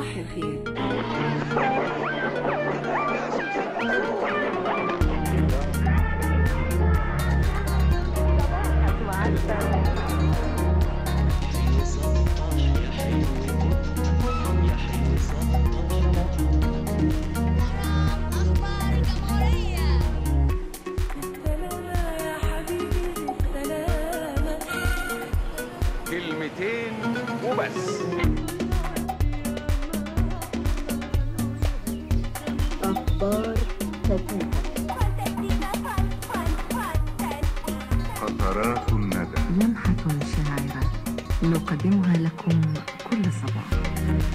صباح الخير أخبار الجمهورية كلمتين وبس أخبار خفيفة قطرات الندى لمحة شاعرة نقدمها لكم كل صباح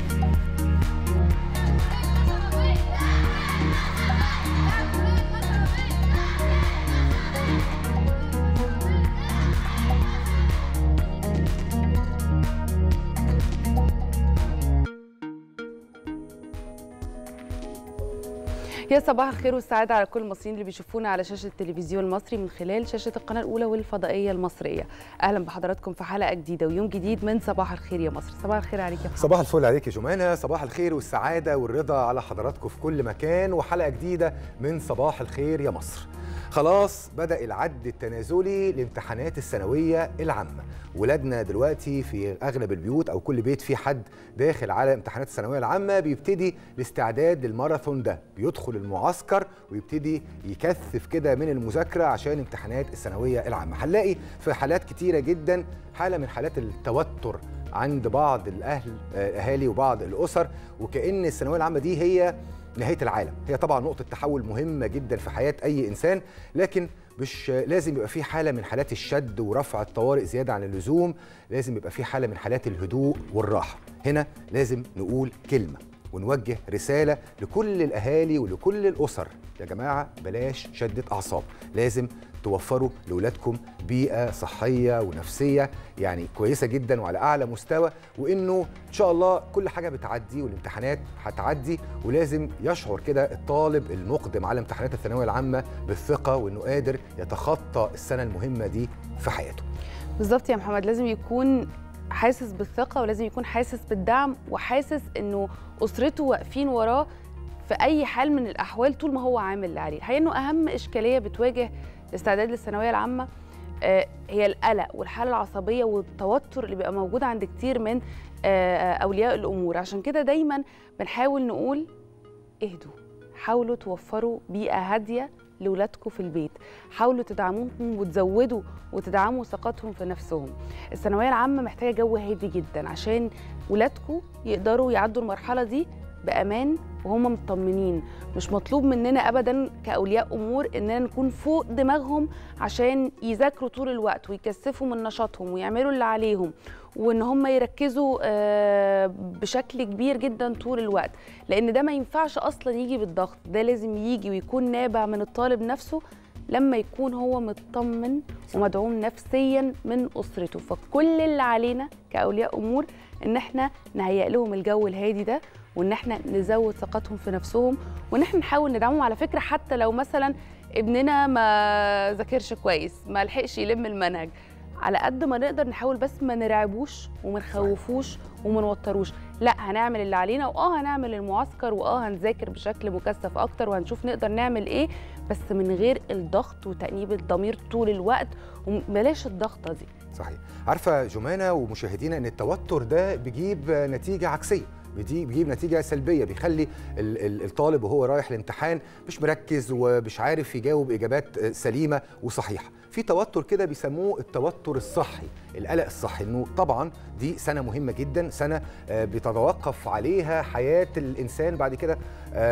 يا صباح الخير والسعادة على كل المصريين اللي بيشوفونا على شاشة التلفزيون المصري من خلال شاشة القناة الأولى والفضائية المصرية أهلا بحضراتكم في حلقة جديدة ويوم جديد من صباح الخير يا مصر صباح الخير عليك يا محمد صباح الفل عليك يا جمانة صباح الخير والسعادة والرضا على حضراتكم في كل مكان وحلقة جديدة من صباح الخير يا مصر خلاص بدأ العد التنازلي لامتحانات الثانوية العامة ولادنا دلوقتي في أغلب البيوت أو كل بيت فيه حد داخل على امتحانات الثانوية العامة بيبتدي الاستعداد للماراثون ده بيدخل المعسكر ويبتدي يكثف كده من المذاكرة عشان امتحانات الثانوية العامة هنلاقي في حالات كتيرة جدا حالة من حالات التوتر عند بعض الاهل آه، الاهالي وبعض الاسر وكان الثانويه العامه دي هي نهايه العالم هي طبعا نقطه تحول مهمه جدا في حياه اي انسان لكن مش لازم يبقى في حاله من حالات الشد ورفع الطوارئ زياده عن اللزوم لازم يبقى في حاله من حالات الهدوء والراحه هنا لازم نقول كلمه ونوجه رساله لكل الاهالي ولكل الاسر يا جماعه بلاش شده اعصاب لازم توفروا لاولادكم بيئه صحيه ونفسيه يعني كويسه جدا وعلى اعلى مستوى وانه ان شاء الله كل حاجه بتعدي والامتحانات هتعدي ولازم يشعر كده الطالب المقدم على امتحانات الثانويه العامه بالثقه وانه قادر يتخطى السنه المهمه دي في حياته بالظبط يا محمد لازم يكون حاسس بالثقة ولازم يكون حاسس بالدعم وحاسس إنه أسرته واقفين وراه في أي حال من الأحوال طول ما هو عامل اللي عليه الحقيقة إنه أهم إشكالية بتواجه الاستعداد للثانوية العامة آه، هي القلق والحالة العصبية والتوتر اللي بيبقى موجود عند كتير من آه، أولياء الأمور عشان كده دايما بنحاول نقول اهدوا حاولوا توفروا بيئة هادية لولادكم في البيت حاولوا تدعموهم وتزودوا وتدعموا ثقتهم في نفسهم الثانوية العامة محتاجة جو هادي جدا عشان ولادكم يقدروا يعدوا المرحلة دي بأمان وهم مطمنين مش مطلوب مننا أبدا كأولياء أمور إننا نكون فوق دماغهم عشان يذاكروا طول الوقت ويكثفوا من نشاطهم ويعملوا اللي عليهم وإن هم يركزوا آه، بشكل كبير جدا طول الوقت لأن ده ما ينفعش أصلا يجي بالضغط ده لازم يجي ويكون نابع من الطالب نفسه لما يكون هو مطمن ومدعوم نفسيا من اسرته فكل اللي علينا كاولياء امور ان احنا نهيئ لهم الجو الهادي ده وان احنا نزود ثقتهم في نفسهم وان احنا نحاول ندعمهم على فكره حتى لو مثلا ابننا ما ذاكرش كويس ما لحقش يلم المنهج على قد ما نقدر نحاول بس ما نرعبوش وما نخوفوش وما نوتروش لا هنعمل اللي علينا واه هنعمل المعسكر واه هنذاكر بشكل مكثف اكتر وهنشوف نقدر نعمل ايه بس من غير الضغط وتأنيب الضمير طول الوقت وبلاش الضغطه دي صحيح عارفه جمانه ومشاهدينا ان التوتر ده بيجيب نتيجه عكسيه بيجي- بيجيب نتيجه سلبيه بيخلي ال- ال- الطالب وهو رايح الامتحان مش مركز ومش عارف يجاوب اجابات سليمه وصحيحه في توتر كده بيسموه التوتر الصحي القلق الصحي انه طبعا دي سنه مهمه جدا سنه آه، بتتوقف عليها حياه الانسان بعد كده آه،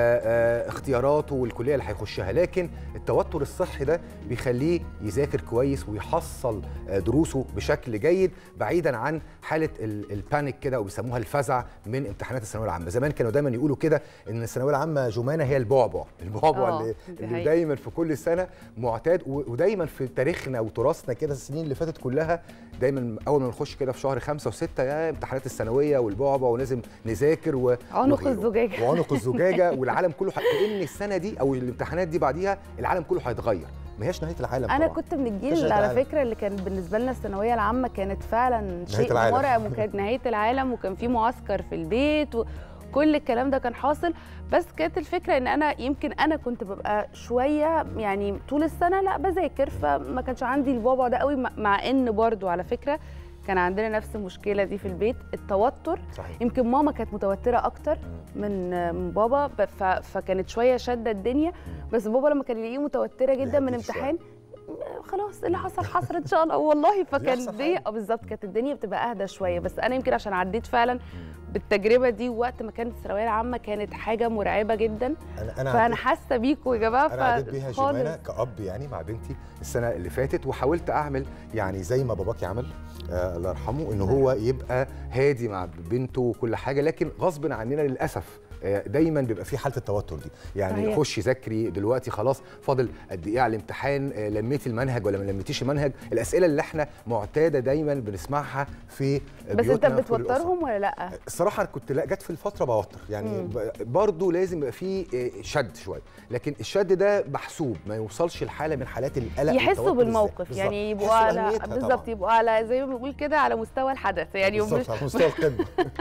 آه، اختياراته والكليه اللي هيخشها لكن التوتر الصحي ده بيخليه يذاكر كويس ويحصل آه، دروسه بشكل جيد بعيدا عن حاله ال- البانيك كده وبيسموها الفزع من امتحانات الثانويه العامه زمان كانوا دايما يقولوا كده ان الثانويه العامه جمانه هي البعبع البعبع آه، اللي, دي اللي حقيقة. دايما في كل سنه معتاد و- ودايما في تاريخنا وتراثنا كده السنين اللي فاتت كلها دايما اول ما نخش كده في شهر خمسة وستة يا امتحانات الثانويه والبعبع ولازم نذاكر و عنق وغيره. الزجاجة. وعنق الزجاجه والعالم كله ح- كان السنه دي او الامتحانات دي بعديها العالم كله هيتغير ما هياش نهايه العالم انا طبعاً. كنت من مفيش الجيل نهاية على العالم. فكره اللي كان بالنسبه لنا الثانويه العامه كانت فعلا شيء العالم. مرعب وكانت نهايه العالم وكان في معسكر في البيت و... كل الكلام ده كان حاصل بس كانت الفكره ان انا يمكن انا كنت ببقى شويه يعني طول السنه لا بذاكر فما كانش عندي البابا ده قوي مع- مع ان برضو على فكره كان عندنا نفس المشكله دي في البيت التوتر صحيح يمكن ماما كانت متوتره اكتر من من بابا ب- ف- فكانت شويه شاده الدنيا بس بابا لما كان يلاقيه متوتره جدا من يهديك شوية. امتحان خلاص اللي حصل حصل ان شاء الله والله يحصل فكان دي حاجة. اه بالظبط كانت الدنيا بتبقى اهدى شويه بس انا يمكن عشان عديت فعلا بالتجربه دي وقت ما كانت الثانويه العامه كانت حاجه مرعبه جدا انا انا فانا عديت- حاسه بيكوا يا جماعه انا عديت بيها خالص. جمانه كاب يعني مع بنتي السنه اللي فاتت وحاولت اعمل يعني زي ما باباكي عمل آه الله يرحمه ان هو يبقى هادي مع بنته وكل حاجه لكن غصب عننا للاسف آه، دايما بيبقى في حاله التوتر دي يعني صحيح. خشي ذاكري دلوقتي خلاص فاضل قد ايه على الامتحان آه، لميتي المنهج ولا ما لميتيش المنهج الاسئله اللي احنا معتاده دايما بنسمعها في بس انت بيوتنا في كل الأسر. بتوترهم ولا لا الصراحه أنا كنت لا جت في الفتره بوتر يعني مم. ب- برضه لازم يبقى فيه آه، شد شويه لكن الشد ده محسوب ما يوصلش لحاله من حالات القلق يحسوا والتوتر بالموقف بالذات. يعني بالظبط. يبقوا يحسوا على بأهميتها بالظبط طبعاً. يبقوا على زي ما بنقول كده على مستوى الحدث يعني مش بالظبط على مستوى القمه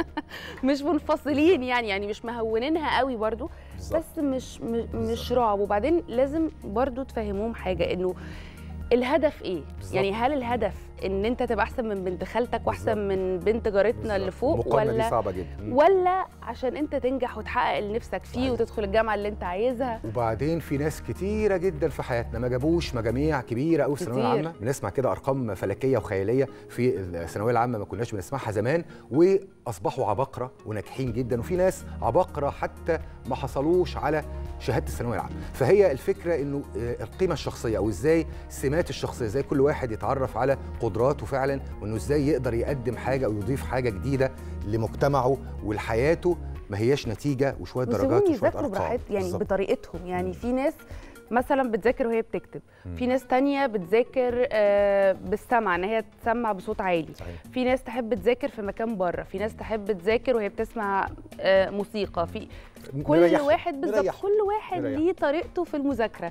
مش منفصلين يعني يعني مش مهونينها قوي برضو بالظبط. بس مش مش, مش رعب وبعدين لازم برضو تفهموهم حاجه انه الهدف ايه بالظبط. يعني هل الهدف ان انت تبقى احسن من بنت خالتك واحسن بالظبط. من بنت جارتنا اللي فوق المقارنه دي ولا صعبه جدا مم. ولا عشان انت تنجح وتحقق اللي نفسك فيه صحيح. وتدخل الجامعه اللي انت عايزها وبعدين في ناس كتيرة جدا في حياتنا ما جابوش مجاميع كبيرة قوي في الثانوية كتير. العامة بنسمع كده أرقام فلكية وخيالية في الثانوية العامة ما كناش بنسمعها زمان وأصبحوا عباقرة وناجحين جدا وفي ناس عباقرة حتى ما حصلوش على شهادة الثانوية العامة فهي الفكرة إنه آه، القيمة الشخصية أو إزاي السمات الشخصية إزاي كل واحد يتعرف على قدراته فعلا وإنه إزاي يقدر يقدم حاجة أو يضيف حاجة جديدة لمجتمعه ولحياته ما هياش نتيجة وشوية درجات وسيبوهم وشوية يذاكروا أرقام براحت يعني بالظبط. بطريقتهم يعني في ناس مثلا بتذاكر وهي بتكتب في ناس تانية بتذاكر آه، بالسمع ان هي تسمع بصوت عالي صحيح. في ناس تحب تذاكر في مكان بره في ناس تحب تذاكر وهي بتسمع آه، موسيقى في كل مريحهم. واحد بالظبط مريحهم. كل واحد مريحهم. ليه طريقته في المذاكره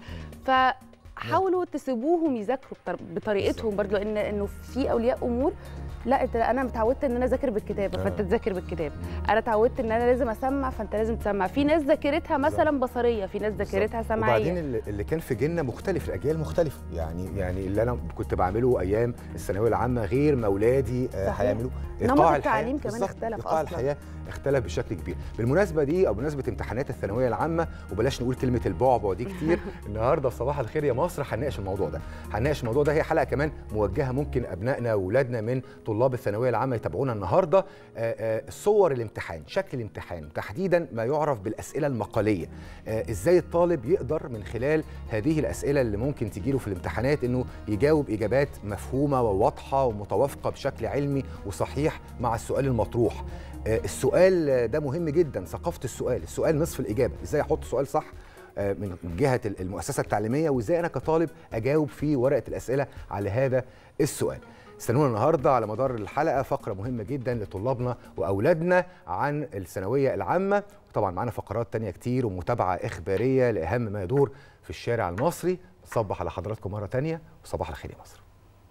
فحاولوا تسيبوهم يذاكروا بطر- بطريقتهم برضه لان انه في اولياء امور لا انت انا متعودت ان انا اذاكر بالكتابه فانت آه. تذاكر بالكتاب انا اتعودت ان انا لازم اسمع فانت لازم تسمع في ناس ذاكرتها مثلا بصريه في ناس ذاكرتها وبعدين سمعيه اللي اللي كان في جيلنا مختلف الاجيال مختلفه يعني يعني اللي انا كنت بعمله ايام الثانويه العامه غير ما اولادي آه، صحيح. هيعملوا نمط إيقاع التعليم الحياة- كمان بالظبط، اختلف ايقاع أصلاً. الحياه اختلف بشكل كبير بالمناسبه دي او بمناسبه امتحانات الثانويه العامه وبلاش نقول كلمه البعبع دي كتير النهارده في صباح الخير يا مصر هنناقش الموضوع ده هنناقش الموضوع ده هي حلقه كمان موجهه ممكن ابنائنا واولادنا من طلاب الثانويه العامه يتابعونا النهارده آه، آه، صور الامتحان شكل الامتحان تحديدا ما يعرف بالاسئله المقاليه آه، ازاي الطالب يقدر من خلال هذه الاسئله اللي ممكن تجيله في الامتحانات انه يجاوب اجابات مفهومه وواضحه ومتوافقه بشكل علمي وصحيح مع السؤال المطروح آه، السؤال آه، ده مهم جدا ثقافه السؤال السؤال نصف الاجابه ازاي احط سؤال صح آه، من جهه المؤسسه التعليميه وازاي انا كطالب اجاوب في ورقه الاسئله على هذا السؤال استنونا النهارده على مدار الحلقه فقره مهمه جدا لطلابنا واولادنا عن الثانويه العامه وطبعا معانا فقرات تانية كتير ومتابعه اخباريه لاهم ما يدور في الشارع المصري صبح على حضراتكم مره تانية وصباح الخير يا مصر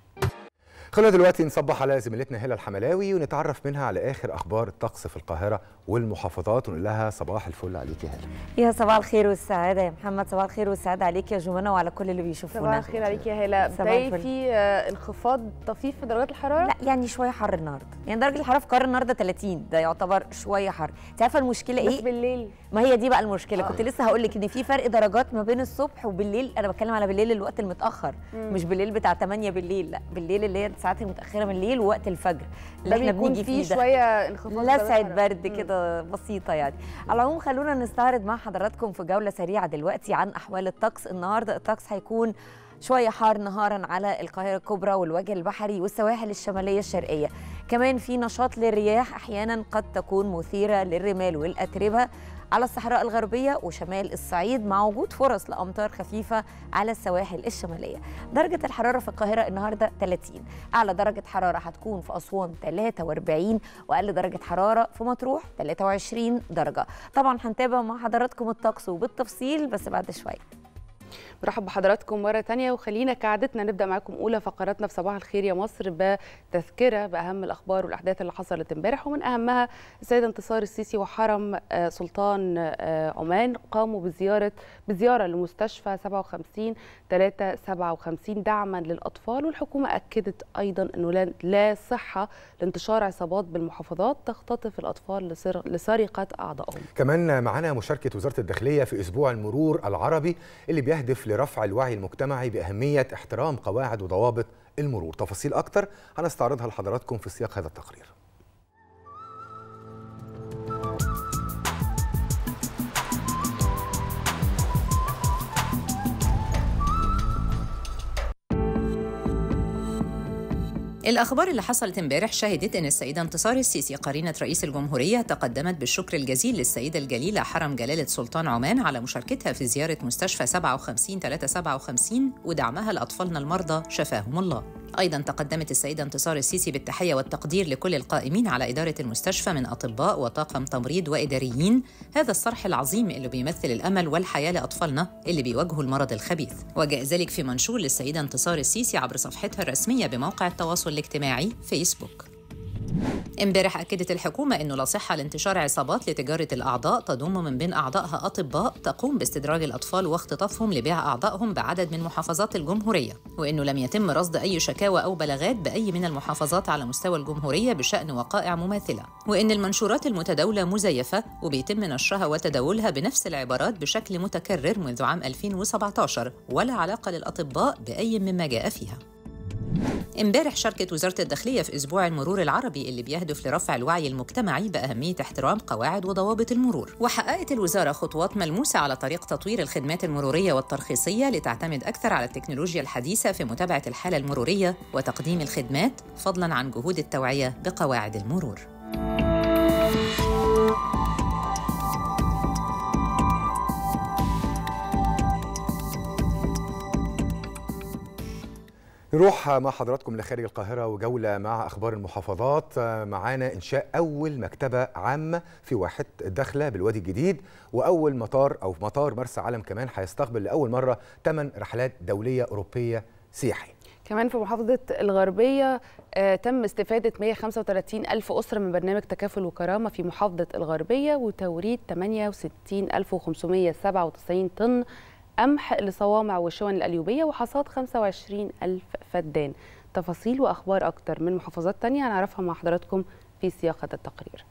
خلينا دلوقتي نصبح على زميلتنا هلا الحملاوي ونتعرف منها على اخر اخبار الطقس في القاهره والمحافظات ونقول لها صباح الفل عليك يا هلا يا صباح الخير والسعادة يا محمد صباح الخير والسعادة عليك يا جمانة وعلى كل اللي بيشوفونا صباح الخير عليك يا هلا صباح بتلاقي الفل. في آه، انخفاض طفيف في درجات الحراره لا يعني شوية حر النهاردة يعني درجة الحرارة في القاهرة النهاردة 30 ده يعتبر شوية حر انت عارفة المشكلة بس ايه؟ بالليل ما هي دي بقى المشكلة آه. كنت لسه هقول لك ان في فرق درجات ما بين الصبح وبالليل انا بتكلم على بالليل الوقت المتأخر مم. مش بالليل بتاع 8 بالليل لا بالليل اللي هي الساعات المتأخرة من الليل ووقت الفجر ده اللي احنا بيكون بنيجي فيه فيه ده شويه انخفاض درجات لسعة الحرارة. برد مم. كده بسيطة يعني على العموم خلونا نستعرض مع حضراتكم في جولة سريعة دلوقتي عن أحوال الطقس النهاردة الطقس هيكون شوية حار نهارا على القاهرة الكبرى والوجه البحري والسواحل الشمالية الشرقية كمان في نشاط للرياح أحيانا قد تكون مثيرة للرمال والأتربة على الصحراء الغربية وشمال الصعيد مع وجود فرص لأمطار خفيفة على السواحل الشمالية درجة الحرارة في القاهرة النهاردة 30 أعلى درجة حرارة هتكون في أسوان 43 وأقل درجة حرارة في مطروح 23 درجة طبعا هنتابع مع حضراتكم الطقس وبالتفصيل بس بعد شوية مرحب بحضراتكم مرة تانية وخلينا كعادتنا نبدأ معاكم أولى فقراتنا في صباح الخير يا مصر بتذكرة بأهم الأخبار والأحداث اللي حصلت امبارح ومن أهمها السيد انتصار السيسي وحرم آه، سلطان آه، عمان قاموا بزيارة بزيارة لمستشفى 57 357 دعما للأطفال والحكومة أكدت أيضا أنه لا- لا صحة لانتشار عصابات بالمحافظات تختطف الأطفال لسر- لسرقة أعضائهم كمان معانا مشاركة وزارة الداخلية في أسبوع المرور العربي اللي بيهدف لرفع الوعي المجتمعي بأهمية احترام قواعد وضوابط المرور تفاصيل أكتر هنستعرضها لحضراتكم في سياق هذا التقرير الأخبار اللي حصلت امبارح شهدت أن السيدة انتصار السيسي قرينة رئيس الجمهورية تقدمت بالشكر الجزيل للسيدة الجليلة حرم جلالة سلطان عمان على مشاركتها في زيارة مستشفى 57 357 ودعمها لأطفالنا المرضى شفاهم الله. أيضا تقدمت السيدة انتصار السيسي بالتحية والتقدير لكل القائمين على إدارة المستشفى من أطباء وطاقم تمريض وإداريين هذا الصرح العظيم اللي بيمثل الأمل والحياة لأطفالنا اللي بيواجهوا المرض الخبيث وجاء ذلك في منشور للسيدة انتصار السيسي عبر صفحتها الرسمية بموقع التواصل الاجتماعي فيسبوك امبارح أكدت الحكومة أنه لا صحة لانتشار عصابات لتجارة الأعضاء تضم من بين أعضائها أطباء تقوم باستدراج الأطفال واختطافهم لبيع أعضائهم بعدد من محافظات الجمهورية وأنه لم يتم رصد أي شكاوى أو بلاغات بأي من المحافظات على مستوى الجمهورية بشأن وقائع مماثلة وأن المنشورات المتداولة مزيفة وبيتم نشرها وتداولها بنفس العبارات بشكل متكرر منذ عام 2017 ولا علاقة للأطباء بأي مما جاء فيها امبارح شاركت وزارة الداخلية في أسبوع المرور العربي اللي بيهدف لرفع الوعي المجتمعي بأهمية احترام قواعد وضوابط المرور وحققت الوزارة خطوات ملموسة على طريق تطوير الخدمات المرورية والترخيصية لتعتمد أكثر على التكنولوجيا الحديثة في متابعة الحالة المرورية وتقديم الخدمات فضلاً عن جهود التوعية بقواعد المرور نروح مع حضراتكم لخارج القاهرة وجولة مع أخبار المحافظات معانا إنشاء أول مكتبة عامة في واحة الدخلة بالوادي الجديد وأول مطار أو مطار مرسى علم كمان هيستقبل لأول مرة 8 رحلات دولية أوروبية سياحي كمان في محافظة الغربية آه تم استفادة 135 ألف أسرة من برنامج تكافل وكرامة في محافظة الغربية وتوريد 68597 طن قمح لصوامع والشون الأليوبية وحصاد 25 ألف فدان تفاصيل وأخبار أكتر من محافظات تانية هنعرفها مع حضراتكم في سياق هذا التقرير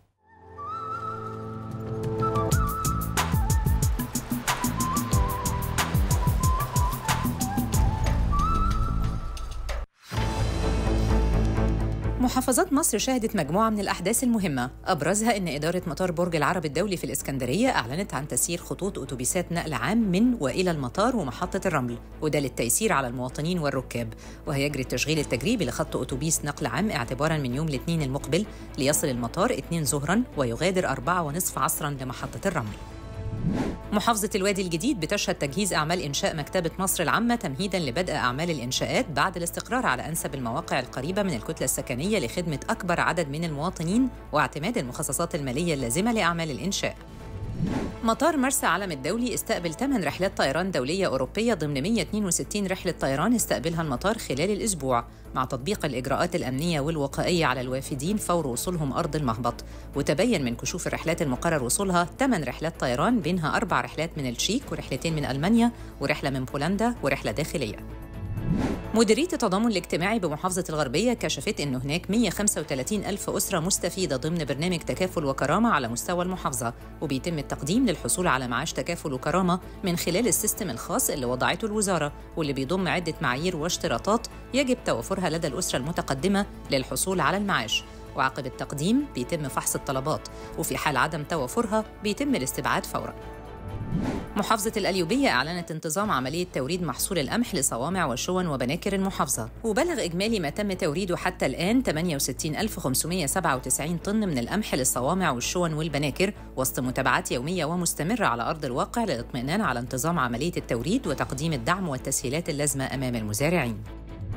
محافظات مصر شهدت مجموعة من الأحداث المهمة أبرزها أن إدارة مطار برج العرب الدولي في الإسكندرية أعلنت عن تسيير خطوط أتوبيسات نقل عام من وإلى المطار ومحطة الرمل وده للتيسير على المواطنين والركاب وهيجري التشغيل التجريبي لخط أتوبيس نقل عام اعتبارا من يوم الاثنين المقبل ليصل المطار 2 ظهرا ويغادر 4 ونصف عصرا لمحطة الرمل محافظة الوادي الجديد بتشهد تجهيز أعمال إنشاء مكتبة مصر العامة تمهيدا لبدء أعمال الإنشاءات بعد الاستقرار على أنسب المواقع القريبة من الكتلة السكنية لخدمة أكبر عدد من المواطنين واعتماد المخصصات المالية اللازمة لأعمال الإنشاء. مطار مرسى علم الدولي استقبل 8 رحلات طيران دولية أوروبية ضمن 162 رحلة طيران استقبلها المطار خلال الأسبوع مع تطبيق الإجراءات الأمنية والوقائية على الوافدين فور وصولهم أرض المهبط وتبين من كشوف الرحلات المقرر وصولها 8 رحلات طيران بينها أربع رحلات من التشيك ورحلتين من ألمانيا ورحلة من بولندا ورحلة داخلية مديرية التضامن الاجتماعي بمحافظة الغربية كشفت أنه هناك 135 ألف أسرة مستفيدة ضمن برنامج تكافل وكرامة على مستوى المحافظة وبيتم التقديم للحصول على معاش تكافل وكرامة من خلال السيستم الخاص اللي وضعته الوزارة واللي بيضم عدة معايير واشتراطات يجب توفرها لدى الأسرة المتقدمة للحصول على المعاش وعقب التقديم بيتم فحص الطلبات وفي حال عدم توفرها بيتم الاستبعاد فوراً محافظة الأليوبية أعلنت انتظام عملية توريد محصول القمح لصوامع وشون وبناكر المحافظة وبلغ إجمالي ما تم توريده حتى الآن 68597 طن من القمح للصوامع والشون والبناكر وسط متابعات يومية ومستمرة على أرض الواقع للاطمئنان على انتظام عملية التوريد وتقديم الدعم والتسهيلات اللازمة أمام المزارعين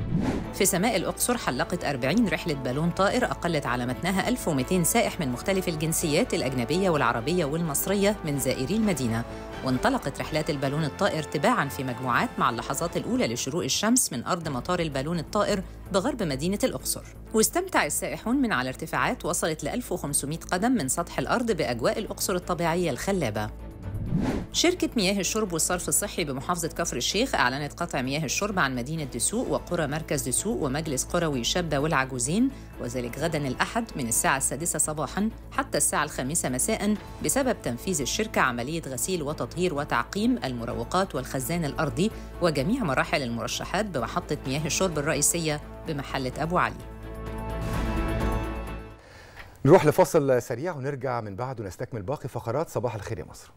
في سماء الأقصر حلقت 40 رحلة بالون طائر أقلت على متنها 1200 سائح من مختلف الجنسيات الأجنبية والعربية والمصرية من زائري المدينة وانطلقت رحلات البالون الطائر تباعاً في مجموعات مع اللحظات الأولى لشروق الشمس من أرض مطار البالون الطائر بغرب مدينة الأقصر واستمتع السائحون من على ارتفاعات وصلت ل 1500 قدم من سطح الأرض بأجواء الأقصر الطبيعية الخلابة شركة مياه الشرب والصرف الصحي بمحافظة كفر الشيخ أعلنت قطع مياه الشرب عن مدينة دسوق وقرى مركز دسوق ومجلس قروي شابة والعجوزين وذلك غدا الأحد من الساعة السادسة صباحا حتى الساعة الخامسة مساء بسبب تنفيذ الشركة عملية غسيل وتطهير وتعقيم المروقات والخزان الأرضي وجميع مراحل المرشحات بمحطة مياه الشرب الرئيسية بمحلة أبو علي نروح لفاصل سريع ونرجع من بعده نستكمل باقي فقرات صباح الخير يا مصر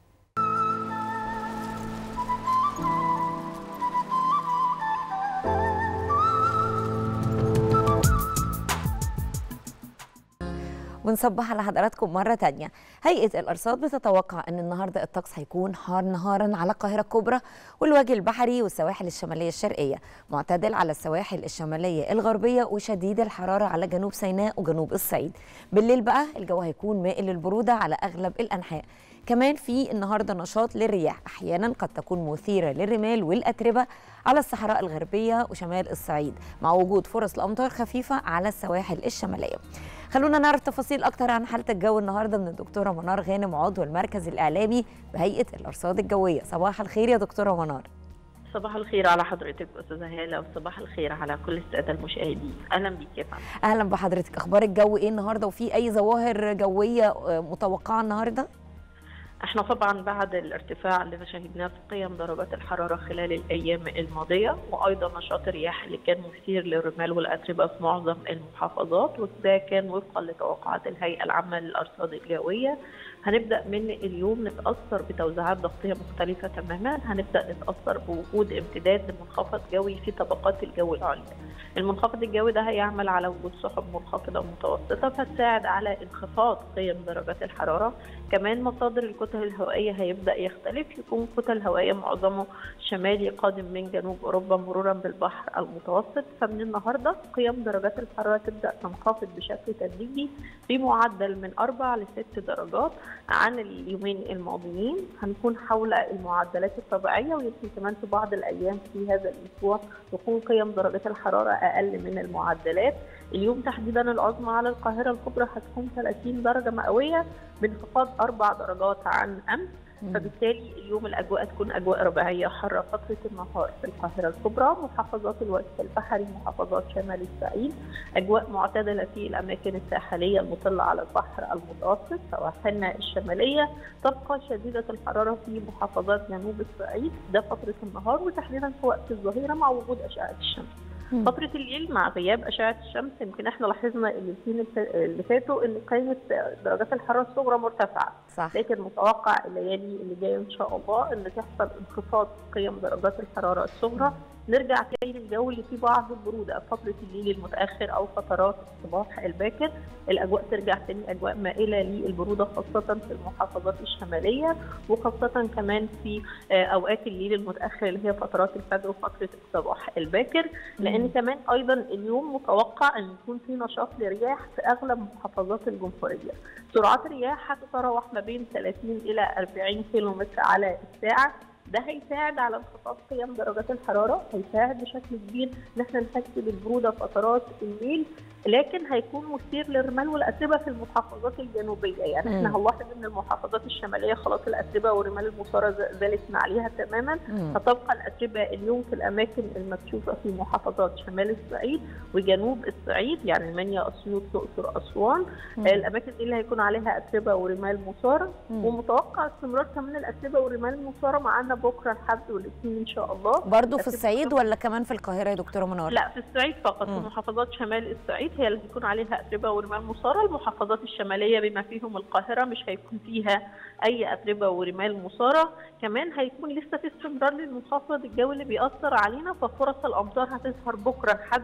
ونصبح على حضراتكم مرة تانية هيئة الأرصاد بتتوقع أن النهاردة الطقس هيكون حار نهارا على القاهرة الكبرى والوجه البحري والسواحل الشمالية الشرقية معتدل على السواحل الشمالية الغربية وشديد الحرارة على جنوب سيناء وجنوب الصعيد بالليل بقى الجو هيكون مائل للبرودة على أغلب الأنحاء كمان في النهارده نشاط للرياح احيانا قد تكون مثيره للرمال والاتربه على الصحراء الغربيه وشمال الصعيد مع وجود فرص لامطار خفيفه على السواحل الشماليه خلونا نعرف تفاصيل اكتر عن حاله الجو النهارده من الدكتوره منار غانم عضو المركز الاعلامي بهيئه الارصاد الجويه صباح الخير يا دكتوره منار صباح الخير على حضرتك استاذه هاله وصباح الخير على كل الساده المشاهدين اهلا بيك يا فندم اهلا بحضرتك اخبار الجو ايه النهارده وفي اي ظواهر جويه متوقعه النهارده احنا طبعا بعد الارتفاع اللي شهدناه في قيم درجات الحراره خلال الايام الماضيه وايضا نشاط الرياح اللي كان مثير للرمال والاتربه في معظم المحافظات وده كان وفقا لتوقعات الهيئه العامه للارصاد الجويه هنبدا من اليوم نتاثر بتوزيعات ضغطيه مختلفه تماما هنبدا نتاثر بوجود امتداد لمنخفض جوي في طبقات الجو العليا المنخفض الجوي ده هيعمل على وجود سحب منخفضه متوسطه فتساعد على انخفاض قيم درجات الحراره كمان مصادر الكتل الهوائيه هيبدا يختلف يكون كتل هوائيه معظمه شمالي قادم من جنوب اوروبا مرورا بالبحر المتوسط فمن النهارده قيم درجات الحراره تبدا تنخفض بشكل تدريجي بمعدل من اربع لست درجات عن اليومين الماضيين هنكون حول المعدلات الطبيعيه ويمكن كمان في بعض الايام في هذا الاسبوع تكون قيم درجات الحراره اقل من المعدلات اليوم تحديدا العظمى على القاهره الكبرى هتكون 30 درجه مئويه بانخفاض اربع درجات عن امس فبالتالي اليوم الاجواء تكون اجواء رباعيه حاره فتره النهار في القاهره الكبرى محافظات الوجه البحري محافظات شمال الصعيد اجواء معتدله في الاماكن الساحليه المطله على البحر المتوسط سواحلنا الشماليه تبقى شديده الحراره في محافظات جنوب الصعيد ده فتره النهار وتحديدا في وقت الظهيره مع وجود اشعه الشمس فترة الليل مع غياب أشعة الشمس يمكن احنا لاحظنا الاثنين اللي فاتوا ان قيمة درجات الحرارة الصغرى مرتفعة صح لكن متوقع الليالي اللي جايه ان شاء الله ان تحصل انخفاض قيم درجات الحرارة الصغرى نرجع تاني للجو اللي فيه بعض البرودة فترة الليل المتأخر أو فترات الصباح الباكر الأجواء ترجع تاني أجواء مائلة للبرودة خاصة في المحافظات الشمالية وخاصة كمان في أوقات الليل المتأخر اللي هي فترات الفجر وفترة الصباح الباكر لأن كمان أيضا اليوم متوقع أن يكون في نشاط لرياح في أغلب محافظات الجمهورية سرعات الرياح هتتراوح ما بين 30 إلى 40 كيلومتر على الساعة ده هيساعد على انخفاض قيم درجات الحراره هيساعد بشكل كبير ان احنا نحس بالبروده فترات الليل لكن هيكون مثير للرمال والاتربه في المحافظات الجنوبيه يعني مم. احنا هنلاحظ ان المحافظات الشماليه خلاص الاتربه والرمال المثاره ز- زالت عليها تماما مم. فتبقى الاتربه اليوم في الاماكن المكشوفه في محافظات شمال الصعيد وجنوب الصعيد يعني المنيا اسيوط الاقصر اسوان مم. الاماكن دي اللي هيكون عليها اتربه ورمال مثاره مم. ومتوقع استمرار كمان الاتربه والرمال المثاره معانا بكره الحد والاثنين ان شاء الله برضو في أكيد الصعيد ولا كمان في القاهره يا دكتوره منار لا في الصعيد فقط مم. في محافظات شمال الصعيد هي اللي هيكون عليها اتربه ورمال مثاره المحافظات الشماليه بما فيهم القاهره مش هيكون فيها اي اتربه ورمال مثاره كمان هيكون لسه في استمرار للمنخفض الجوي اللي بيأثر علينا ففرص الامطار هتظهر بكره الحد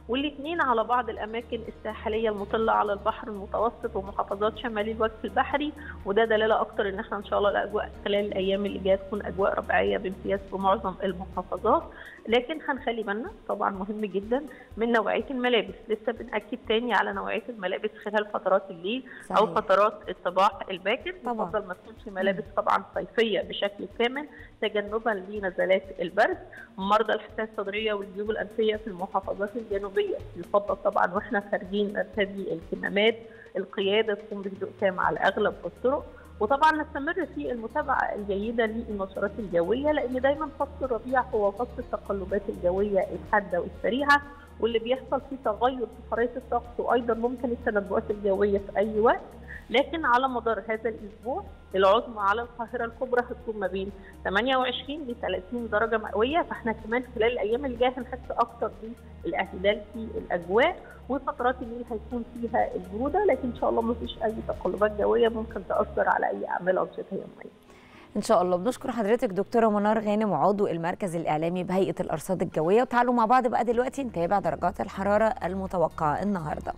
والاثنين على بعض الاماكن الساحليه المطله على البحر المتوسط ومحافظات شمال الوجه البحري وده دلاله اكتر ان احنا ان شاء الله الاجواء خلال الايام اللي جايه تكون اجواء ربيعيه بامتياز في معظم المحافظات لكن هنخلي بالنا طبعا مهم جدا من نوعيه الملابس لسه بناكد تاني على نوعيه الملابس خلال فترات الليل صحيح. او فترات الصباح الباكر طبعاً. يفضل ما تكونش ملابس طبعا صيفيه بشكل كامل تجنبا لنزلات البرد مرضى الحساسيه الصدريه والجيوب الانفيه في المحافظات الجنوبيه يفضل طبعا واحنا خارجين نرتدي الكمامات القياده تكون بهدوء تام على اغلب الطرق وطبعا نستمر في المتابعه الجيده للنشرات الجويه لان دايما فصل الربيع هو فصل التقلبات الجويه الحاده والسريعه واللي بيحصل فيه تغير في خرائط الطقس وايضا ممكن التنبؤات الجويه في اي وقت لكن على مدار هذا الاسبوع العظمى على القاهره الكبرى هتكون ما بين 28 ل 30 درجه مئويه فاحنا كمان خلال الايام اللي جايه هنحس اكتر بالاعتدال في الاجواء وفترات الليل هيكون فيها البروده لكن ان شاء الله ما فيش اي تقلبات جويه ممكن تاثر على اي اعمال انشطه يوميه. ان شاء الله بنشكر حضرتك دكتوره منار غانم عضو المركز الاعلامي بهيئه الارصاد الجويه وتعالوا مع بعض بقى دلوقتي نتابع درجات الحراره المتوقعه النهارده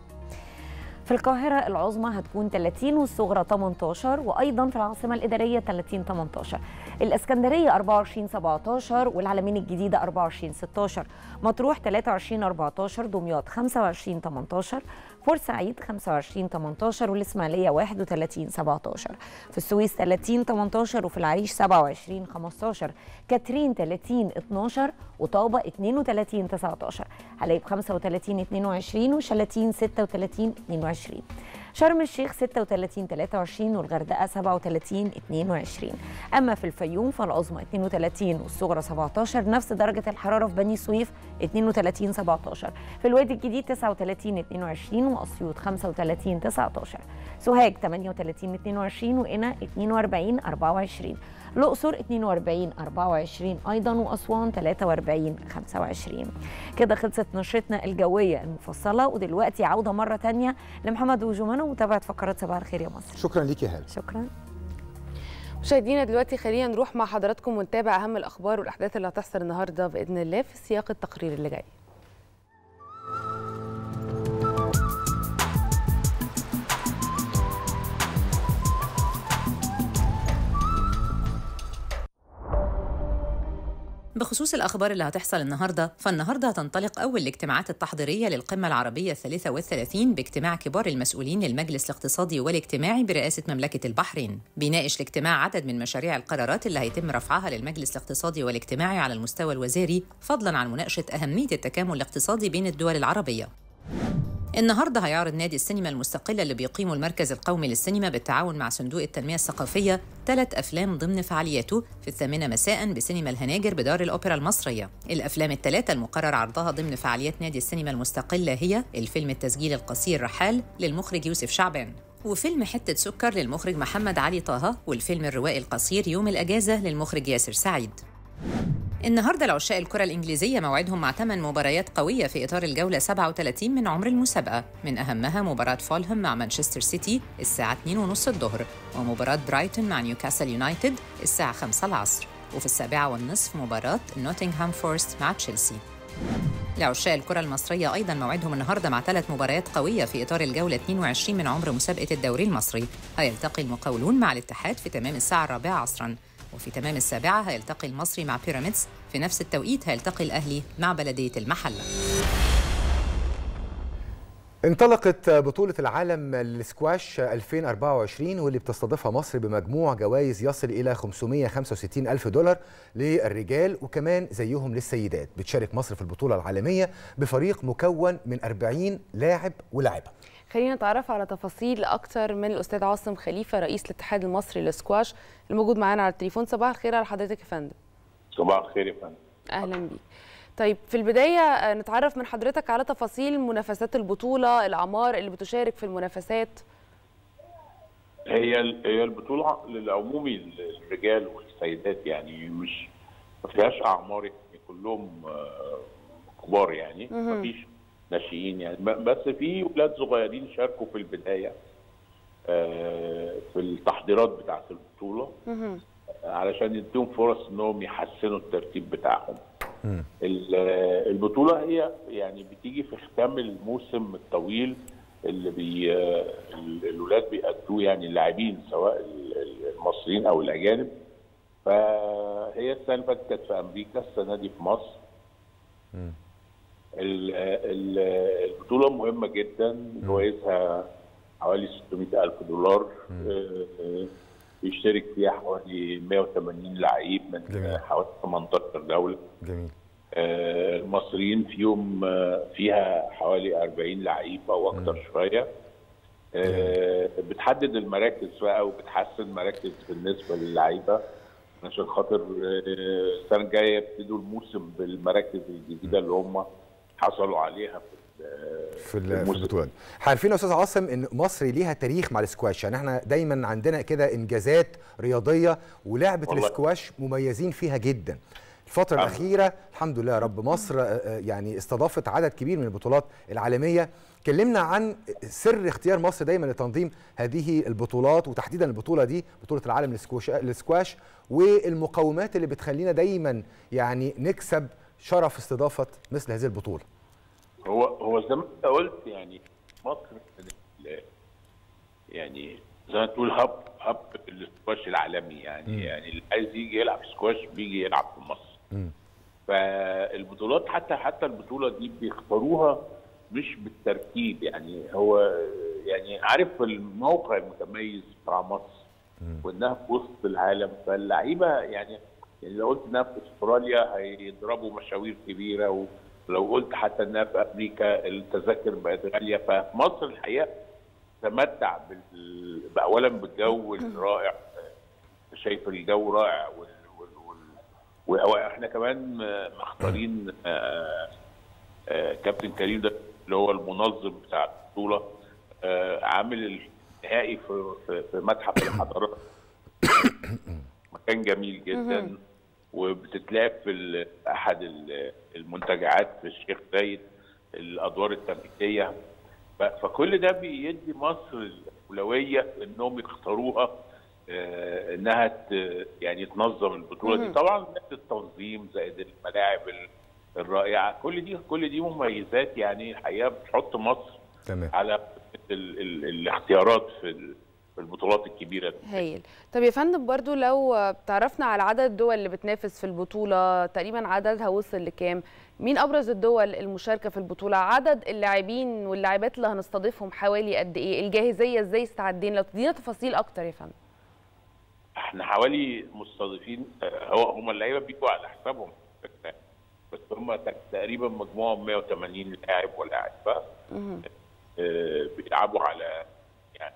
في القاهرة العظمى هتكون 30 والصغرى 18 وأيضا في العاصمة الإدارية 30 18 الإسكندرية 24 17 والعلمين الجديدة 24 16 مطروح 23 14 دمياط 25 18 بورسعيد 25 18 والإسماعيلية 31 17 في السويس 30 18 وفي العريش 27 15 كاترين 30 12 وطابة 32 19 حلايب 35 22 وشلاتين 36 22 شرم الشيخ 36 23 والغردقه 37 22 اما في الفيوم فالعظمى 32 والصغرى 17 نفس درجه الحراره في بني سويف 32 17 في الوادي الجديد 39 22 واسيوط 35 19 سوهاج 38 22 وقنا 42 24 الأقصر 42 24 أيضا وأسوان 43 25 كده خلصت نشرتنا الجوية المفصلة ودلوقتي عودة مرة تانية لمحمد وجمانة ومتابعة فقرات صباح الخير يا مصر شكرا ليك يا هاله شكرا مشاهدينا دلوقتي خلينا نروح مع حضراتكم ونتابع اهم الاخبار والاحداث اللي هتحصل النهارده باذن الله في سياق التقرير اللي جاي بخصوص الأخبار اللي هتحصل النهاردة فالنهاردة هتنطلق أول الاجتماعات التحضيرية للقمة العربية الثالثة والثلاثين باجتماع كبار المسؤولين للمجلس الاقتصادي والاجتماعي برئاسة مملكة البحرين بيناقش الاجتماع عدد من مشاريع القرارات اللي هيتم رفعها للمجلس الاقتصادي والاجتماعي على المستوى الوزاري فضلا عن مناقشة أهمية التكامل الاقتصادي بين الدول العربية النهارده هيعرض نادي السينما المستقله اللي بيقيمه المركز القومي للسينما بالتعاون مع صندوق التنميه الثقافيه ثلاث افلام ضمن فعالياته في الثامنه مساء بسينما الهناجر بدار الاوبرا المصريه. الافلام الثلاثه المقرر عرضها ضمن فعاليات نادي السينما المستقله هي الفيلم التسجيل القصير رحال للمخرج يوسف شعبان وفيلم حتة سكر للمخرج محمد علي طه والفيلم الروائي القصير يوم الأجازة للمخرج ياسر سعيد النهارده العشاء الكرة الإنجليزية موعدهم مع ثمان مباريات قوية في إطار الجولة 37 من عمر المسابقة، من أهمها مباراة فولهام مع مانشستر سيتي الساعة 2:30 الظهر، ومباراة برايتون مع نيوكاسل يونايتد الساعة 5 العصر، وفي السابعة والنصف مباراة نوتنغهام فورست مع تشيلسي. لعشاء الكرة المصرية أيضا موعدهم النهاردة مع ثلاث مباريات قوية في إطار الجولة 22 من عمر مسابقة الدوري المصري هيلتقي المقاولون مع الاتحاد في تمام الساعة الرابعة عصرا وفي تمام السابعة هيلتقي المصري مع بيراميدز في نفس التوقيت هيلتقي الأهلي مع بلدية المحلة انطلقت بطولة العالم للسكواش 2024 واللي بتستضيفها مصر بمجموع جوائز يصل إلى 565 ألف دولار للرجال وكمان زيهم للسيدات بتشارك مصر في البطولة العالمية بفريق مكون من 40 لاعب ولاعبة خلينا نتعرف على تفاصيل اكتر من الاستاذ عاصم خليفه رئيس الاتحاد المصري للسكواش الموجود معانا على التليفون صباح الخير على حضرتك يا فندم صباح الخير يا فندم اهلا بيك طيب في البدايه آه، نتعرف من حضرتك على تفاصيل منافسات البطوله الاعمار اللي بتشارك في المنافسات هي ال- هي البطوله للعمومي الرجال والسيدات يعني مش ما فيهاش اعمار يعني كلهم آه، كبار يعني مهم. ما فيش ناشئين يعني ب- بس في ولاد صغيرين شاركوا في البدايه آه، في التحضيرات بتاعه البطوله مهم. علشان يديهم فرص انهم يحسنوا الترتيب بتاعهم مم. ال- آه، البطوله هي يعني بتيجي في ختام الموسم الطويل اللي بي آه، ال- الولاد بيأدوه يعني اللاعبين سواء ال- ال- المصريين او الاجانب فهي السنه اللي فاتت كانت في امريكا السنه دي في مصر مم. ال- ال- البطوله مهمه جدا جوائزها حوالي 600 ألف دولار آه، آه، بيشترك فيها حوالي 180 لعيب من جميل. حوالي 18 دوله جميل آه، المصريين فيهم آه، فيها حوالي 40 لعيب او اكتر شويه آه، بتحدد المراكز بقى وبتحسن مراكز بالنسبه للعيبه عشان خاطر آه، السنه الجايه يبتدوا الموسم بالمراكز الجديده اللي هم حصلوا عليها في ال- في ال- في الموسم. البطوله دي. عارفين يا استاذ عاصم ان مصر ليها تاريخ مع السكواش يعني احنا دايما عندنا كده انجازات رياضيه ولعبه والله. السكواش مميزين فيها جدا الفترة الحمد الأخيرة الحمد لله يا رب مصر آه، آه، يعني استضافت عدد كبير من البطولات العالمية كلمنا عن سر اختيار مصر دايما لتنظيم هذه البطولات وتحديدا البطولة دي بطولة العالم للسكواش, للسكواش والمقومات اللي بتخلينا دايما يعني نكسب شرف استضافة مثل هذه البطولة هو هو زي ما انت قلت يعني مصر كانت ال- يعني زي ما تقول هب هب السكواش العالمي يعني يعني اللي عايز يجي يلعب سكواش بيجي يلعب في مصر مم. فالبطولات حتى حتى البطوله دي بيختاروها مش بالترتيب يعني هو يعني عارف الموقع المتميز بتاع مصر وانها في وسط العالم فاللعيبه يعني يعني لو قلت انها في استراليا هيضربوا مشاوير كبيره ولو قلت حتى انها في امريكا التذاكر بقت غاليه ففي مصر الحقيقه تمتع بال... اولا بالجو الرائع شايف الجو رائع وال... وال... وال... واحنا كمان آه، مختارين آه، آه، كابتن كريم ده اللي هو المنظم بتاع البطوله آه، عامل النهائي في في, في متحف الحضارات مكان جميل جدا وبتتلعب في ال- احد ال- المنتجعات في الشيخ زايد الادوار التنفيذيه ف- فكل ده بيدي مصر الاولويه انهم يختاروها آه، انها ت- يعني تنظم البطوله دي طبعا زائد التنظيم زائد الملاعب ال- الرائعه كل دي كل دي مميزات يعني الحقيقه بتحط مصر تمام على ال ال الاختيارات في ال- في البطولات الكبيره دي. هايل طب يا فندم برضو لو تعرفنا على عدد الدول اللي بتنافس في البطولة تقريبا عددها وصل لكام مين أبرز الدول المشاركة في البطولة عدد اللاعبين واللاعبات اللي هنستضيفهم حوالي قد إيه الجاهزية إزاي استعدين لو تدينا تفاصيل أكتر يا فندم احنا حوالي مستضيفين آه، هو هم اللعيبه بيجوا على حسابهم بس هم تق- تقريبا مجموعهم 180 لاعب ولاعبه آه، بيلعبوا على يعني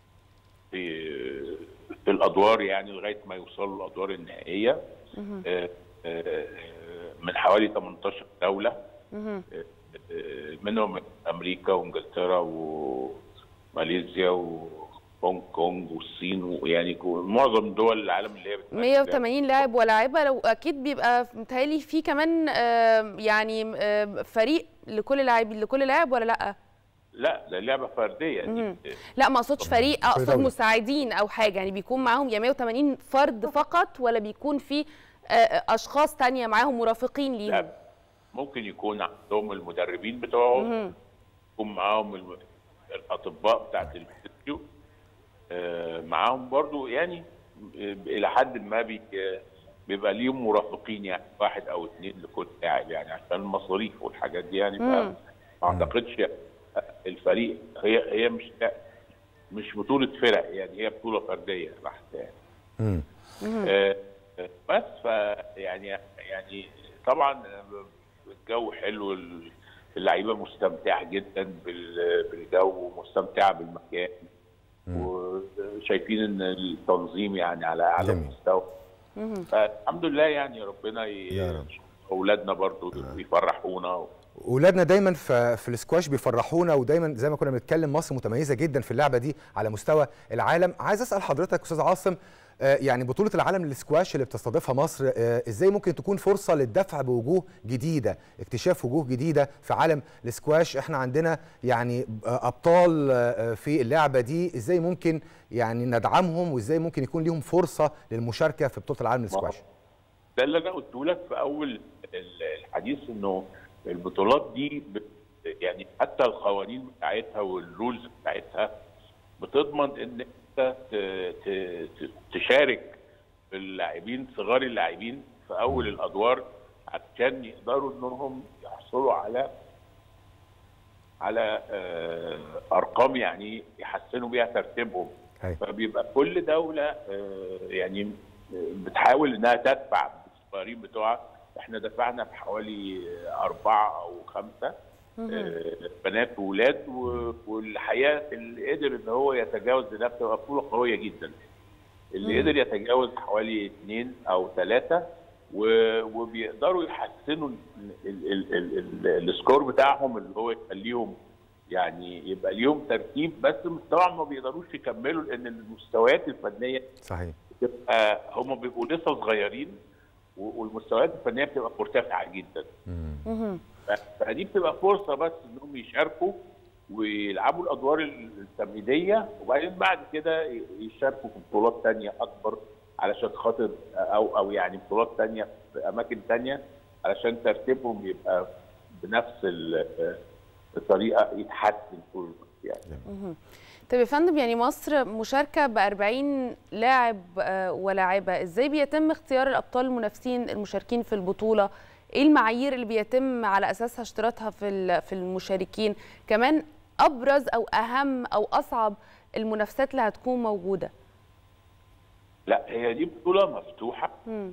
في في الادوار يعني لغايه ما يوصلوا الادوار النهائيه آه، آه، من حوالي 18 دوله آه، آه، منهم امريكا وانجلترا وماليزيا وهونج كونج والصين ويعني كو- معظم دول العالم اللي هي بتنافس 180 لاعب ولاعبة لو أكيد بيبقى متهيألي في كمان آه، يعني آه، فريق لكل لاعب لكل لاعب ولا لأ؟ لا ده لعبه فرديه مهم. دي لا ما اقصدش فريق اقصد دولة. مساعدين او حاجه يعني بيكون معاهم يا 180 فرد فقط ولا بيكون في آه، اشخاص تانية معاهم مرافقين ليهم لا ممكن يكون عندهم المدربين بتوعهم مهم. يكون معاهم الم- الاطباء بتاعت الاستوديو آه، معاهم برضو يعني آه، الى حد ما بي بيبقى ليهم مرافقين يعني واحد او اثنين لكل لاعب يعني عشان المصاريف والحاجات دي يعني مم. ما اعتقدش الفريق هي هي مش مش بطولة فرق يعني هي بطولة فردية بحت يعني مم. آه، آه، بس ف يعني يعني طبعا الجو حلو اللعيبه مستمتعه جدا بال- بالجو مستمتعه بالمكان وشايفين ان التنظيم يعني على اعلى جميل. مستوى فالحمد لله يعني ربنا ي... يا رب. اولادنا برضو يفرحونا اولادنا دايما في في السكواش بيفرحونا ودايما زي ما كنا بنتكلم مصر متميزه جدا في اللعبه دي على مستوى العالم عايز اسال حضرتك استاذ عاصم آه، يعني بطولة العالم للسكواش اللي بتستضيفها مصر آه، ازاي ممكن تكون فرصة للدفع بوجوه جديدة اكتشاف وجوه جديدة في عالم السكواش احنا عندنا يعني آه، ابطال آه، في اللعبة دي ازاي ممكن يعني ندعمهم وازاي ممكن يكون ليهم فرصة للمشاركة في بطولة العالم للسكواش ده اللي انا قلته لك في اول ال- الحديث انه البطولات دي بت يعني حتى القوانين بتاعتها والرولز بتاعتها بتضمن ان انت ت- ت- ت- تشارك اللاعبين صغار اللاعبين في اول الادوار عشان يقدروا انهم يحصلوا على على آه، ارقام يعني يحسنوا بيها ترتيبهم هاي. فبيبقى كل دوله آه، يعني آه، بتحاول انها تدفع الصغيرين بتوعها احنا دفعنا بحوالي اربعه او خمسه آه، بنات وولاد و- والحقيقه اللي قدر ان هو يتجاوز ده بتبقى بطوله قويه جدا اللي قدر يتجاوز حوالي اثنين او ثلاثه وبيقدروا يحسنوا ال- ال- ال- ال- ال- السكور بتاعهم اللي هو يخليهم يعني يبقى ليهم ترتيب بس طبعا ما بيقدروش يكملوا لان المستويات الفنيه صحيح بتبقى هم بيبقوا لسه صغيرين و- والمستويات الفنيه بتبقى مرتفعه جدا ف- فدي بتبقى فرصه بس انهم يشاركوا ويلعبوا الادوار التمهيديه وبعدين بعد كده ي- يشاركوا في بطولات تانية اكبر علشان خاطر او او يعني بطولات تانية في اماكن تانية علشان ترتيبهم يبقى بنفس ال- الطريقه يتحسن طول الوقت يعني طب يا فندم يعني مصر مشاركه ب 40 لاعب آه، ولاعبه ازاي بيتم اختيار الابطال المنافسين المشاركين في البطوله ايه المعايير اللي بيتم على اساسها اشتراطها في ال- في المشاركين كمان ابرز او اهم او اصعب المنافسات اللي هتكون موجوده لا هي دي بطوله مفتوحه مم.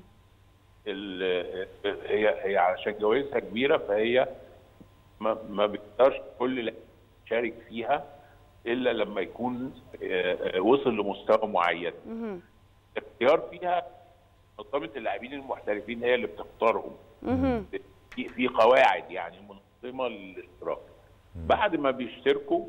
ال- هي هي علشان جوائزها كبيره فهي ما ما بيقدرش كل لاعب يشارك فيها الا لما يكون آه، آه، وصل لمستوى معين مهم. الاختيار فيها منظمه اللاعبين المحترفين هي اللي بتختارهم مهم. في في قواعد يعني منظمه للاشتراك بعد ما بيشتركوا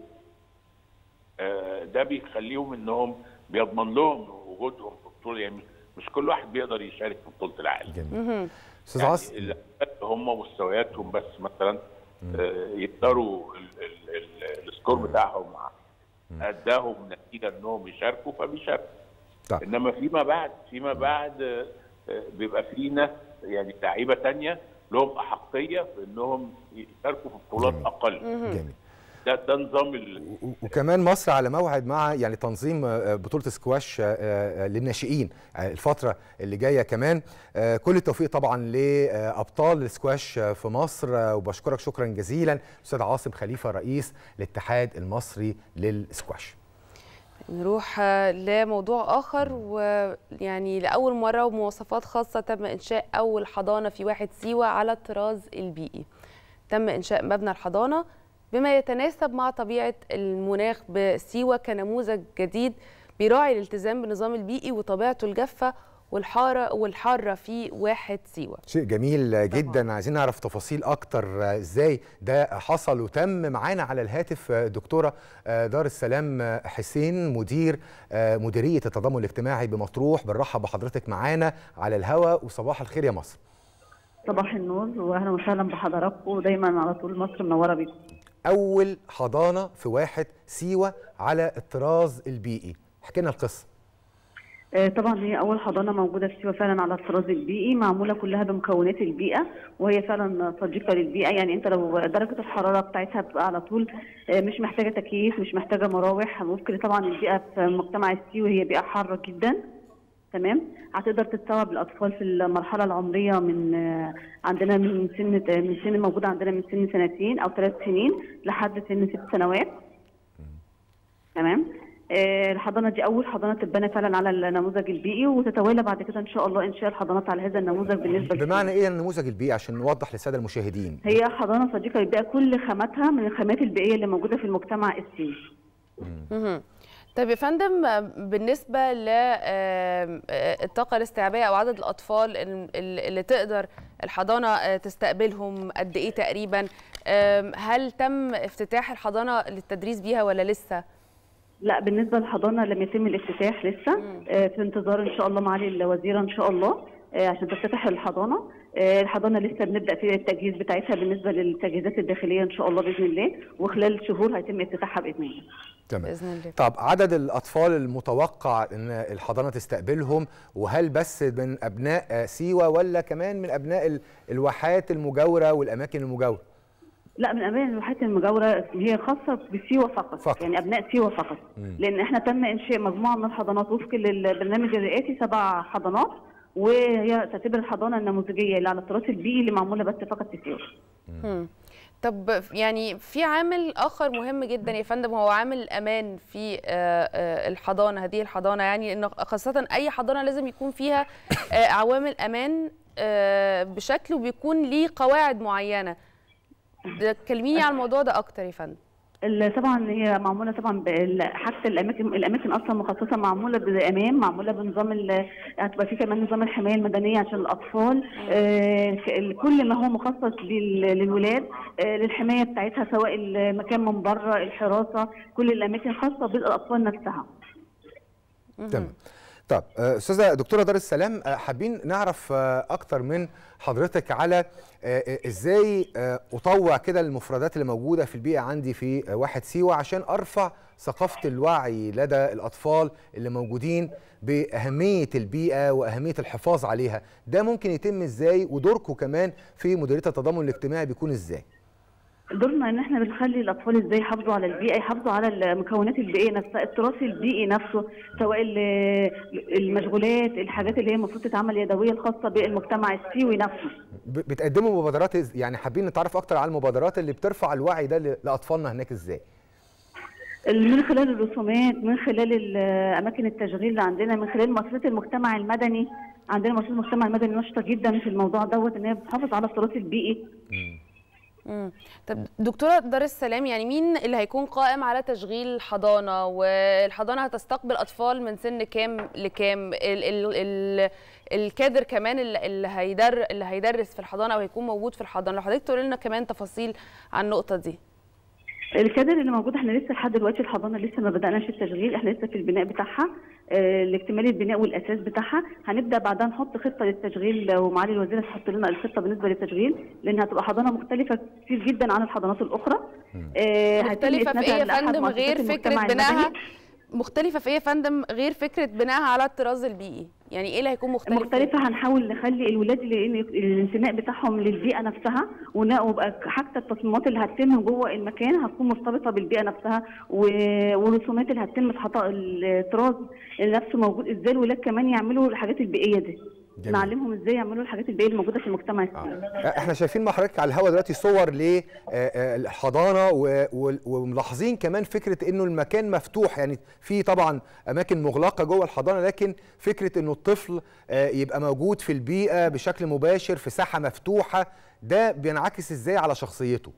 آه، ده بيخليهم انهم بيضمن لهم وجودهم في البطوله يعني مش كل واحد بيقدر يشارك في بطوله العالم جميل مهم. استاذ يعني عاصم اللي هم مستوياتهم بس مثلا آه، يقدروا ال- ال- ال- السكور بتاعهم اداهم نتيجه انهم يشاركوا فبيشاركوا طيب. انما فيما بعد فيما بعد آه، آه، بيبقى في ناس يعني لعيبه تانية لهم احقيه في انهم يشاركوا في بطولات جميل. اقل جميل ده ده نظام ال- و- وكمان مصر على موعد مع يعني تنظيم آه، بطولة سكواش آه، آه، للناشئين آه، الفترة اللي جاية كمان آه، كل التوفيق طبعا لأبطال السكواش آه، في مصر آه، وبشكرك شكرا جزيلا أستاذ عاصم خليفة رئيس الاتحاد المصري للسكواش نروح آه، لموضوع آخر ويعني لأول مرة ومواصفات خاصة تم إنشاء أول حضانة في واحد سيوة على الطراز البيئي تم إنشاء مبنى الحضانة بما يتناسب مع طبيعة المناخ بسيوة كنموذج جديد بيراعي الالتزام بالنظام البيئي وطبيعته الجافة والحارة والحارة في واحد سيوة شيء جميل جدا عايزين نعرف تفاصيل اكتر آه، ازاي ده حصل وتم معانا على الهاتف آه، دكتوره آه، دار السلام آه، حسين مدير آه، مديريه التضامن الاجتماعي بمطروح بنرحب بحضرتك معانا على الهواء وصباح الخير يا مصر صباح النور واهلا وسهلا بحضراتكم ودايما على طول مصر منوره بيكم اول حضانه في واحد سيوه على الطراز البيئي احكي لنا القصه آه، طبعا هي اول حضانه موجوده في سيوه فعلا على الطراز البيئي معموله كلها بمكونات البيئه وهي فعلا صديقه للبيئه يعني انت لو درجه الحراره بتاعتها بتبقى على طول آه، مش محتاجه تكييف مش محتاجه مراوح ممكن طبعا البيئه في مجتمع السيوي هي بيئه حاره جدا تمام هتقدر تستوعب الاطفال في المرحله العمريه من آه، عندنا من سن من سن موجوده عندنا من سن سنتين او ثلاث سنين لحد سن ست سنوات تمام آه، الحضانه دي اول حضانه تتبنى فعلا على النموذج البيئي وتتوالى بعد كده ان شاء الله انشاء الحضانات على هذا النموذج بالنسبه بمعنى ايه النموذج البيئي عشان نوضح للساده المشاهدين هي حضانه صديقه للبيئه كل خاماتها من الخامات البيئيه اللي موجوده في المجتمع السيوي مهم. طيب يا فندم آه، بالنسبة للطاقة الاستيعابية أو عدد الأطفال ال- ال- اللي تقدر الحضانة آه، تستقبلهم قد إيه تقريبا آم، هل تم افتتاح الحضانة للتدريس بيها ولا لسه؟ لا بالنسبه للحضانه لم يتم الافتتاح لسه آه، في انتظار ان شاء الله معالي الوزيره ان شاء الله آه، عشان تفتتح الحضانه آه، الحضانه لسه بنبدا في التجهيز بتاعتها بالنسبه للتجهيزات الداخليه ان شاء الله باذن الله وخلال شهور هيتم افتتاحها باذن الله تمام باذن الله طب عدد الاطفال المتوقع ان الحضانه تستقبلهم وهل بس من ابناء آه، سيوه ولا كمان من ابناء ال- الواحات المجاوره والاماكن المجاوره لا من اماكن الواحات المجاوره هي خاصه بسيوه فقط, فقط. يعني ابناء سيوه فقط مم. لان احنا تم انشاء مجموعه من الحضانات وفق للبرنامج الرئاسي سبع حضانات وهي تعتبر الحضانه النموذجيه اللي على التراث البيئي اللي معموله بس فقط في سيوه مم. طب يعني في عامل اخر مهم جدا يا فندم هو عامل الامان في آه، آه، الحضانه هذه الحضانه يعني ان خاصه اي حضانه لازم يكون فيها آه، عوامل امان آه، بشكل وبيكون ليه قواعد معينه ده كلميني عن الموضوع ده اكتر يا فندم ال- طبعا هي معموله طبعا بال- حتى الاماكن الاماكن اصلا مخصصه معموله بامان معموله بنظام ال- هتبقى في كمان نظام الحمايه المدنيه عشان الاطفال آه ك- كل ما هو مخصص لل- للولاد آه للحمايه بتاعتها سواء المكان من بره الحراسه كل الاماكن خاصه بالاطفال نفسها تمام طب آه، استاذه دكتوره دار السلام آه، حابين نعرف آه، اكتر من حضرتك على آه، آه، ازاي آه، اطوع كده المفردات اللي موجوده في البيئه عندي في آه، واحد سيوه عشان ارفع ثقافه الوعي لدى الاطفال اللي موجودين باهميه البيئه واهميه الحفاظ عليها ده ممكن يتم ازاي ودوركم كمان في مديريه التضامن الاجتماعي بيكون ازاي دورنا ان احنا بنخلي الاطفال ازاي يحافظوا على البيئه يحافظوا على المكونات البيئيه نفسها التراث البيئي نفسه سواء ال- المشغولات الحاجات اللي هي المفروض تتعمل يدويه الخاصه بالمجتمع السيوي نفسه ب- بتقدموا مبادرات إز- يعني حابين نتعرف اكتر على المبادرات اللي بترفع الوعي ده ل- لاطفالنا هناك ازاي من خلال الرسومات من خلال ال- اماكن التشغيل اللي عندنا من خلال مؤسسات المجتمع المدني عندنا مؤسسات المجتمع المدني نشطه جدا في الموضوع دوت ان هي بتحافظ على التراث البيئي مم. طب دكتوره دار السلام يعني مين اللي هيكون قائم على تشغيل الحضانه والحضانه هتستقبل اطفال من سن كام لكام ال ال ال الكادر كمان اللي اللي هيدر اللي هيدرس في الحضانه او هيكون موجود في الحضانه لو حضرتك تقول لنا كمان تفاصيل عن النقطه دي الكادر اللي موجود احنا لسه لحد دلوقتي الحضانه لسه ما بداناش التشغيل احنا لسه في البناء بتاعها اه لاكتمال البناء والاساس بتاعها هنبدا بعدها نحط خطه للتشغيل ومعالي الوزير هتحط لنا الخطه بالنسبه للتشغيل لانها هتبقى حضانه مختلفه كتير جدا عن الحضانات الاخرى اه هيتم مختلفه في إسنادها ايه يا لأحد فندم مؤسسات غير المجتمع فكره بنائها المدني. مختلفه في ايه يا فندم غير فكره بنائها على الطراز البيئي يعني ايه اللي هيكون مختلف مختلفة هنحاول نخلي الولاد اللي الانتماء بتاعهم للبيئة نفسها ون- ويبقى حتى التصميمات اللي هتتم جوه المكان هتكون مرتبطة بالبيئة نفسها و- والرسومات اللي هتتم تحطها الطراز اللي نفسه موجود ازاي الولاد كمان يعملوا الحاجات البيئية دي جميل. نعلمهم ازاي يعملوا الحاجات البيئية اللي موجودة في المجتمع السوري آه، احنا شايفين مع حضرتك على الهواء دلوقتي صور للحضانه وملاحظين كمان فكره انه المكان مفتوح يعني في طبعا اماكن مغلقه جوه الحضانه لكن فكره انه الطفل آه، يبقى موجود في البيئه بشكل مباشر في ساحه مفتوحه ده بينعكس ازاي على شخصيته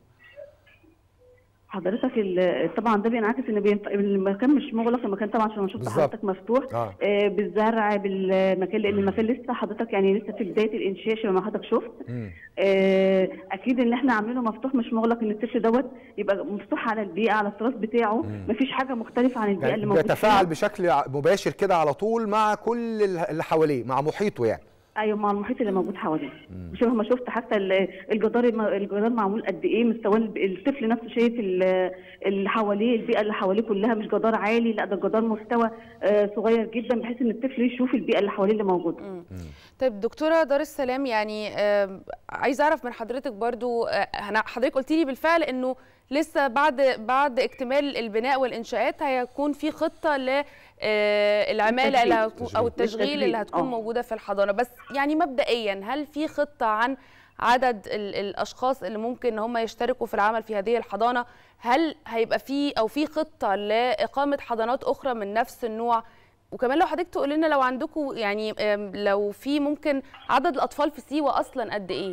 حضرتك ال- طبعا ده بينعكس ان بينف... المكان مش مغلق المكان طبعا عشان ما شفت بالظبط. حضرتك مفتوح آه. آه بالزرع بالمكان لان المكان لسه حضرتك يعني لسه في بدايه الانشاء شبه ما حضرتك شفت مم. آه، اكيد ان احنا عاملينه مفتوح مش مغلق ان الطفل دوت يبقى مفتوح على البيئه على التراث بتاعه مفيش حاجه مختلفه عن البيئه اللي يعني موجوده بيتفاعل فيها. بشكل ع- مباشر كده على طول مع كل اللي حواليه مع محيطه يعني ايوه مع المحيط اللي موجود حواليه شبه ما شفت حتى ال- الجدار الم- الجدار معمول قد ايه مستوى الب- الطفل نفسه شايف ال- اللي حواليه البيئه اللي حواليه كلها مش جدار عالي لا ده جدار مستوى آه، صغير جدا بحيث ان الطفل يشوف البيئه اللي حواليه اللي موجوده طيب دكتوره دار السلام يعني آم، عايزه اعرف من حضرتك برضو آه، هن- حضرتك قلت لي بالفعل انه لسه بعد بعد اكتمال البناء والانشاءات هيكون في خطه ل آه، العماله اللي التشغيل. هتكون او التشغيل اللي التشغيل، هتكون آه. موجوده في الحضانه بس يعني مبدئيا هل في خطه عن عدد ال- الاشخاص اللي ممكن ان هم يشتركوا في العمل في هذه الحضانه هل هيبقى في او في خطه لاقامه حضانات اخرى من نفس النوع وكمان لو حضرتك تقول لنا لو عندكم يعني آم، لو في ممكن عدد الاطفال في سيوه اصلا قد ايه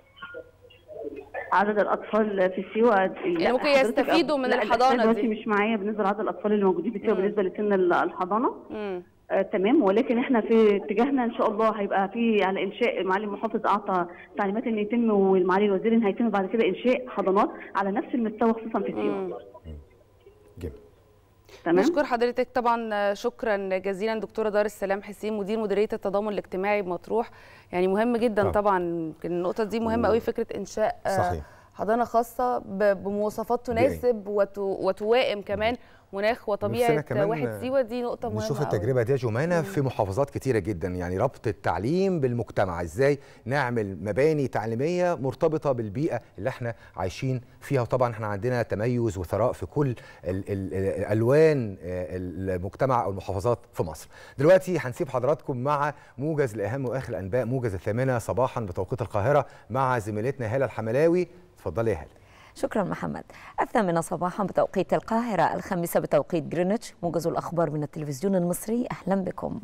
عدد الاطفال في سيوه يعني ممكن يستفيدوا من الحضانة دلوقتي دي. مش معايا بالنسبه لعدد الاطفال اللي موجودين في سيوه مم. بالنسبه لسن ال- الحضانه مم. آه تمام ولكن احنا في اتجاهنا ان شاء الله هيبقى في على انشاء معالي المحافظ اعطى تعليمات ان يتم والمعالي الوزير ان هيتم بعد كده انشاء حضانات على نفس المستوى خصوصا في سيوه مم. جميل تمام نشكر حضرتك طبعا شكرا جزيلا دكتوره دار السلام حسين مدير مديريه التضامن الاجتماعي بمطروح يعني مهم جدا طبعا. طبعا يمكن النقطه دي مهمه قوي فكره انشاء آه، صحيح. حضانه خاصه ب- بمواصفات تناسب وت- وتوائم كمان مناخ نفسنا وطبيعه كمان واحد سيوه دي نقطه مهمه نشوف قوي. التجربه دي يا جمانه في محافظات كتيره جدا يعني ربط التعليم بالمجتمع ازاي نعمل مباني تعليميه مرتبطه بالبيئه اللي احنا عايشين فيها وطبعا احنا عندنا تميز وثراء في كل ال ال الالوان آه، المجتمع او المحافظات في مصر دلوقتي هنسيب حضراتكم مع موجز لاهم واخر الانباء موجز الثامنه صباحا بتوقيت القاهره مع زميلتنا هاله الحملاوي اتفضلي يا هاله شكرا محمد الثامنة صباحا بتوقيت القاهرة الخامسة بتوقيت جرينتش موجز الأخبار من التلفزيون المصري أهلا بكم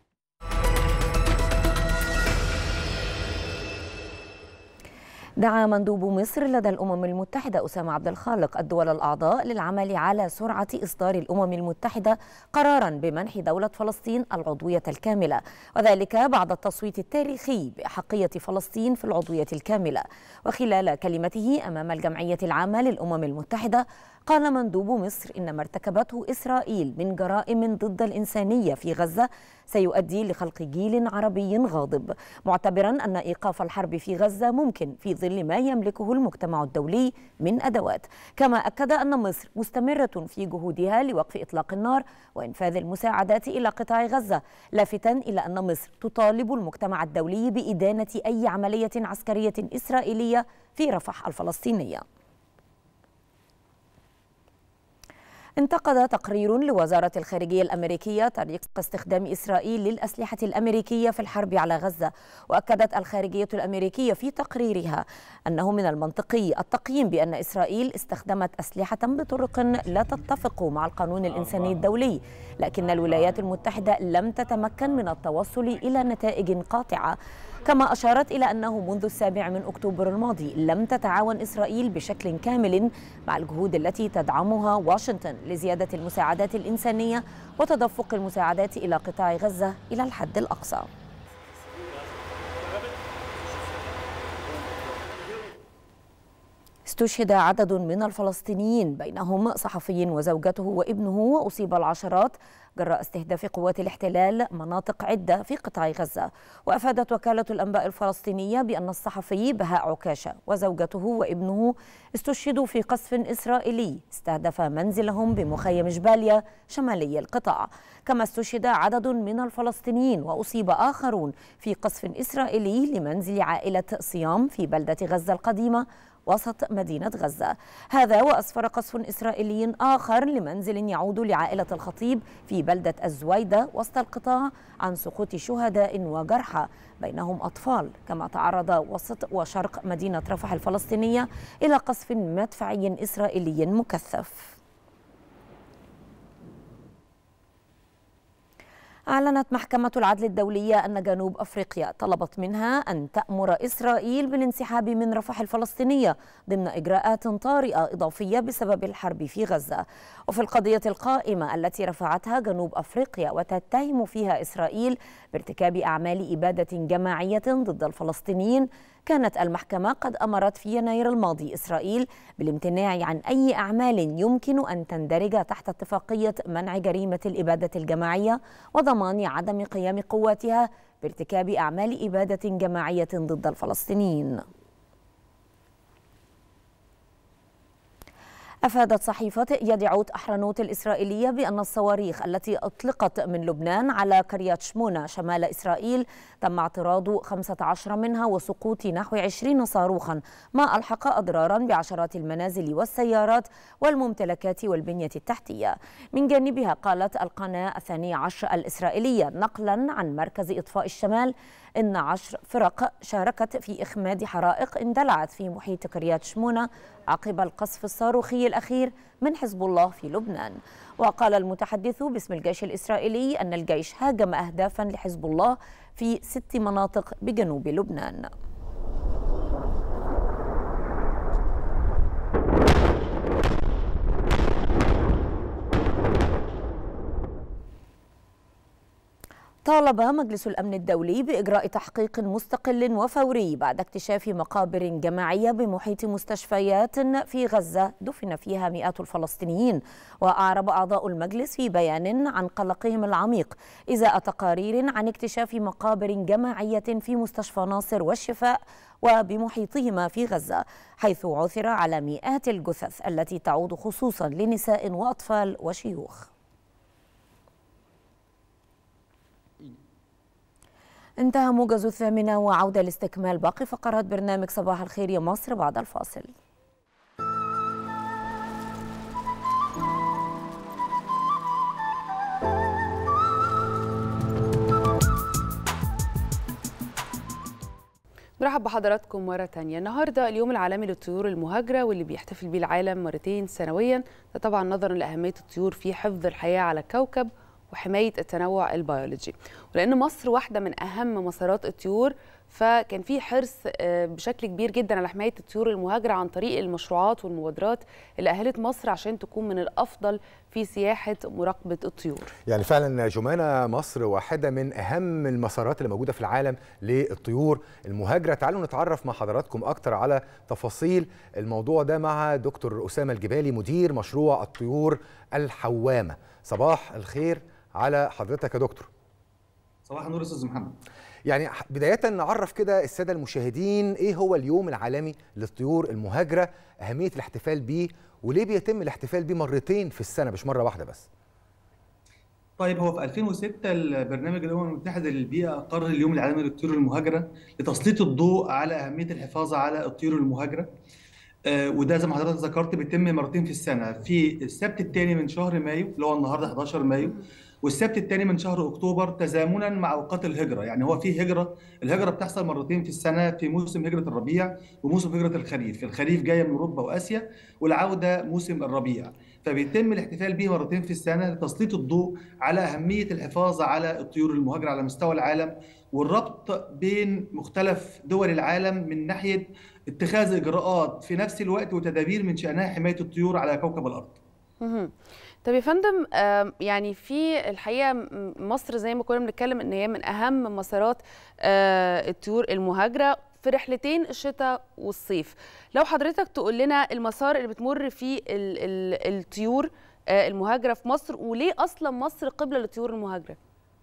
دعا مندوب مصر لدى الأمم المتحدة أسامة عبد الخالق الدول الأعضاء للعمل على سرعة إصدار الأمم المتحدة قرارا بمنح دولة فلسطين العضوية الكاملة وذلك بعد التصويت التاريخي بأحقية فلسطين في العضوية الكاملة وخلال كلمته أمام الجمعية العامة للأمم المتحدة قال مندوب مصر إن ما ارتكبته إسرائيل من جرائم ضد الإنسانية في غزة سيؤدي لخلق جيل عربي غاضب معتبرا أن إيقاف الحرب في غزة ممكن في ظل ما يملكه المجتمع الدولي من أدوات كما أكد أن مصر مستمرة في جهودها لوقف إطلاق النار وإنفاذ المساعدات إلى قطاع غزة لافتا إلى أن مصر تطالب المجتمع الدولي بإدانة أي عملية عسكرية إسرائيلية في رفح الفلسطينية انتقد تقرير لوزارة الخارجية الأمريكية طريقة استخدام إسرائيل للأسلحة الأمريكية في الحرب على غزة وأكدت الخارجية الأمريكية في تقريرها أنه من المنطقي التقييم بأن إسرائيل استخدمت أسلحة بطرق لا تتفق مع القانون الإنساني الدولي لكن الولايات المتحدة لم تتمكن من التوصل إلى نتائج قاطعة كما أشارت إلى أنه منذ السابع من أكتوبر الماضي لم تتعاون إسرائيل بشكل كامل مع الجهود التي تدعمها واشنطن لزيادة المساعدات الإنسانية وتدفق المساعدات إلى قطاع غزة إلى الحد الأقصى استشهد عدد من الفلسطينيين بينهم صحفي وزوجته وابنه وأصيب العشرات جراء استهداف قوات الاحتلال مناطق عدة في قطاع غزة وأفادت وكالة الأنباء الفلسطينية بأن الصحفي بهاء عكاشة وزوجته وابنه استشهدوا في قصف إسرائيلي استهدف منزلهم بمخيم جباليا شمالي القطاع كما استشهد عدد من الفلسطينيين وأصيب آخرون في قصف إسرائيلي لمنزل عائلة صيام في بلدة غزة القديمة وسط مدينة غزة هذا وأسفر قصف إسرائيلي آخر لمنزل يعود لعائلة الخطيب في بلدة الزويدة وسط القطاع عن سقوط شهداء وجرحى بينهم أطفال كما تعرض وسط وشرق مدينة رفح الفلسطينية إلى قصف مدفعي إسرائيلي مكثف أعلنت محكمة العدل الدولية أن جنوب أفريقيا طلبت منها أن تأمر إسرائيل بالانسحاب من رفح الفلسطينية ضمن إجراءات طارئة إضافية بسبب الحرب في غزة وفي القضية القائمة التي رفعتها جنوب أفريقيا وتتهم فيها إسرائيل بارتكاب أعمال إبادة جماعية ضد الفلسطينيين كانت المحكمة قد أمرت في يناير الماضي إسرائيل بالامتناع عن أي أعمال يمكن أن تندرج تحت اتفاقية منع جريمة الإبادة الجماعية وضمان عدم قيام قواتها بارتكاب أعمال إبادة جماعية ضد الفلسطينيين. أفادت صحيفة يدعوت أحرنوت الإسرائيلية بأن الصواريخ التي أطلقت من لبنان على كريات شمونة شمال إسرائيل تم اعتراض 15 منها وسقوط نحو 20 صاروخا ما ألحق أضرارا بعشرات المنازل والسيارات والممتلكات والبنية التحتية من جانبها قالت القناة الثانية عشر الإسرائيلية نقلا عن مركز إطفاء الشمال إن عشر فرق شاركت في إخماد حرائق اندلعت في محيط كريات شمونة عقب القصف الصاروخي الأخير من حزب الله في لبنان وقال المتحدث باسم الجيش الإسرائيلي أن الجيش هاجم أهدافا لحزب الله في ست مناطق بجنوب لبنان طالب مجلس الأمن الدولي بإجراء تحقيق مستقل وفوري بعد اكتشاف مقابر جماعية بمحيط مستشفيات في غزة دفن فيها مئات الفلسطينيين وأعرب أعضاء المجلس في بيان عن قلقهم العميق إزاء تقارير عن اكتشاف مقابر جماعية في مستشفى ناصر والشفاء وبمحيطهما في غزة حيث عثر على مئات الجثث التي تعود خصوصا لنساء وأطفال وشيوخ انتهى موجز الثامنة وعودة لاستكمال باقي فقرات برنامج صباح الخير يا مصر بعد الفاصل نرحب بحضراتكم مرة تانية النهاردة اليوم العالمي للطيور المهاجرة واللي بيحتفل بيه العالم مرتين سنويا ده طبعا نظرا لأهمية الطيور في حفظ الحياة على الكوكب وحماية التنوع البيولوجي ولأن مصر واحدة من أهم مسارات الطيور فكان في حرص بشكل كبير جدا على حمايه الطيور المهاجره عن طريق المشروعات والمبادرات اللي اهلت مصر عشان تكون من الافضل في سياحه مراقبه الطيور. يعني فعلا جمانه مصر واحده من اهم المسارات اللي موجوده في العالم للطيور المهاجره، تعالوا نتعرف مع حضراتكم اكتر على تفاصيل الموضوع ده مع دكتور اسامه الجبالي مدير مشروع الطيور الحوامه. صباح الخير على حضرتك يا دكتور. صباح النور استاذ محمد. يعني بداية نعرف كده السادة المشاهدين ايه هو اليوم العالمي للطيور المهاجرة أهمية الاحتفال بيه وليه بيتم الاحتفال بيه مرتين في السنة مش مرة واحدة بس طيب هو في 2006 البرنامج الامم المتحده للبيئه اقر اليوم العالمي للطيور المهاجره لتسليط الضوء على اهميه الحفاظ على الطيور المهاجره آه وده زي ما حضرتك ذكرت بيتم مرتين في السنه في السبت الثاني من شهر مايو اللي هو النهارده 11 مايو والسبت الثاني من شهر اكتوبر تزامنا مع اوقات الهجره يعني هو في هجره الهجره بتحصل مرتين في السنه في موسم هجره الربيع وموسم هجره الخريف الخريف جايه من اوروبا واسيا والعوده موسم الربيع فبيتم الاحتفال به مرتين في السنه لتسليط الضوء على اهميه الحفاظ على الطيور المهاجره على مستوى العالم والربط بين مختلف دول العالم من ناحيه اتخاذ اجراءات في نفس الوقت وتدابير من شانها حمايه الطيور على كوكب الارض. طب يا فندم يعني في الحقيقه مصر زي ما كنا بنتكلم ان هي من اهم مسارات الطيور المهاجره في رحلتين الشتاء والصيف لو حضرتك تقول لنا المسار اللي بتمر فيه ال ال الطيور المهاجره في مصر وليه اصلا مصر قبله للطيور المهاجره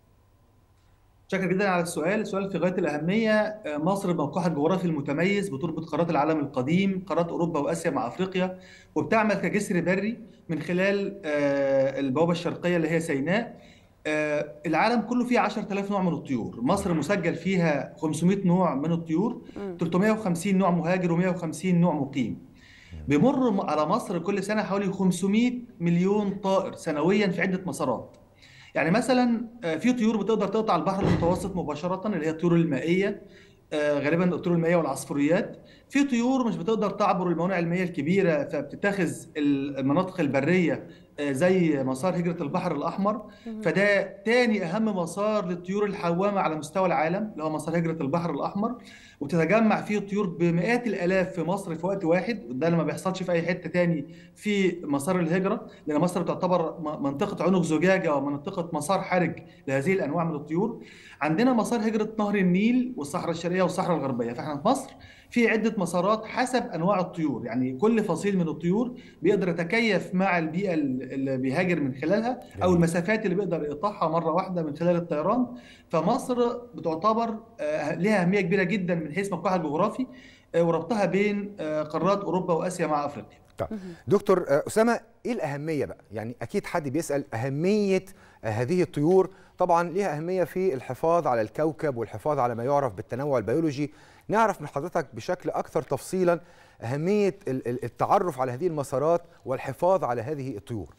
شكرا جدا على السؤال السؤال في غايه الاهميه مصر موقعها الجغرافي المتميز بتربط قارات العالم القديم قارات اوروبا واسيا مع افريقيا وبتعمل كجسر بري من خلال البوابه الشرقيه اللي هي سيناء العالم كله فيه 10000 نوع من الطيور مصر مسجل فيها 500 نوع من الطيور 350 نوع مهاجر و150 نوع مقيم بيمر على مصر كل سنه حوالي 500 مليون طائر سنويا في عده مسارات يعني مثلا في طيور بتقدر تقطع البحر المتوسط مباشره اللي هي الطيور المائيه غالبا الطيور المائيه والعصفوريات في طيور مش بتقدر تعبر الموانئ المائيه الكبيره فبتتخذ المناطق البريه زي مسار هجره البحر الاحمر فده تاني اهم مسار للطيور الحوامه على مستوى العالم اللي هو مسار هجره البحر الاحمر وتتجمع فيه طيور بمئات الالاف في مصر في وقت واحد وده اللي ما بيحصلش في اي حته تاني في مسار الهجره لان مصر تعتبر منطقه عنق زجاجه او منطقه مسار حرج لهذه الانواع من الطيور عندنا مسار هجره نهر النيل والصحراء الشرقيه والصحراء الغربيه فاحنا في مصر في عده مسارات حسب انواع الطيور يعني كل فصيل من الطيور بيقدر يتكيف مع البيئه اللي بيهاجر من خلالها او المسافات اللي بيقدر يقطعها مره واحده من خلال الطيران فمصر بتعتبر لها اهميه كبيره جدا من حيث موقعها الجغرافي وربطها بين قارات اوروبا واسيا مع افريقيا طيب دكتور اسامه ايه الاهميه بقى يعني اكيد حد بيسال اهميه هذه الطيور طبعا ليها اهميه في الحفاظ على الكوكب والحفاظ على ما يعرف بالتنوع البيولوجي نعرف من حضرتك بشكل اكثر تفصيلا اهميه التعرف على هذه المسارات والحفاظ على هذه الطيور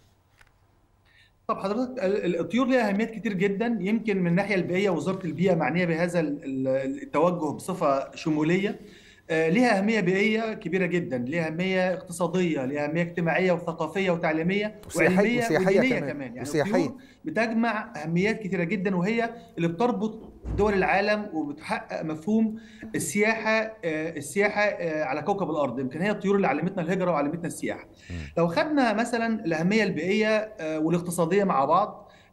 طب حضرتك الطيور ليها اهميات كتير جدا يمكن من الناحيه البيئيه وزاره البيئه معنيه بهذا التوجه بصفه شموليه ليها أهمية بيئية كبيرة جدا ليها أهمية اقتصادية ليها أهمية اجتماعية وثقافية وتعليمية وعلمية وسياحية كمان, كمان. يعني وسياحية بتجمع أهميات كثيرة جدا وهي اللي بتربط دول العالم وبتحقق مفهوم السياحة السياحة على كوكب الأرض يمكن هي الطيور اللي علمتنا الهجرة وعلمتنا السياحة لو خدنا مثلا الأهمية البيئية والاقتصادية مع بعض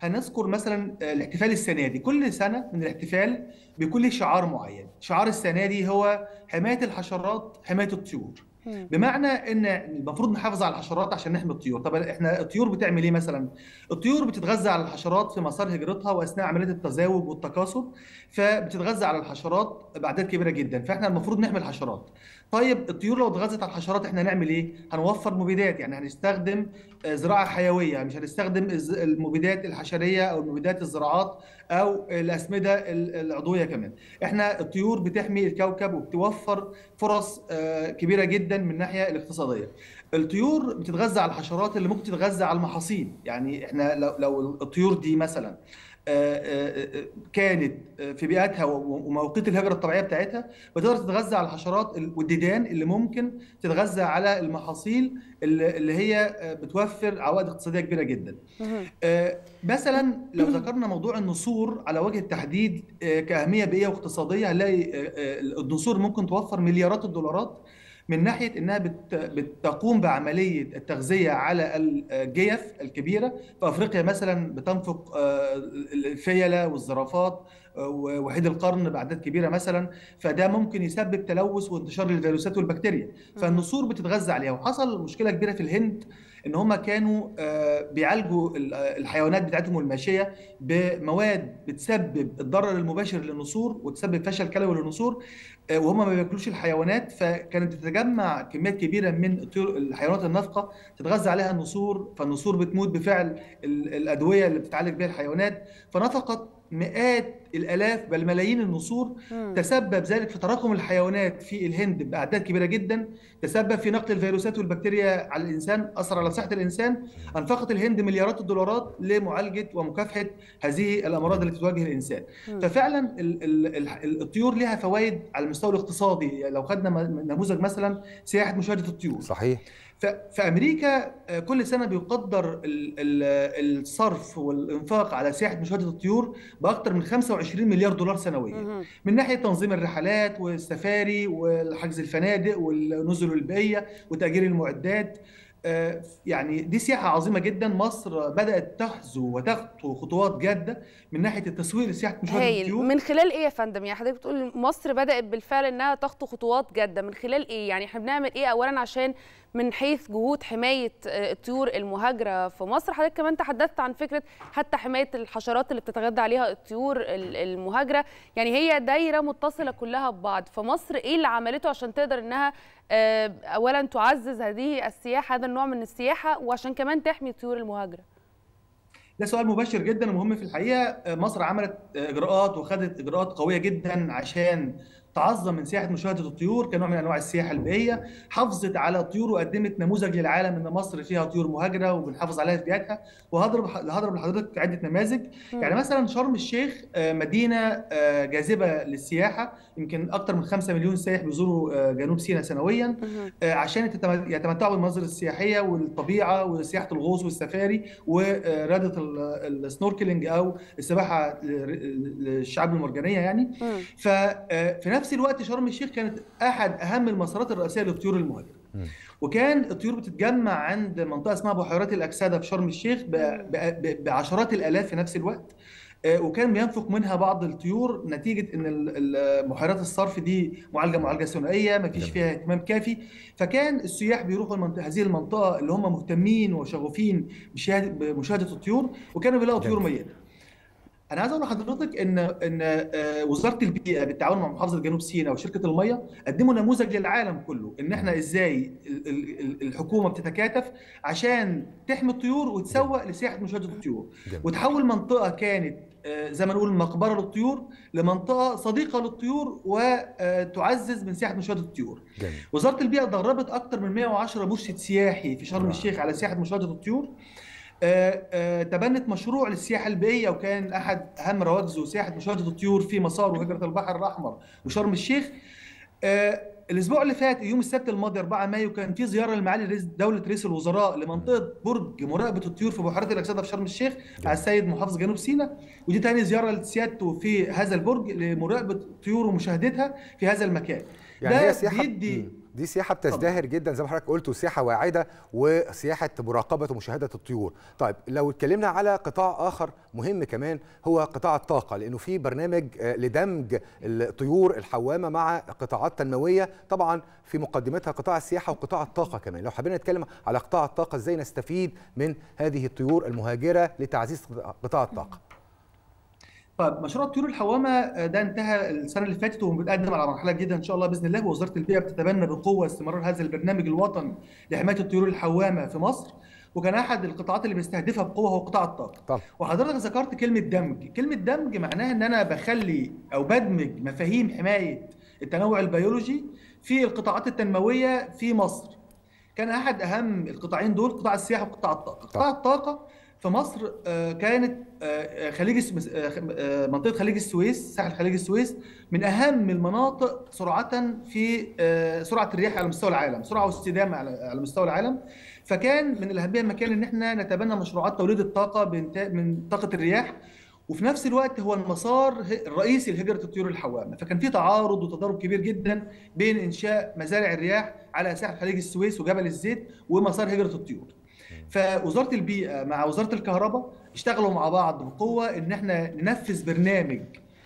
هنذكر مثلا آه، الاحتفال السنه دي كل سنه من الاحتفال بيكون له شعار معين شعار السنه دي هو حمايه الحشرات حمايه الطيور مم. بمعنى ان المفروض نحافظ على الحشرات عشان نحمي الطيور طب احنا الطيور بتعمل ايه مثلا الطيور بتتغذى على الحشرات في مسار هجرتها واثناء عمليه التزاوج والتكاثر فبتتغذى على الحشرات باعداد كبيره جدا فاحنا المفروض نحمي الحشرات طيب الطيور لو اتغذت على الحشرات احنا هنعمل ايه هنوفر مبيدات يعني هنستخدم آه، زراعه حيويه مش هنستخدم الز- المبيدات الحشريه او المبيدات الزراعات او الاسمده ال- العضويه كمان احنا الطيور بتحمي الكوكب وبتوفر فرص آه، كبيره جدا من الناحيه الاقتصاديه الطيور بتتغذى على الحشرات اللي ممكن تتغذى على المحاصيل يعني احنا لو لو الطيور دي مثلا آه، آه، آه، كانت آه، في بيئتها و- ومواقيت الهجره الطبيعيه بتاعتها بتقدر تتغذى على الحشرات ال- والديدان اللي ممكن تتغذى على المحاصيل اللي اللي هي آه، بتوفر عوائد اقتصاديه كبيره جدا. مهم. آه، مثلا لو ذكرنا موضوع النسور على وجه التحديد آه، كأهمية بيئية واقتصادية هنلاقي آه، آه، النسور ممكن توفر مليارات الدولارات من ناحية إنها بت- بتقوم بعملية التغذية على الجيف الكبيرة في أفريقيا مثلا بتنفق آه، الفيلة والزرافات آه، ووحيد القرن بأعداد كبيرة مثلا فده ممكن يسبب تلوث وانتشار للفيروسات والبكتيريا فالنسور بتتغذى عليها وحصل مشكلة كبيرة في الهند ان هم كانوا آه، بيعالجوا ال- آه، الحيوانات بتاعتهم الماشيه بمواد بتسبب الضرر المباشر للنسور وتسبب فشل كلوي للنسور آه، وهم ما بياكلوش الحيوانات فكانت بتتجمع كميات كبيره من الطيور الحيوانات النافقه تتغذى عليها النسور فالنسور بتموت بفعل ال- الادويه اللي بتتعالج بها الحيوانات فنفقت مئات الالاف بل ملايين النسور مم. تسبب ذلك في تراكم الحيوانات في الهند باعداد كبيره جدا تسبب في نقل الفيروسات والبكتيريا على الانسان اثر على صحه الانسان انفقت الهند مليارات الدولارات لمعالجه ومكافحه هذه الامراض التي تواجه الانسان مم. ففعلا ال ال ال الطيور لها فوائد على المستوى الاقتصادي يعني لو خدنا م- نموذج مثلا سياحه مشاهده الطيور صحيح ف- في امريكا آه، كل سنه بيقدر ال- ال- الصرف والانفاق على سياحه مشاهده الطيور باكثر من 25 مليار دولار سنويا مهم. من ناحيه تنظيم الرحلات والسفاري والحجز الفنادق والنزل البيئيه وتاجير المعدات آه، يعني دي سياحه عظيمه جدا مصر بدات تحذو وتخطو خطوات جاده من ناحيه التسويق لسياحه مشاهده هايل الطيور من خلال ايه يا فندم يعني حضرتك بتقول مصر بدات بالفعل انها تخطو خطوات جاده من خلال ايه يعني احنا بنعمل ايه اولا عشان من حيث جهود حمايه آه، الطيور المهاجره في مصر حضرتك كمان تحدثت عن فكره حتى حمايه الحشرات اللي بتتغذى عليها الطيور ال- المهاجره يعني هي دايره متصله كلها ببعض فمصر ايه اللي عملته عشان تقدر انها آه، اولا تعزز هذه السياحه هذا النوع من السياحه وعشان كمان تحمي الطيور المهاجره ده سؤال مباشر جدا ومهم في الحقيقه مصر عملت اجراءات وخدت اجراءات قويه جدا عشان تعظم من سياحه مشاهده الطيور كنوع من انواع السياحه البيئيه حافظت على الطيور وقدمت نموذج للعالم ان مصر فيها طيور مهاجره وبنحافظ عليها في بيئتها وهضرب هضرب لحضرتك عده نماذج مم. يعني مثلا شرم الشيخ آه، مدينه آه، جاذبه للسياحه يمكن اكثر من 5 مليون سائح بيزوروا آه، جنوب سيناء سنويا مهم. آه، عشان يتم- يتمتعوا بالمناظر السياحيه والطبيعه وسياحه الغوص والسفاري ورياضه ال- السنوركلينج او السباحه ل- للشعاب المرجانيه يعني مم. ففي نفس الوقت شرم الشيخ كانت احد اهم المسارات الرئيسيه للطيور المهاجره مم. وكان الطيور بتتجمع عند منطقه اسمها بحيرات الاكسده في شرم الشيخ ب- ب- ب- بعشرات الالاف في نفس الوقت آه، وكان بينفق منها بعض الطيور نتيجه ان ال- ال- بحيرات الصرف دي معالجه معالجه ثنائيه ما فيش جميل. فيها اهتمام كافي فكان السياح بيروحوا المنطقه هذه المنطقه اللي هم مهتمين وشغوفين بشهادة- بمشاهده الطيور وكانوا بيلاقوا طيور جميل. ميته انا عايز اقول لحضرتك ان ان آه، وزاره البيئه بالتعاون مع محافظه جنوب سيناء وشركه الميه قدموا نموذج للعالم كله ان احنا ازاي ال- ال- ال- الحكومه بتتكاتف عشان تحمي الطيور وتسوق لسياحه مشاهده الطيور جميل. وتحول منطقه كانت آه، زي ما نقول مقبره للطيور لمنطقه صديقه للطيور وتعزز من سياحه مشاهده الطيور جميل وزاره البيئه دربت اكثر من 110 مرشد سياحي في شرم واو. الشيخ على سياحه مشاهده الطيور آه، آه، تبنت مشروع للسياحه البيئيه وكان احد اهم رواجزه سياحه مشاهده الطيور في مسار وهجره البحر الاحمر وشرم الشيخ آه، الاسبوع اللي فات يوم السبت الماضي 4 مايو كان في زياره لمعالي رئيس دوله رئيس الوزراء لمنطقه برج مراقبه الطيور في بحيرات الاكسده في شرم الشيخ مع السيد محافظ جنوب سيناء ودي تاني زياره لسيادته في هذا البرج لمراقبه الطيور ومشاهدتها في هذا المكان يعني ده هي سياحه بيدي مم. دي سياحه بتزدهر جدا زي ما حضرتك قلت وسياحه واعده وسياحه مراقبه ومشاهده الطيور طيب لو اتكلمنا على قطاع اخر مهم كمان هو قطاع الطاقه لانه في برنامج آه، لدمج الطيور الحوامه مع قطاعات تنمويه طبعا في مقدمتها قطاع السياحه وقطاع الطاقه كمان لو حبينا نتكلم على قطاع الطاقه ازاي نستفيد من هذه الطيور المهاجره لتعزيز قطاع الطاقه طيب مشروع الطيور الحوامه آه، ده انتهى السنه اللي فاتت وبنقدم على مرحله جديده ان شاء الله باذن الله ووزاره البيئه بتتبنى بقوه استمرار هذا البرنامج الوطني لحمايه الطيور الحوامه في مصر وكان احد القطاعات اللي بيستهدفها بقوه هو قطاع الطاقه طبعا وحضرتك ذكرت كلمه دمج كلمه دمج معناها ان انا بخلي او بدمج مفاهيم حمايه التنوع البيولوجي في القطاعات التنمويه في مصر كان احد اهم القطاعين دول قطاع السياحه وقطاع الطاقه قطاع الطاقه في مصر آه، كانت آه، آه، خليج الس- آه، آه، منطقه خليج السويس ساحل خليج السويس من اهم المناطق سرعه في آه، سرعه الرياح على مستوى العالم سرعه واستدامه على على مستوى العالم فكان من الاهميه مكان ان احنا نتبنى مشروعات توليد الطاقه بإنتا- من طاقه الرياح وفي نفس الوقت هو المسار ه- الرئيسي لهجره الطيور الحوامه فكان في تعارض وتضارب كبير جدا بين انشاء مزارع الرياح على ساحل خليج السويس وجبل الزيت ومسار هجره الطيور فوزاره البيئه مع وزاره الكهرباء اشتغلوا مع بعض بقوه ان احنا ننفذ برنامج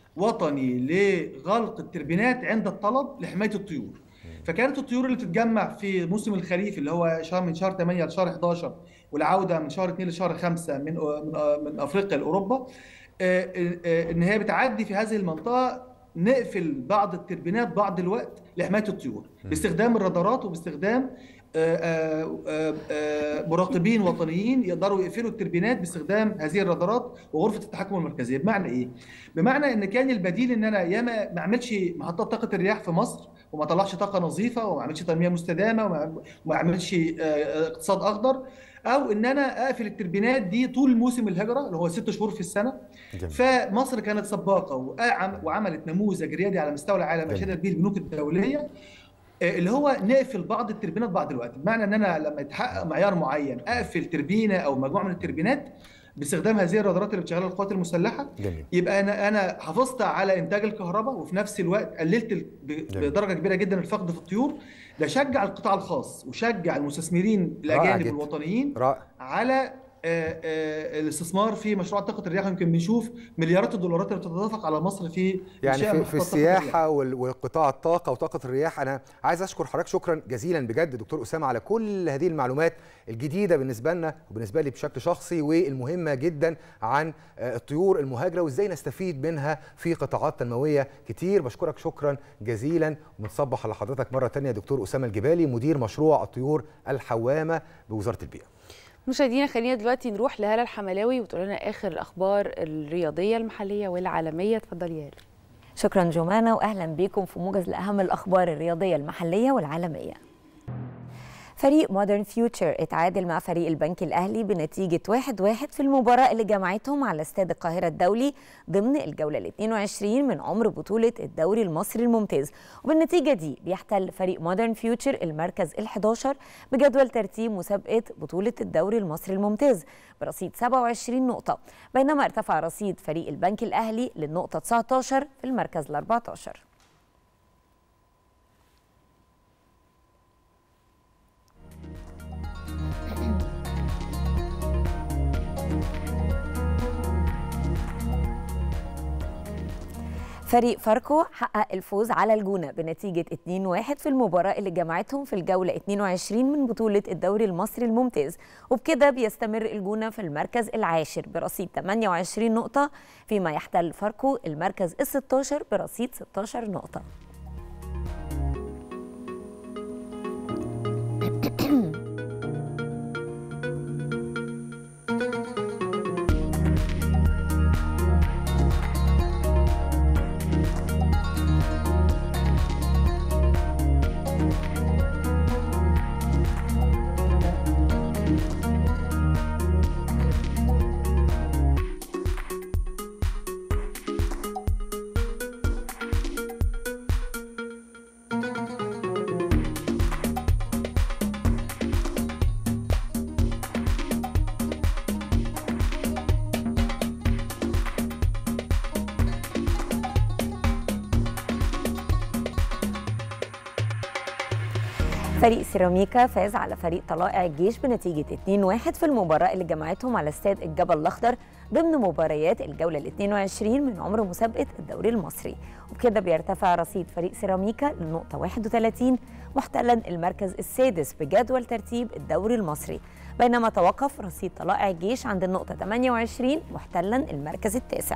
وطني لغلق التربينات عند الطلب لحمايه الطيور فكانت الطيور اللي بتتجمع في موسم الخريف اللي هو شهر من شهر 8 لشهر 11 والعوده من شهر 2 لشهر 5 من من من افريقيا لاوروبا آه، آه، ان هي بتعدي في هذه المنطقه نقفل بعض التربينات بعض الوقت لحمايه الطيور باستخدام الرادارات وباستخدام آه، آه، آه، آه، مراقبين وطنيين يقدروا يقفلوا التربينات باستخدام هذه الرادارات وغرفه التحكم المركزيه بمعنى ايه بمعنى ان كان البديل ان انا يا ما ما اعملش محطات طاقه الرياح في مصر وما اطلعش طاقه نظيفه وما اعملش تنميه مستدامه وما وما اعملش آه، اقتصاد اخضر او ان انا اقفل التربينات دي طول موسم الهجره اللي هو ست شهور في السنه جميل. فمصر كانت سباقه وأعم- وعملت نموذج ريادي على مستوى العالم جميل. اشادت به البنوك الدوليه آه، اللي هو نقفل بعض التربينات بعض الوقت بمعنى ان انا لما يتحقق معيار معين اقفل تربينه او مجموعه من التربينات باستخدام هذه الرادارات اللي بتشغلها القوات المسلحه جميل يبقى انا انا حافظت على انتاج الكهرباء وفي نفس الوقت قللت ال- ب- جميل. بدرجه كبيره جدا الفقد في الطيور ده شجع القطاع الخاص وشجع المستثمرين رائع الاجانب جدا. الوطنيين رائع على آه، آه، الاستثمار في مشروع طاقه الرياح يمكن بنشوف مليارات الدولارات اللي بتتدفق على مصر في يعني إنشاء في, محطات في طاقة الرياح. السياحه وال- وقطاع الطاقه وطاقه الرياح انا عايز اشكر حضرتك شكرا جزيلا بجد دكتور اسامه على كل هذه المعلومات الجديده بالنسبه لنا وبالنسبه لي بشكل شخصي والمهمه جدا عن آه، الطيور المهاجره وازاي نستفيد منها في قطاعات تنمويه كتير بشكرك شكرا جزيلا وبنصبح على حضرتك مره تانية دكتور اسامه الجبالي مدير مشروع الطيور الحوامه بوزاره البيئه مشاهدينا خلينا دلوقتي نروح لهالة الحملاوي وتقول لنا اخر الاخبار الرياضيه المحليه والعالميه اتفضلي يا هالة شكرا جمانة وأهلا بكم في موجز لأهم الأخبار الرياضية المحلية والعالمية فريق مودرن فيوتشر اتعادل مع فريق البنك الأهلي بنتيجة 1-1 في المباراة اللي جمعتهم على استاد القاهرة الدولي ضمن الجولة ال 22 من عمر بطولة الدوري المصري الممتاز وبالنتيجة دي بيحتل فريق مودرن فيوتشر المركز ال 11 بجدول ترتيب مسابقة بطولة الدوري المصري الممتاز برصيد 27 نقطة بينما ارتفع رصيد فريق البنك الأهلي للنقطة 19 في المركز ال 14 فريق فاركو حقق الفوز على الجونة بنتيجة 2-1 في المباراة اللي جمعتهم في الجولة 22 من بطولة الدوري المصري الممتاز وبكده بيستمر الجونة في المركز العاشر برصيد 28 نقطة فيما يحتل فاركو المركز ال 16 برصيد 16 نقطة فريق سيراميكا فاز على فريق طلائع الجيش بنتيجة 2-1 في المباراة اللي جمعتهم على استاد الجبل الأخضر ضمن مباريات الجولة ال 22 من عمر مسابقة الدوري المصري وبكده بيرتفع رصيد فريق سيراميكا لنقطة 31 محتلا المركز السادس بجدول ترتيب الدوري المصري بينما توقف رصيد طلائع الجيش عند النقطة 28 محتلا المركز التاسع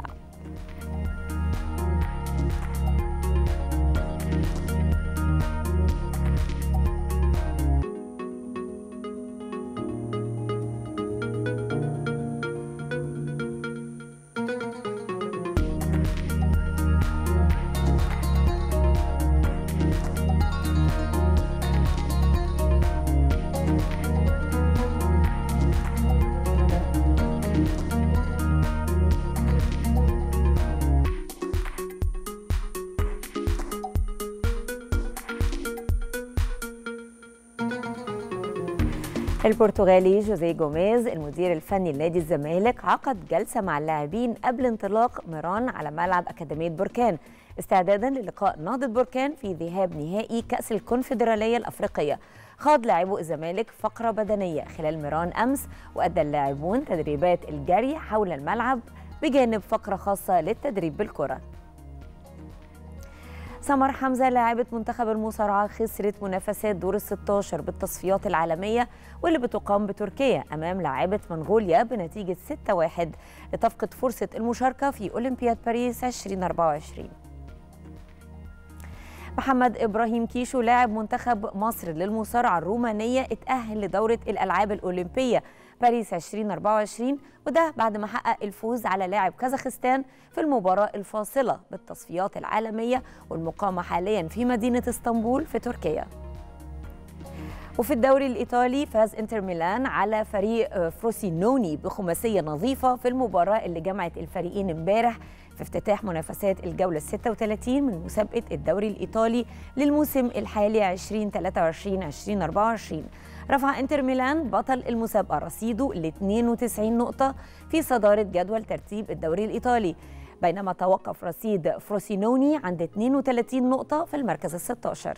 البرتغالي جوزيه جوميز المدير الفني لنادي الزمالك عقد جلسة مع اللاعبين قبل انطلاق ميران على ملعب أكاديمية بركان استعدادا للقاء نهضة بركان في ذهاب نهائي كأس الكونفدرالية الأفريقية خاض لاعبو الزمالك فقرة بدنية خلال ميران أمس وأدى اللاعبون تدريبات الجري حول الملعب بجانب فقرة خاصة للتدريب بالكرة سمر حمزة لاعبة منتخب المصارعة خسرت منافسات دور ال 16 بالتصفيات العالمية واللي بتقام بتركيا أمام لاعبة منغوليا بنتيجة 6-1 لتفقد فرصة المشاركة في أولمبياد باريس 2024 محمد إبراهيم كيشو لاعب منتخب مصر للمصارعة الرومانية اتأهل لدورة الألعاب الأولمبية باريس 2024 وده بعد ما حقق الفوز على لاعب كازاخستان في المباراة الفاصلة بالتصفيات العالمية والمقامة حاليا في مدينة اسطنبول في تركيا وفي الدوري الإيطالي فاز إنتر ميلان على فريق فروسينوني بخماسية نظيفة في المباراة اللي جمعت الفريقين امبارح في افتتاح منافسات الجولة 36 من مسابقة الدوري الإيطالي للموسم الحالي 2023-2024 رفع انتر ميلان بطل المسابقة رصيده ل 92 نقطة في صدارة جدول ترتيب الدوري الإيطالي بينما توقف رصيد فروسينوني عند 32 نقطة في المركز ال 16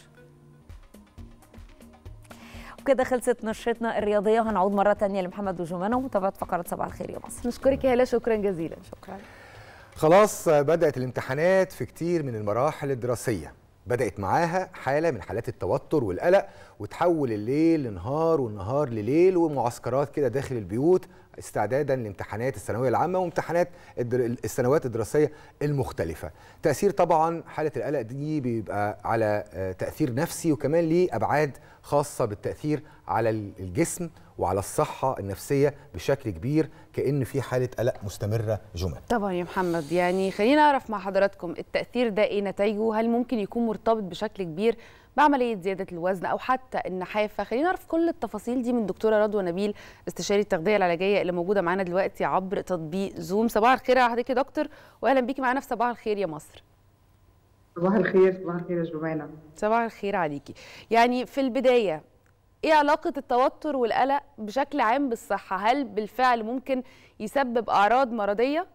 وكده خلصت نشرتنا الرياضية وهنعود مرة تانية لمحمد وجمانة ومتابعة فقرات صباح الخير يا مصر نشكرك يا هلا شكرا جزيلا شكرا خلاص بدأت الامتحانات في كتير من المراحل الدراسية بدأت معاها حالة من حالات التوتر والقلق وتحول الليل لنهار والنهار لليل ومعسكرات كده داخل البيوت استعدادا لامتحانات الثانويه العامه وامتحانات السنوات الدراسيه المختلفه. تاثير طبعا حاله القلق دي بيبقى على تاثير نفسي وكمان ليه ابعاد خاصه بالتاثير على الجسم وعلى الصحه النفسيه بشكل كبير كان في حاله قلق مستمره جمل. طبعا يا محمد يعني خلينا نعرف مع حضراتكم التاثير ده ايه نتائجه هل ممكن يكون مرتبط بشكل كبير بعمليه زياده الوزن او حتى النحافه خلينا نعرف كل التفاصيل دي من دكتوره رضوى نبيل استشاري التغذيه العلاجيه اللي موجوده معانا دلوقتي عبر تطبيق زوم صباح الخير على حضرتك يا دكتور واهلا بيكي معانا في صباح الخير يا مصر صباح الخير صباح الخير يا جمانة صباح الخير عليكي يعني في البدايه ايه علاقه التوتر والقلق بشكل عام بالصحه هل بالفعل ممكن يسبب اعراض مرضيه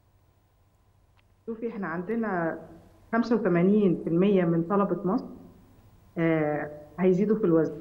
شوفي احنا عندنا 85% من طلبه مصر آه هيزيدوا في الوزن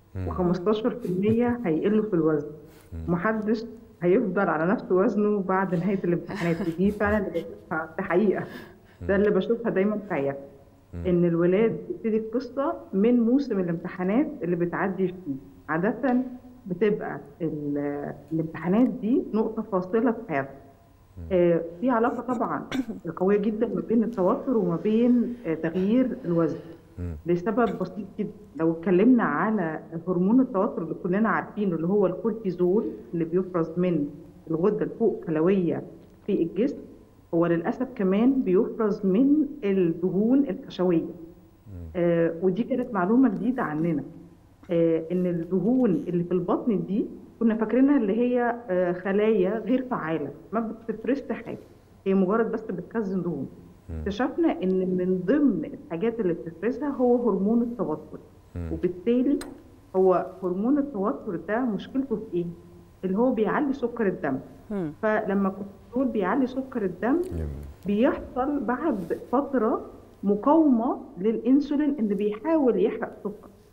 و15% هيقلوا في الوزن محدش هيفضل على نفس وزنه بعد نهايه الامتحانات دي فعلا اللي بشوفها ده حقيقه ده اللي بشوفها دايما في عيادتي ان الولاد بتبتدي القصه من موسم الامتحانات اللي بتعدي فيه عاده بتبقى الامتحانات دي نقطه فاصله في حياتهم آه في علاقه طبعا قويه جدا ما بين التوتر وما بين آه تغيير الوزن لسبب بسيط جدا لو اتكلمنا على هرمون التوتر اللي كلنا عارفينه اللي هو الكورتيزول اللي بيفرز من الغده الفوق كلويه في الجسم هو للاسف كمان بيفرز من الدهون الحشويه آه ودي كانت معلومه جديده عننا آه ان الدهون اللي في البطن دي كنا فاكرينها اللي هي آه خلايا غير فعاله ما بتفرزش حاجه هي مجرد بس بتخزن دهون اكتشفنا ان من ضمن الحاجات اللي بتفرزها هو هرمون التوتر وبالتالي هو هرمون التوتر ده مشكلته في ايه؟ اللي هو بيعلي سكر الدم مم. فلما الكورتيزول بيعلي سكر الدم بيحصل بعد فتره مقاومه للانسولين اللي بيحاول يحرق سكر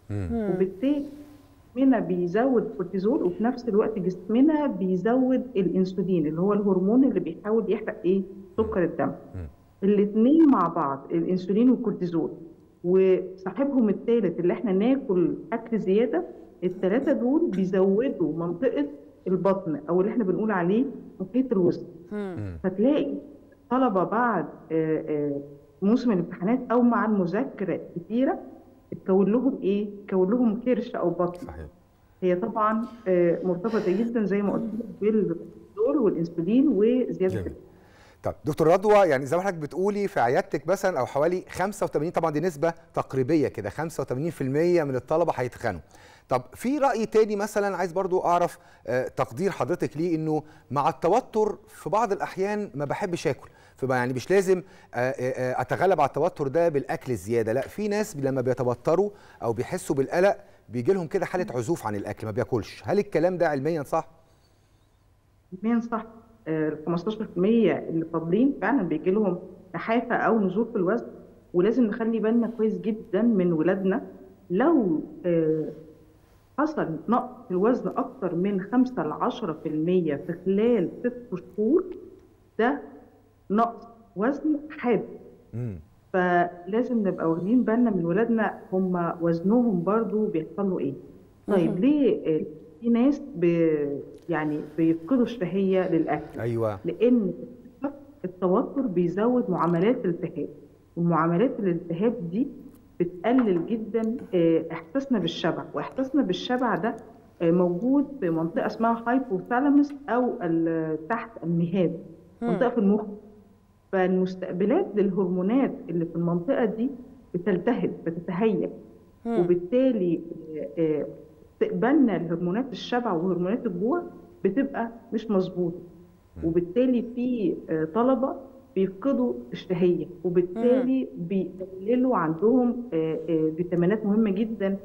وبالتالي جسمنا بيزود الكورتيزول وفي نفس الوقت جسمنا بيزود الانسولين اللي هو الهرمون اللي بيحاول يحرق ايه سكر الدم الاثنين مع بعض الانسولين والكورتيزول وصاحبهم الثالث اللي احنا ناكل اكل زياده الثلاثه دول بيزودوا منطقه البطن او اللي احنا بنقول عليه محيط الوسط فتلاقي الطلبه بعد آه، آه، موسم الامتحانات او مع المذاكره كتيره اتكون لهم ايه؟ اتكون لهم كرش او بطن صحيح هي طبعا آه، مرتبطه جدا زي ما قلت لك بالكورتيزول والانسولين وزياده جميل. طب دكتور رضوى يعني زي ما حضرتك بتقولي في عيادتك مثلا او حوالي 85 طبعا دي نسبه تقريبيه كده 85% من الطلبه هيتخنوا طب في راي تاني مثلا عايز برضو اعرف آه، تقدير حضرتك ليه انه مع التوتر في بعض الاحيان ما بحبش اكل فبقى يعني مش لازم آه، آه، آه، اتغلب على التوتر ده بالاكل الزياده لا في ناس لما بيتوتروا او بيحسوا بالقلق بيجي لهم كده حاله عزوف عن الاكل ما بياكلش هل الكلام ده علميا صح علميا صح آه، ال 15% اللي فاضلين فعلا بيجي لهم نحافه او نزول في الوزن ولازم نخلي بالنا كويس جدا من ولادنا لو آه، حصل نقص في الوزن اكتر من 5 ل 10% في خلال 6 شهور ده نقص وزن حاد امم فلازم نبقى واخدين بالنا من ولادنا هم وزنهم برضو بيحصل له ايه طيب ليه آه، في ناس ب... يعني بيفقدوا الشهية للأكل ايوه لأن التوتر بيزود معاملات الالتهاب ومعاملات الالتهاب دي بتقلل جدا آه، إحساسنا بالشبع وإحساسنا بالشبع ده آه، موجود في منطقة اسمها هايبوثالاموس أو ال- تحت النهاد منطقة في المخ فالمستقبلات للهرمونات اللي في المنطقة دي بتلتهب بتتهيأ وبالتالي آه، آه، استقبالنا لهرمونات الشبع وهرمونات الجوع بتبقى مش مظبوطه وبالتالي في آه، طلبه بيفقدوا الشهيه وبالتالي بيقللوا عندهم آه، آه، فيتامينات مهمه جدا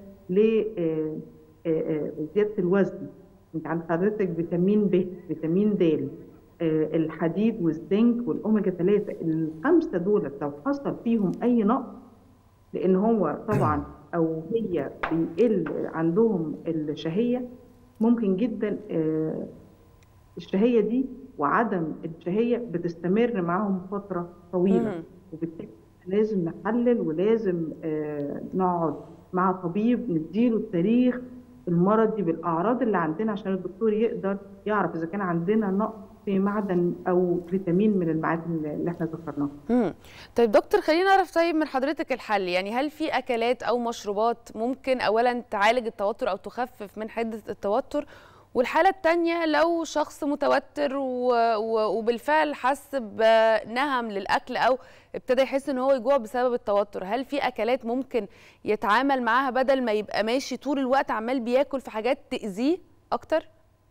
لزياده الوزن انت عند حضرتك فيتامين ب فيتامين د آه، الحديد والزنك والاوميجا 3 الخمسه دول لو حصل فيهم اي نقص لان هو طبعا او هي بيقل عندهم الشهيه ممكن جدا آه، الشهيه دي وعدم الشهيه بتستمر معاهم فتره طويله مم. وبالتالي لازم نحلل ولازم آه، نقعد مع طبيب نديله التاريخ المرضي بالاعراض اللي عندنا عشان الدكتور يقدر يعرف اذا كان عندنا نقص في معدن او فيتامين من المعادن اللي احنا ذكرناها مم. طيب دكتور خلينا نعرف طيب من حضرتك الحل يعني هل في اكلات او مشروبات ممكن اولا تعالج التوتر او تخفف من حده التوتر والحاله الثانيه لو شخص متوتر و... و... وبالفعل حس بنهم للاكل او ابتدى يحس ان هو يجوع بسبب التوتر هل في اكلات ممكن يتعامل معاها بدل ما يبقى ماشي طول الوقت عمال بياكل في حاجات تاذيه اكتر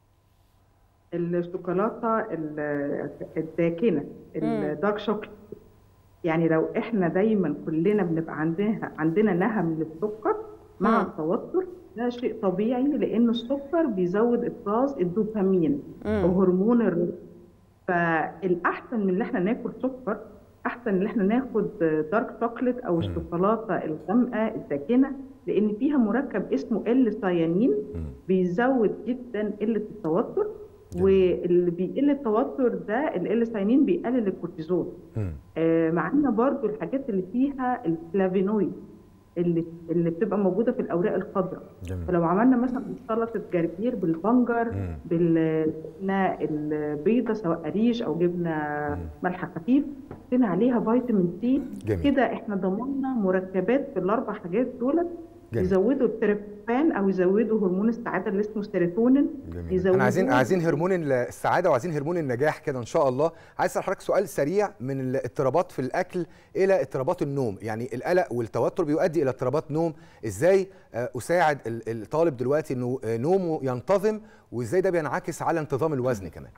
الشوكولاته ال- الداكنه الدارك شوكليت يعني لو احنا دايما كلنا بنبقى عندنا عندنا نهم للسكر مع مم. التوتر ده شيء طبيعي لان السكر بيزود افراز الدوبامين وهرمون الرضا فالاحسن من ان احنا ناكل سكر احسن ان احنا ناخد دارك شوكليت او الشوكولاته الغامقه الداكنه لان فيها مركب اسمه ال سيانين بيزود جدا قله التوتر واللي بيقل التوتر ده ال سيانين بيقلل الكورتيزول مم. آه، معانا برضو الحاجات اللي فيها الفلافينويد اللي اللي بتبقى موجوده في الاوراق الخضراء جميل. فلو عملنا مثلا سلطه جرجير بالبنجر مم. بالجبنه البيضه سواء قريش او جبنه ملح خفيف حطينا عليها فيتامين سي جميل. كده احنا ضمننا مركبات في الاربع حاجات دول جميل. يزودوا التريبتوفان او يزودوا هرمون السعاده اللي اسمه السيروتونين جميل يزودوا احنا عايزين عايزين هرمون السعاده وعايزين هرمون النجاح كده ان شاء الله عايز اسال حضرتك سؤال سريع من الاضطرابات في الاكل الى اضطرابات النوم يعني القلق والتوتر بيؤدي الى اضطرابات نوم ازاي آه، اساعد ال- الطالب دلوقتي انه آه، نومه ينتظم وازاي ده بينعكس على انتظام الوزن كمان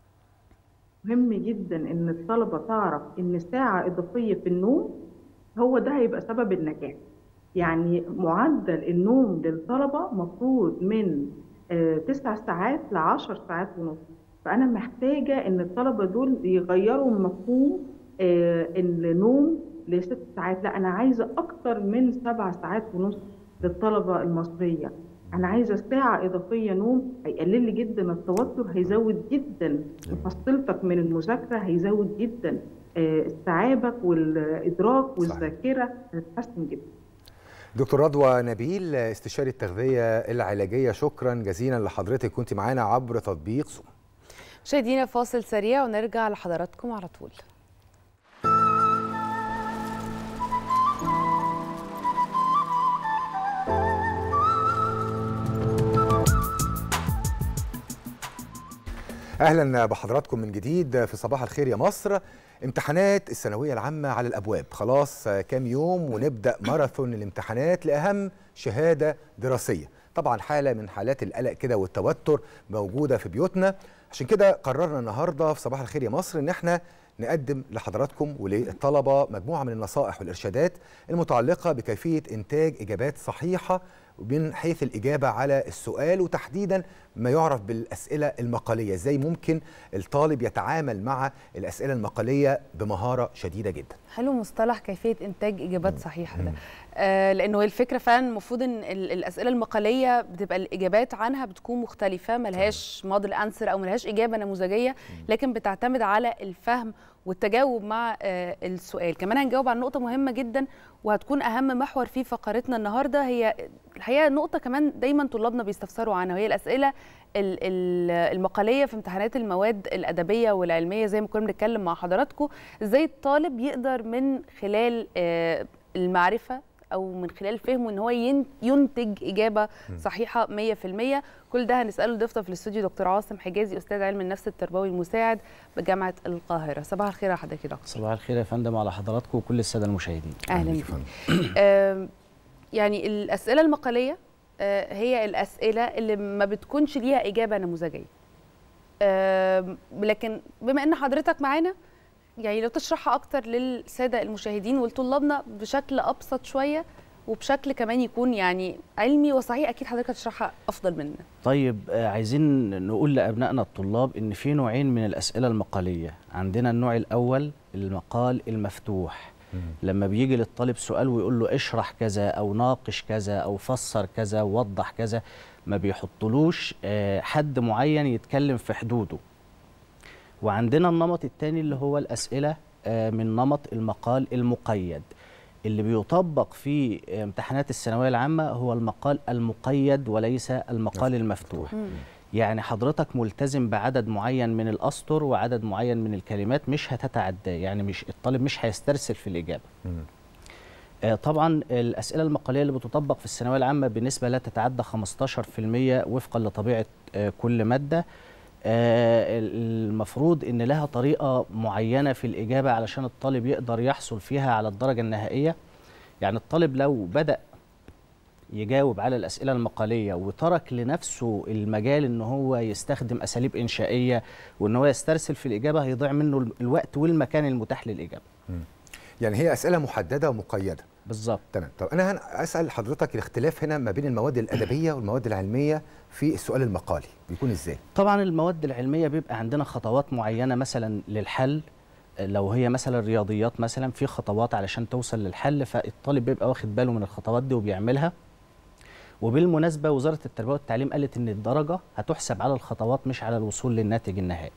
مهم جدا ان الطلبه تعرف ان ساعه اضافيه في النوم هو ده هيبقى سبب النجاح يعني معدل النوم للطلبه مفروض من آه، تسع ساعات ل 10 ساعات ونص فانا محتاجه ان الطلبه دول يغيروا مفهوم آه، النوم لست ساعات لا انا عايزه اكتر من سبع ساعات ونص للطلبه المصريه انا عايزه ساعه اضافيه نوم هيقلل لي جدا التوتر هيزود جدا محصلتك من المذاكره هيزود جدا آه، استيعابك والادراك والذاكره هتتحسن جدا دكتور رضوى نبيل استشاري التغذيه العلاجيه شكرا جزيلا لحضرتك كنت معانا عبر تطبيق زوم مشاهدينا فاصل سريع ونرجع لحضراتكم على طول اهلا بحضراتكم من جديد في صباح الخير يا مصر امتحانات الثانويه العامه على الابواب خلاص كام يوم ونبدا ماراثون الامتحانات لاهم شهاده دراسيه طبعا حاله من حالات القلق كده والتوتر موجوده في بيوتنا عشان كده قررنا النهارده في صباح الخير يا مصر ان احنا نقدم لحضراتكم وللطلبه مجموعه من النصائح والارشادات المتعلقه بكيفيه انتاج اجابات صحيحه من حيث الإجابة على السؤال وتحديدا ما يعرف بالأسئلة المقالية ازاي ممكن الطالب يتعامل مع الأسئلة المقالية بمهارة شديدة جدا حلو مصطلح كيفيه انتاج اجابات صحيحه ده آه لانه الفكره فعلا المفروض ان ال- الاسئله المقاليه بتبقى الاجابات عنها بتكون مختلفه ملهاش موديل انسر او ملهاش اجابه نموذجيه لكن بتعتمد على الفهم والتجاوب مع آه السؤال كمان هنجاوب عن نقطه مهمه جدا وهتكون اهم محور في فقرتنا النهارده هي الحقيقه نقطه كمان دايما طلابنا بيستفسروا عنها وهي الاسئله ال- ال- المقاليه في امتحانات المواد الادبيه والعلميه زي ما كنا بنتكلم مع حضراتكم ازاي الطالب يقدر من خلال آه، المعرفه او من خلال فهمه ان هو ين- ينتج اجابه صحيحه 100% كل ده هنساله لضيفنا في الاستوديو دكتور عاصم حجازي استاذ علم النفس التربوي المساعد بجامعه القاهره صباح الخير يا حضرتك يا دكتور صباح الخير يا فندم على حضراتكم وكل الساده المشاهدين اهلا بيك آم، يعني الاسئله المقاليه آه، هي الاسئله اللي ما بتكونش ليها اجابه نموذجيه آم، لكن بما ان حضرتك معانا يعني لو تشرحها اكتر للساده المشاهدين ولطلابنا بشكل ابسط شويه وبشكل كمان يكون يعني علمي وصحيح اكيد حضرتك هتشرحها افضل مننا طيب آه، عايزين نقول لابنائنا الطلاب ان في نوعين من الاسئله المقاليه عندنا النوع الاول المقال المفتوح لما بيجي للطالب سؤال ويقول له اشرح كذا او ناقش كذا او فسر كذا وضح كذا ما بيحطلوش آه، حد معين يتكلم في حدوده وعندنا النمط الثاني اللي هو الاسئله آه، من نمط المقال المقيد اللي بيطبق في امتحانات الثانويه العامه هو المقال المقيد وليس المقال المفتوح يعني حضرتك ملتزم بعدد معين من الاسطر وعدد معين من الكلمات مش هتتعداه يعني مش الطالب مش هيسترسل في الاجابه آه، طبعا الاسئله المقاليه اللي بتطبق في الثانويه العامه بنسبه لا تتعدى 15% وفقا لطبيعه آه، كل ماده آه، المفروض ان لها طريقه معينه في الاجابه علشان الطالب يقدر يحصل فيها على الدرجه النهائيه يعني الطالب لو بدا يجاوب على الاسئله المقاليه وترك لنفسه المجال ان هو يستخدم اساليب انشائيه وان هو يسترسل في الاجابه هيضيع منه الوقت والمكان المتاح للاجابه يعني هي اسئله محدده ومقيده بالظبط تمام طب انا هن- اسال حضرتك الاختلاف هنا ما بين المواد الادبيه والمواد العلميه في السؤال المقالي بيكون ازاي طبعا المواد العلميه بيبقى عندنا خطوات معينه مثلا للحل لو هي مثلا رياضيات مثلا في خطوات علشان توصل للحل فالطالب بيبقى واخد باله من الخطوات دي وبيعملها وبالمناسبه وزاره التربيه والتعليم قالت ان الدرجه هتحسب على الخطوات مش على الوصول للناتج النهائي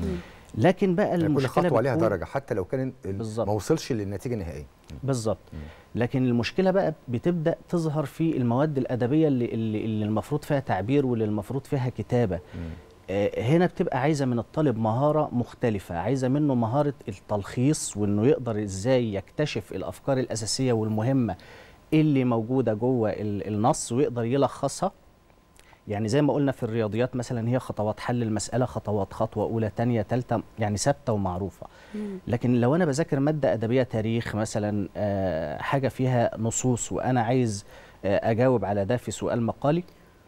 لكن بقى يعني كل المشكله خطوه ليها بتكون- درجه حتى لو كان ال- ما وصلش للنتيجه النهائيه بالظبط لكن المشكله بقى بتبدا تظهر في المواد الادبيه اللي, اللي, اللي المفروض فيها تعبير واللي المفروض فيها كتابه آه، هنا بتبقى عايزه من الطالب مهاره مختلفه عايزه منه مهاره التلخيص وانه يقدر ازاي يكتشف الافكار الاساسيه والمهمه اللي موجوده جوه ال- النص ويقدر يلخصها يعني زي ما قلنا في الرياضيات مثلا هي خطوات حل المساله خطوات خطوه اولى ثانيه ثالثه يعني ثابته ومعروفه لكن لو انا بذاكر ماده ادبيه تاريخ مثلا آه، حاجه فيها نصوص وانا عايز آه، اجاوب على ده في سؤال مقالي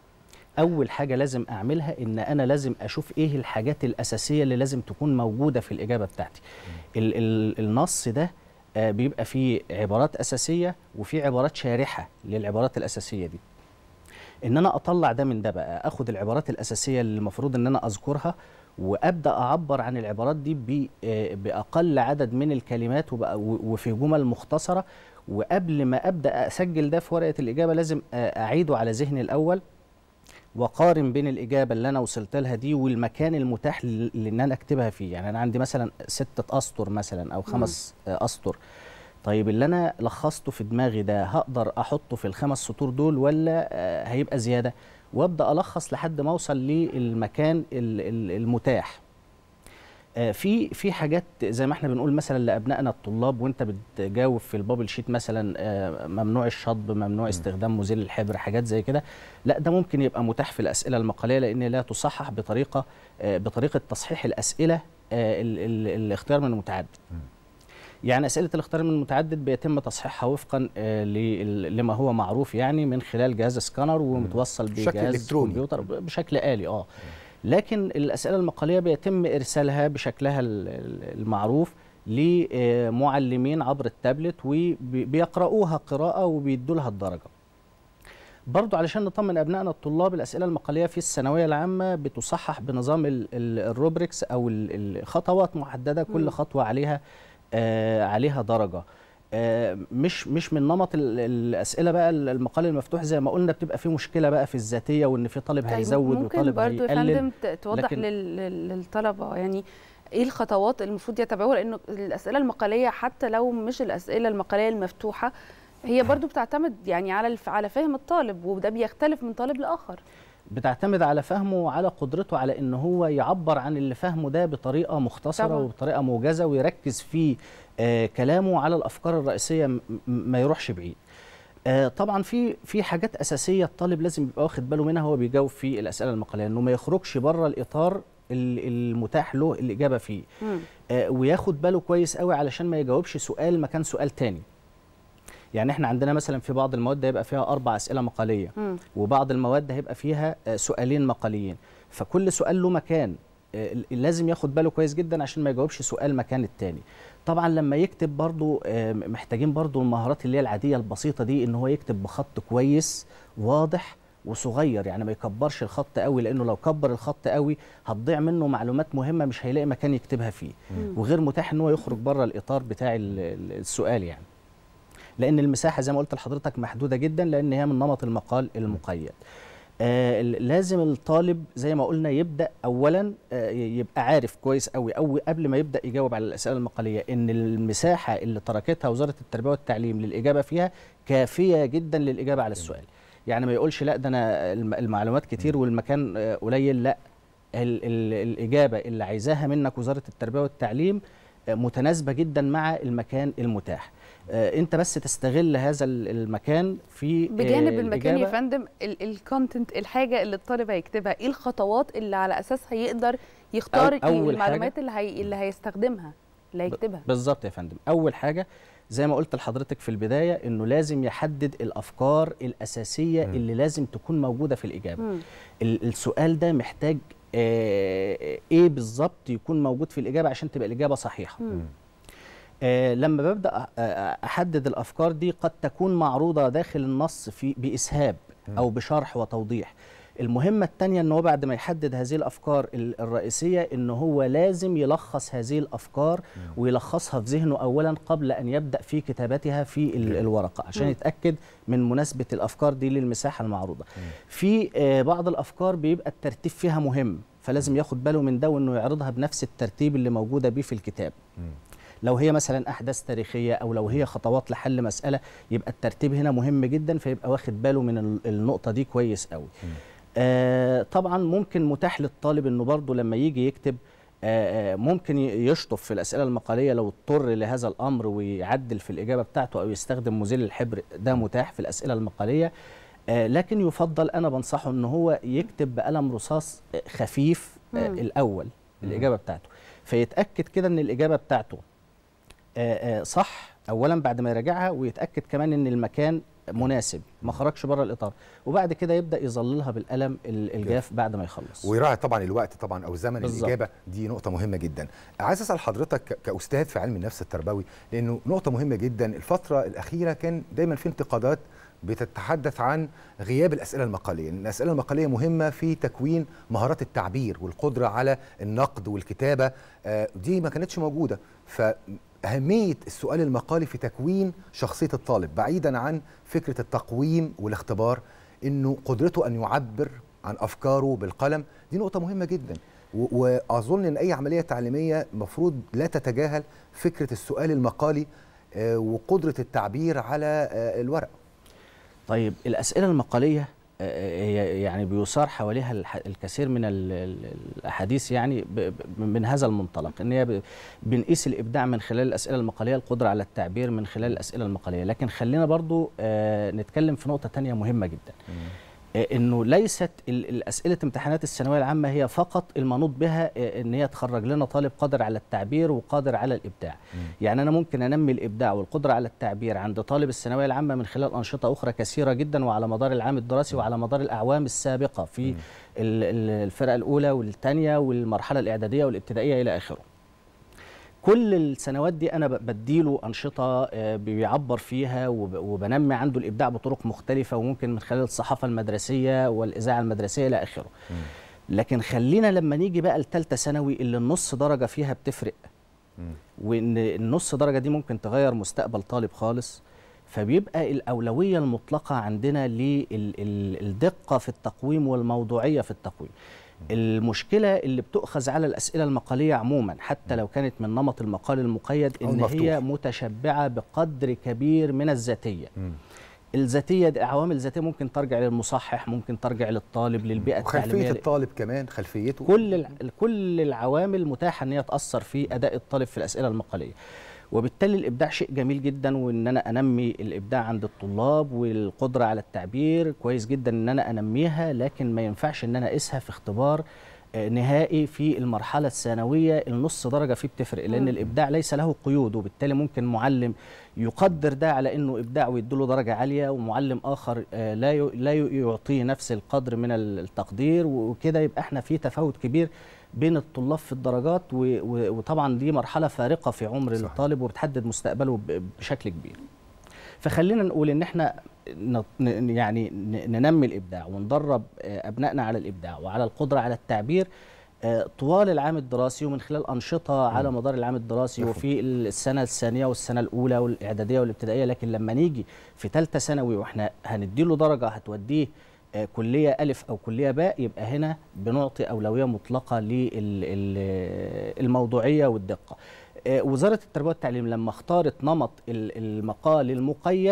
اول حاجه لازم اعملها ان انا لازم اشوف ايه الحاجات الاساسيه اللي لازم تكون موجوده في الاجابه بتاعتي ال ال النص ده آه، بيبقى فيه عبارات اساسيه وفي عبارات شارحه للعبارات الاساسيه دي ان انا اطلع ده من ده بقى اخد العبارات الاساسيه اللي المفروض ان انا اذكرها وابدا اعبر عن العبارات دي ب- آه، باقل عدد من الكلمات وبقى- و- وفي جمل مختصره وقبل ما ابدا اسجل ده في ورقه الاجابه لازم آه، اعيده على ذهني الاول وقارن بين الاجابه اللي انا وصلت لها دي والمكان المتاح ل- لان انا اكتبها فيه يعني انا عندي مثلا ستة اسطر مثلا او خمس آه، اسطر طيب اللي انا لخصته في دماغي ده هقدر احطه في الخمس سطور دول ولا آه، هيبقى زياده وابدا الخص لحد ما اوصل للمكان ال- ال- المتاح آه، في في حاجات زي ما احنا بنقول مثلا لابنائنا الطلاب وانت بتجاوب في البابل شيت مثلا آه، ممنوع الشطب ممنوع استخدام مزيل الحبر حاجات زي كده لا ده ممكن يبقى متاح في الاسئله المقاليه لان لا تصحح بطريقه آه، بطريقه تصحيح الاسئله آه، ال- ال- الاختيار من المتعدد يعني اسئله الاختيار من المتعدد بيتم تصحيحها وفقا آه، لل- لما هو معروف يعني من خلال جهاز سكانر ومتوصل بشكل بجهاز إلكتروني. كمبيوتر ب- بشكل آلي اه لكن الاسئله المقاليه بيتم ارسالها بشكلها ال- ال- المعروف لمعلمين عبر التابلت وبيقرأوها قراءة وبيدوا لها الدرجة برضو علشان نطمن أبنائنا الطلاب الأسئلة المقالية في الثانوية العامة بتصحح بنظام ال- ال- الروبريكس أو ال- الخطوات محددة كل مم. خطوة عليها آه عليها درجة آه مش مش من نمط ال- الأسئلة بقى ال- المقال المفتوح زي ما قلنا بتبقى في مشكلة بقى في الذاتية وإن في طالب طيب هيزود ممكن وطالب برضو يا هيقلل فندم ت- توضح لكن- لل- لل- للطلبه يعني ايه الخطوات اللي المفروض يتبعوها لانه الاسئله المقاليه حتى لو مش الاسئله المقاليه المفتوحه هي برضو بتعتمد يعني على الف... على فهم الطالب وده بيختلف من طالب لاخر بتعتمد على فهمه وعلى قدرته على ان هو يعبر عن اللي فهمه ده بطريقه مختصره طبعاً. وبطريقه موجزه ويركز في آه كلامه على الافكار الرئيسيه م- م- ما يروحش بعيد آه طبعا في في حاجات اساسيه الطالب لازم يبقى واخد باله منها وهو بيجاوب في الاسئله المقاليه انه ما يخرجش بره الاطار ال- المتاح له الاجابه فيه آه وياخد باله كويس قوي علشان ما يجاوبش سؤال مكان سؤال تاني يعني احنا عندنا مثلا في بعض المواد هيبقى فيها اربع اسئله مقاليه مم. وبعض المواد هيبقى فيها آه، سؤالين مقاليين فكل سؤال له مكان آه، لازم ياخد باله كويس جدا عشان ما يجاوبش سؤال مكان التاني طبعا لما يكتب برضو آه، محتاجين برضو المهارات اللي هي العاديه البسيطه دي ان هو يكتب بخط كويس واضح وصغير يعني ما يكبرش الخط قوي لانه لو كبر الخط قوي هتضيع منه معلومات مهمه مش هيلاقي مكان يكتبها فيه مم. وغير متاح ان هو يخرج بره الاطار بتاع ال- ال- السؤال يعني لان المساحه زي ما قلت لحضرتك محدوده جدا لان هي من نمط المقال المقيد آه ال- لازم الطالب زي ما قلنا يبدا اولا آه ي- يبقى عارف كويس قوي او قبل ما يبدا يجاوب على الاسئله المقاليه ان المساحه اللي تركتها وزاره التربيه والتعليم للاجابه فيها كافيه جدا للاجابه على السؤال يعني ما يقولش لا ده انا الم- المعلومات كتير والمكان آه، قليل لا ال ال الاجابه اللي عايزاها منك وزاره التربيه والتعليم آه، متناسبه جدا مع المكان المتاح آه، انت بس تستغل هذا ال- المكان في آه، بجانب المكان يا الإجابة. فندم الكونتنت الحاجه اللي الطالب هيكتبها ايه الخطوات اللي على اساسها يقدر يختار أول- أول المعلومات حاجة- اللي هي اللي هيستخدمها اللي هيكتبها بالظبط يا فندم اول حاجه زي ما قلت لحضرتك في البدايه انه لازم يحدد الافكار الاساسيه مم. اللي لازم تكون موجوده في الاجابه مم. ال- السؤال ده محتاج آه، ايه بالظبط يكون موجود في الاجابه عشان تبقى الاجابه صحيحه آه لما ببدا أ- أ- احدد الافكار دي قد تكون معروضه داخل النص في باسهاب او بشرح وتوضيح المهمه الثانيه ان هو بعد ما يحدد هذه الافكار ال- الرئيسيه ان هو لازم يلخص هذه الافكار ويلخصها في ذهنه اولا قبل ان يبدا في كتابتها في ال- الورقه عشان مم. يتاكد من مناسبه الافكار دي للمساحه المعروضه في آه، بعض الافكار بيبقى الترتيب فيها مهم فلازم ياخد باله من ده وانه يعرضها بنفس الترتيب اللي موجوده بيه في الكتاب لو هي مثلا احداث تاريخيه او لو هي خطوات لحل مساله يبقى الترتيب هنا مهم جدا فيبقى واخد باله من ال- النقطه دي كويس قوي آه طبعا ممكن متاح للطالب انه برضه لما يجي يكتب آه آه، ممكن ي- يشطف في الاسئله المقاليه لو اضطر لهذا الامر ويعدل في الاجابه بتاعته او يستخدم مزيل الحبر ده متاح في الاسئله المقاليه آه لكن يفضل انا بنصحه ان هو يكتب بقلم رصاص آه، خفيف آه مم. الاول الاجابه بتاعته فيتاكد كده ان الاجابه بتاعته آه، آه، صح اولا بعد ما يراجعها ويتاكد كمان ان المكان مناسب ما خرجش بره الاطار وبعد كده يبدا يظللها بالقلم ال- الجاف بعد ما يخلص ويراعي طبعا الوقت طبعا او زمن بالظبط. الاجابه دي نقطه مهمه جدا عايز اسال حضرتك ك- كاستاذ في علم النفس التربوي لانه نقطه مهمه جدا الفتره الاخيره كان دايما في انتقادات بتتحدث عن غياب الاسئله المقاليه، لأن الاسئله المقاليه مهمه في تكوين مهارات التعبير والقدره على النقد والكتابه آه، دي ما كانتش موجوده فاهميه السؤال المقالي في تكوين شخصيه الطالب بعيدا عن فكره التقويم والاختبار انه قدرته ان يعبر عن افكاره بالقلم دي نقطه مهمه جدا و- واظن ان اي عمليه تعليميه المفروض لا تتجاهل فكره السؤال المقالي آه، وقدره التعبير على آه، الورق طيب الأسئلة المقالية آه، هي يعني بيثار حواليها الح- الكثير من ال- ال- الأحاديث يعني ب- ب- من هذا المنطلق إن هي ب- بنقيس الإبداع من خلال الأسئلة المقالية القدرة على التعبير من خلال الأسئلة المقالية لكن خلينا برضو آه، نتكلم في نقطة تانية مهمة جدا آه، انه ليست ال- الاسئله امتحانات الثانويه العامه هي فقط المنوط بها آه، ان هي تخرج لنا طالب قادر على التعبير وقادر على الابداع يعني انا ممكن انمي الابداع والقدره على التعبير عند طالب الثانويه العامه من خلال انشطه اخرى كثيره جدا وعلى مدار العام الدراسي وعلى مدار الاعوام السابقه في ال- ال- الفرقه الاولى والثانيه والمرحله الاعداديه والابتدائيه الى اخره كل السنوات دي انا ب- بديله انشطه آه، بيعبر فيها وب- وبنمي عنده الابداع بطرق مختلفه وممكن من خلال الصحافه المدرسيه والاذاعه المدرسيه الى اخره لكن خلينا لما نيجي بقى لثالثه ثانوي اللي النص درجه فيها بتفرق وان النص درجه دي ممكن تغير مستقبل طالب خالص فبيبقى الاولويه المطلقه عندنا للدقه في التقويم والموضوعيه في التقويم المشكله اللي بتؤخذ على الاسئله المقاليه عموما حتى لو كانت من نمط المقال المقيد أو ان المفتوح. هي متشبعه بقدر كبير من الذاتيه الذاتيه دي عوامل ذاتيه ممكن ترجع للمصحح ممكن ترجع للطالب للبيئه وخلفيه التعليميه الطالب كمان خلفيته كل الع- كل العوامل متاحه ان هي تاثر في اداء الطالب في الاسئله المقاليه وبالتالي الابداع شيء جميل جدا وان انا انمي الابداع عند الطلاب والقدره على التعبير كويس جدا ان انا انميها لكن ما ينفعش ان انا اقيسها في اختبار آه، نهائي في المرحله الثانويه النص درجه فيه بتفرق لان مم. الابداع ليس له قيود وبالتالي ممكن معلم يقدر ده على انه ابداع ويديله درجه عاليه ومعلم اخر آه، لا ي- لا ي- يعطيه نفس القدر من ال- التقدير وكده يبقى احنا في تفاوت كبير بين الطلاب في الدرجات و- و- وطبعا دي مرحله فارقه في عمر صحيح. الطالب وبتحدد مستقبله ب- بشكل كبير فخلينا نقول ان احنا ن- ن- يعني ن- ننمي الابداع وندرب آه، ابنائنا على الابداع وعلى القدره على التعبير آه، طوال العام الدراسي ومن خلال انشطه على مدار العام الدراسي مفهوم. وفي السنه الثانيه والسنه الاولى والاعداديه والابتدائيه لكن لما نيجي في ثالثه ثانوي واحنا هنديله درجه هتوديه آه، كليه الف او كليه باء يبقى هنا بنعطي اولويه مطلقه للموضوعيه والدقه آه، وزاره التربيه والتعليم لما اختارت نمط ال- المقال المقيد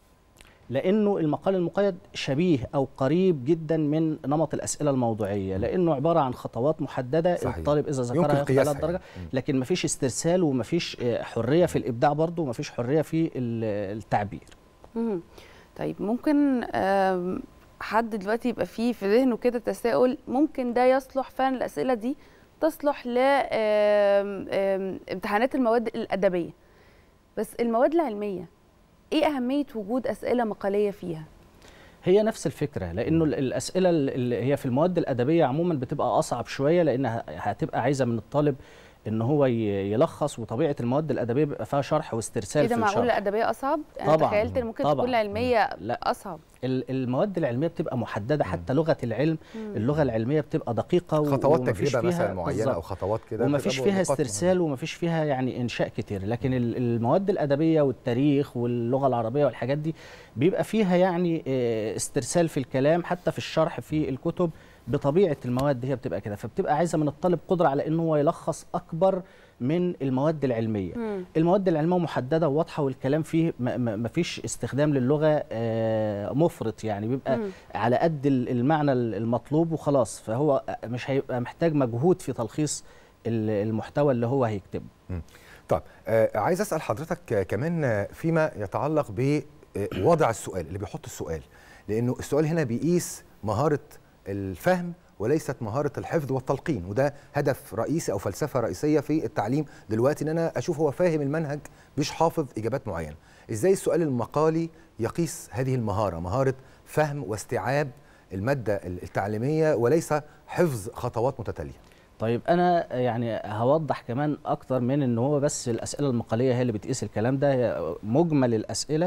لانه المقال المقيد شبيه او قريب جدا من نمط الاسئله الموضوعيه لانه عباره عن خطوات محدده صحيح. الطالب اذا يمكن ذكرها ياخد قياسها عليها الدرجه لكن مفيش استرسال ومفيش آه، حريه في الابداع برضه ومفيش حريه في ال- التعبير مهم. طيب ممكن آم، حد دلوقتي يبقى فيه في ذهنه كده تساؤل ممكن ده يصلح فعلا الاسئله دي تصلح ل آم، آم، امتحانات المواد الادبيه بس المواد العلميه ايه اهميه وجود اسئله مقاليه فيها هي نفس الفكره لانه ال- الاسئله اللي هي في المواد الادبيه عموما بتبقى اصعب شويه لانها هتبقى عايزه من الطالب ان هو ي- يلخص وطبيعه المواد الادبيه بيبقى فيها شرح واسترسال ايه ده في معقول الشرح الادبيه اصعب انا طبعاً. تخيلت ان ممكن طبعاً. تكون العلميه لا. اصعب ال- المواد العلميه بتبقى محدده حتى لغه العلم مم. اللغه العلميه بتبقى دقيقه و- خطوات ومفيش تجربه فيها مثلا معينه او بالظبط. خطوات كده وما بتبقى فيش فيها نقاط استرسال وما فيش فيها يعني انشاء كتير لكن ال- المواد الادبيه والتاريخ واللغه العربيه والحاجات دي بيبقى فيها يعني آه، استرسال في الكلام حتى في الشرح في الكتب بطبيعه المواد دي هي بتبقى كده فبتبقى عايزه من الطالب قدره على ان هو يلخص اكبر من المواد العلميه مم. المواد العلميه محدده وواضحه والكلام فيه ما- ما ما فيش استخدام للغه آه، مفرط يعني بيبقى مم. على قد ال- المعنى المطلوب وخلاص فهو مش هيبقى محتاج مجهود في تلخيص ال- المحتوى اللي هو هيكتبه طيب آه عايز اسال حضرتك آه، كمان آه، فيما يتعلق بوضع السؤال اللي بيحط السؤال لانه السؤال هنا بيقيس مهاره الفهم وليست مهاره الحفظ والتلقين وده هدف رئيسي او فلسفه رئيسيه في التعليم دلوقتي ان انا اشوف هو فاهم المنهج مش حافظ اجابات معينه ازاي السؤال المقالي يقيس هذه المهاره مهاره فهم واستيعاب الماده التعليميه وليس حفظ خطوات متتاليه طيب انا يعني هوضح كمان اكتر من ان هو بس الاسئله المقاليه هي اللي بتقيس الكلام ده هي مجمل الاسئله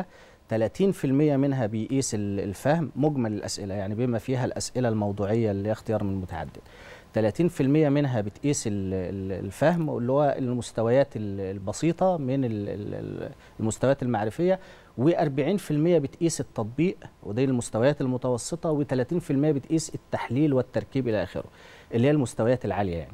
30% منها بيقيس ال- الفهم مجمل الاسئله يعني بما فيها الاسئله الموضوعيه اللي هي اختيار من متعدد 30% منها بتقيس ال- ال- الفهم اللي هو المستويات ال- البسيطه من ال- ال- المستويات المعرفيه و40% بتقيس التطبيق ودي المستويات المتوسطه و30% بتقيس التحليل والتركيب الى اخره اللي هي المستويات العاليه يعني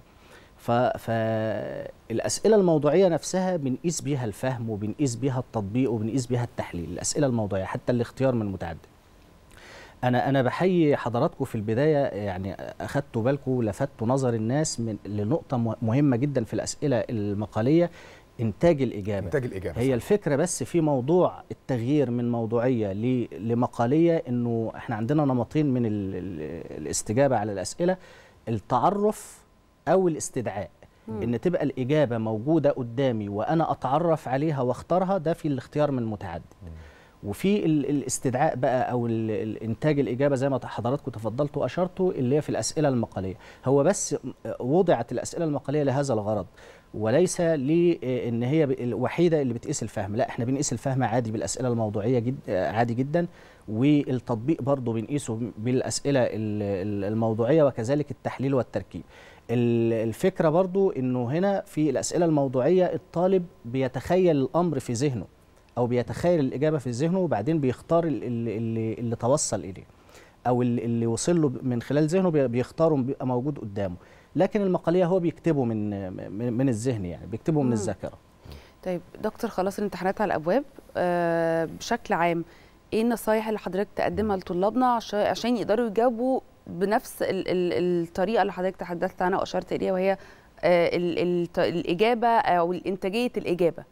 فالاسئله الموضوعيه نفسها بنقيس بيها الفهم وبنقيس بيها التطبيق وبنقيس بيها التحليل الاسئله الموضوعيه حتى الاختيار من متعدد انا انا بحيي حضراتكم في البدايه يعني اخدتوا بالكم ولفتوا نظر الناس من لنقطه مه- مهمه جدا في الاسئله المقاليه انتاج الاجابه انتاج الاجابه هي الفكره بس في موضوع التغيير من موضوعيه ل- لمقاليه انه احنا عندنا نمطين من ال ال الاستجابه على الاسئله التعرف او الاستدعاء مم. ان تبقى الاجابه موجوده قدامي وانا اتعرف عليها واختارها ده في الاختيار من متعدد وفي ال- الاستدعاء بقى او ال- الانتاج الاجابه زي ما حضراتكم تفضلتوا واشرتوا اللي هي في الاسئله المقاليه هو بس وضعت الاسئله المقاليه لهذا الغرض وليس لان هي ب- الوحيده اللي بتقيس الفهم لا احنا بنقيس الفهم عادي بالاسئله الموضوعيه جد عادي جدا والتطبيق برضه بنقيسه بالاسئله ال- ال- الموضوعيه وكذلك التحليل والتركيب ال- الفكره برضو انه هنا في الاسئله الموضوعيه الطالب بيتخيل الامر في ذهنه او بيتخيل الاجابه في ذهنه وبعدين بيختار ال- ال- اللي, اللي توصل اليه او اللي اللي وصل له من خلال ذهنه بي- بيختاره بيبقى موجود قدامه لكن المقاليه هو بيكتبه من من, من الذهن يعني بيكتبه من مم. الذاكره طيب دكتور خلاص الامتحانات على الابواب آه بشكل عام ايه النصايح اللي حضرتك تقدمها لطلابنا عشان عشان يقدروا يجاوبوا بنفس ال ال الطريقه اللي حضرتك تحدثت عنها واشرت اليها وهي آه ال ال الاجابه او انتاجيه الاجابه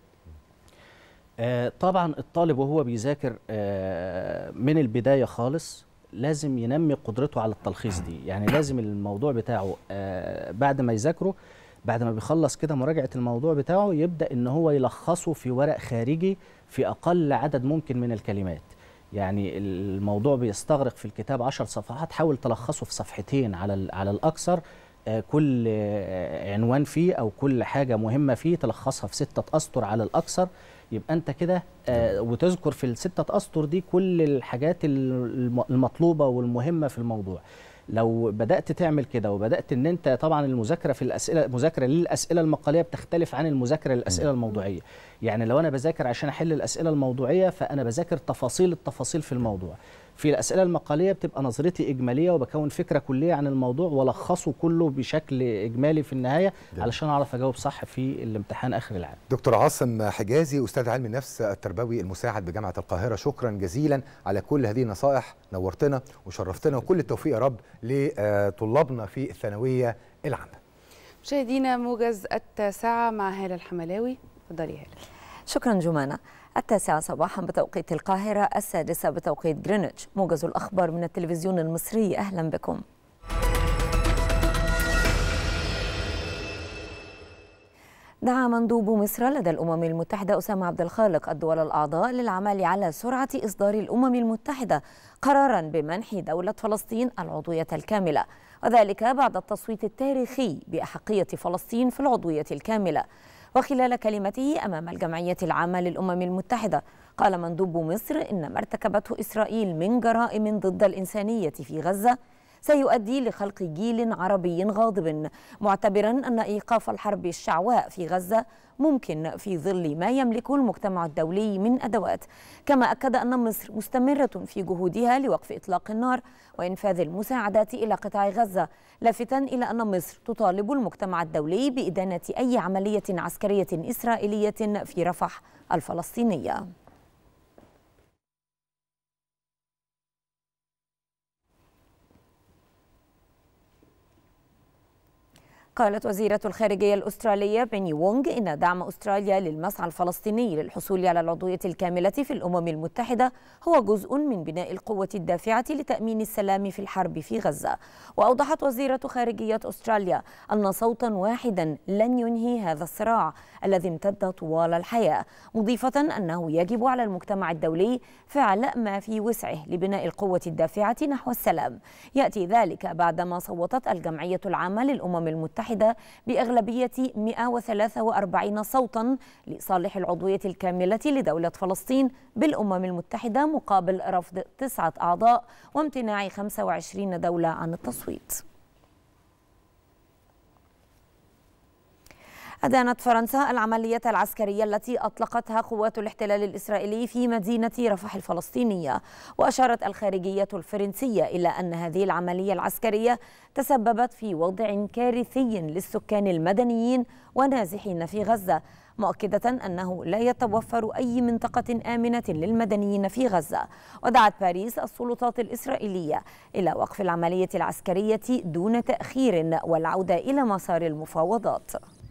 آه، طبعا الطالب وهو بيذاكر آه، من البدايه خالص لازم ينمي قدرته على التلخيص دي يعني لازم الموضوع بتاعه آه، بعد ما يذاكره بعد ما بيخلص كده مراجعه الموضوع بتاعه يبدا ان هو يلخصه في ورق خارجي في اقل عدد ممكن من الكلمات يعني الموضوع بيستغرق في الكتاب عشر صفحات حاول تلخصه في صفحتين على ال- على الاكثر آه، كل آه، عنوان فيه او كل حاجه مهمه فيه تلخصها في سته اسطر على الاكثر يبقى انت كده آه وتذكر في الستة اسطر دي كل الحاجات الم- المطلوبه والمهمه في الموضوع لو بدات تعمل كده وبدات ان انت طبعا المذاكره في الاسئله مذاكره للاسئله المقاليه بتختلف عن المذاكره للاسئله الموضوعيه يعني لو انا بذاكر عشان احل الاسئله الموضوعيه فانا بذاكر تفاصيل التفاصيل في الموضوع في الاسئله المقاليه بتبقى نظرتي اجماليه وبكون فكره كليه عن الموضوع والخصه كله بشكل اجمالي في النهايه علشان اعرف اجاوب صح في الامتحان اخر العام دكتور عاصم حجازي استاذ علم النفس التربوي المساعد بجامعه القاهره شكرا جزيلا على كل هذه النصائح نورتنا وشرفتنا وكل التوفيق يا رب لطلابنا في الثانويه العامه مشاهدينا موجز التاسعه مع هاله الحملاوي اتفضلي هاله شكرا جمانة التاسعة صباحا بتوقيت القاهرة السادسة بتوقيت جرينتش موجز الأخبار من التلفزيون المصري أهلا بكم دعا مندوب مصر لدى الأمم المتحدة أسامة عبد الخالق الدول الأعضاء للعمل على سرعة إصدار الأمم المتحدة قرارا بمنح دولة فلسطين العضوية الكاملة وذلك بعد التصويت التاريخي بأحقية فلسطين في العضوية الكاملة وخلال كلمته أمام الجمعية العامة للأمم المتحدة قال مندوب مصر إن ما ارتكبته إسرائيل من جرائم ضد الإنسانية في غزة سيؤدي لخلق جيل عربي غاضب معتبرا أن إيقاف الحرب الشعواء في غزة ممكن في ظل ما يملكه المجتمع الدولي من أدوات كما أكد أن مصر مستمرة في جهودها لوقف إطلاق النار وإنفاذ المساعدات إلى قطاع غزة لافتا إلى أن مصر تطالب المجتمع الدولي بإدانة أي عملية عسكرية إسرائيلية في رفح الفلسطينية قالت وزيرة الخارجية الأسترالية بيني وونغ إن دعم أستراليا للمسعى الفلسطيني للحصول على العضوية الكاملة في الأمم المتحدة هو جزء من بناء القوة الدافعة لتأمين السلام في الحرب في غزة وأوضحت وزيرة خارجية أستراليا أن صوتا واحدا لن ينهي هذا الصراع الذي امتد طوال الحياة مضيفة أنه يجب على المجتمع الدولي فعل ما في وسعه لبناء القوة الدافعة نحو السلام يأتي ذلك بعدما صوتت الجمعية العامة للأمم المتحدة المتحدة بأغلبية 143 صوتا لصالح العضوية الكاملة لدولة فلسطين بالأمم المتحدة مقابل رفض تسعة أعضاء وامتناع 25 دولة عن التصويت أدانت فرنسا العملية العسكرية التي أطلقتها قوات الاحتلال الإسرائيلي في مدينة رفح الفلسطينية وأشارت الخارجية الفرنسية إلى أن هذه العملية العسكرية تسببت في وضع كارثي للسكان المدنيين ونازحين في غزة مؤكدة أنه لا يتوفر أي منطقة آمنة للمدنيين في غزة ودعت باريس السلطات الإسرائيلية إلى وقف العملية العسكرية دون تأخير والعودة إلى مسار المفاوضات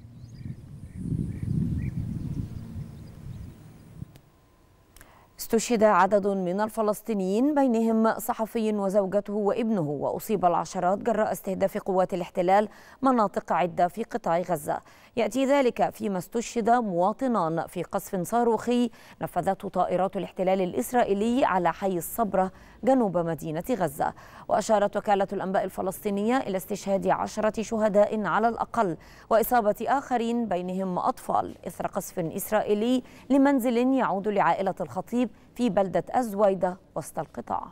استشهد عدد من الفلسطينيين بينهم صحفي وزوجته وابنه وأصيب العشرات جراء استهداف قوات الاحتلال مناطق عدة في قطاع غزة يأتي ذلك فيما استشهد مواطنان في قصف صاروخي نفذته طائرات الاحتلال الإسرائيلي على حي الصبرة جنوب مدينة غزة وأشارت وكالة الأنباء الفلسطينية إلى استشهاد عشرة شهداء على الأقل وإصابة آخرين بينهم أطفال إثر قصف إسرائيلي لمنزل يعود لعائلة الخطيب في بلدة الزويدة وسط القطاع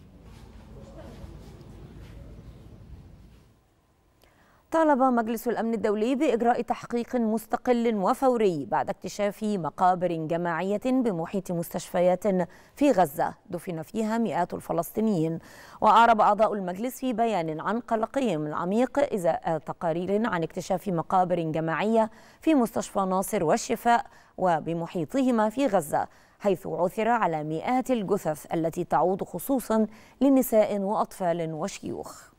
طالب مجلس الأمن الدولي بإجراء تحقيق مستقل وفوري بعد اكتشاف مقابر جماعية بمحيط مستشفيات في غزة دفن فيها مئات الفلسطينيين وأعرب أعضاء المجلس في بيان عن قلقهم العميق إزاء تقارير عن اكتشاف مقابر جماعية في مستشفى ناصر والشفاء وبمحيطهما في غزة حيث عثر على مئات الجثث التي تعود خصوصا لنساء وأطفال وشيوخ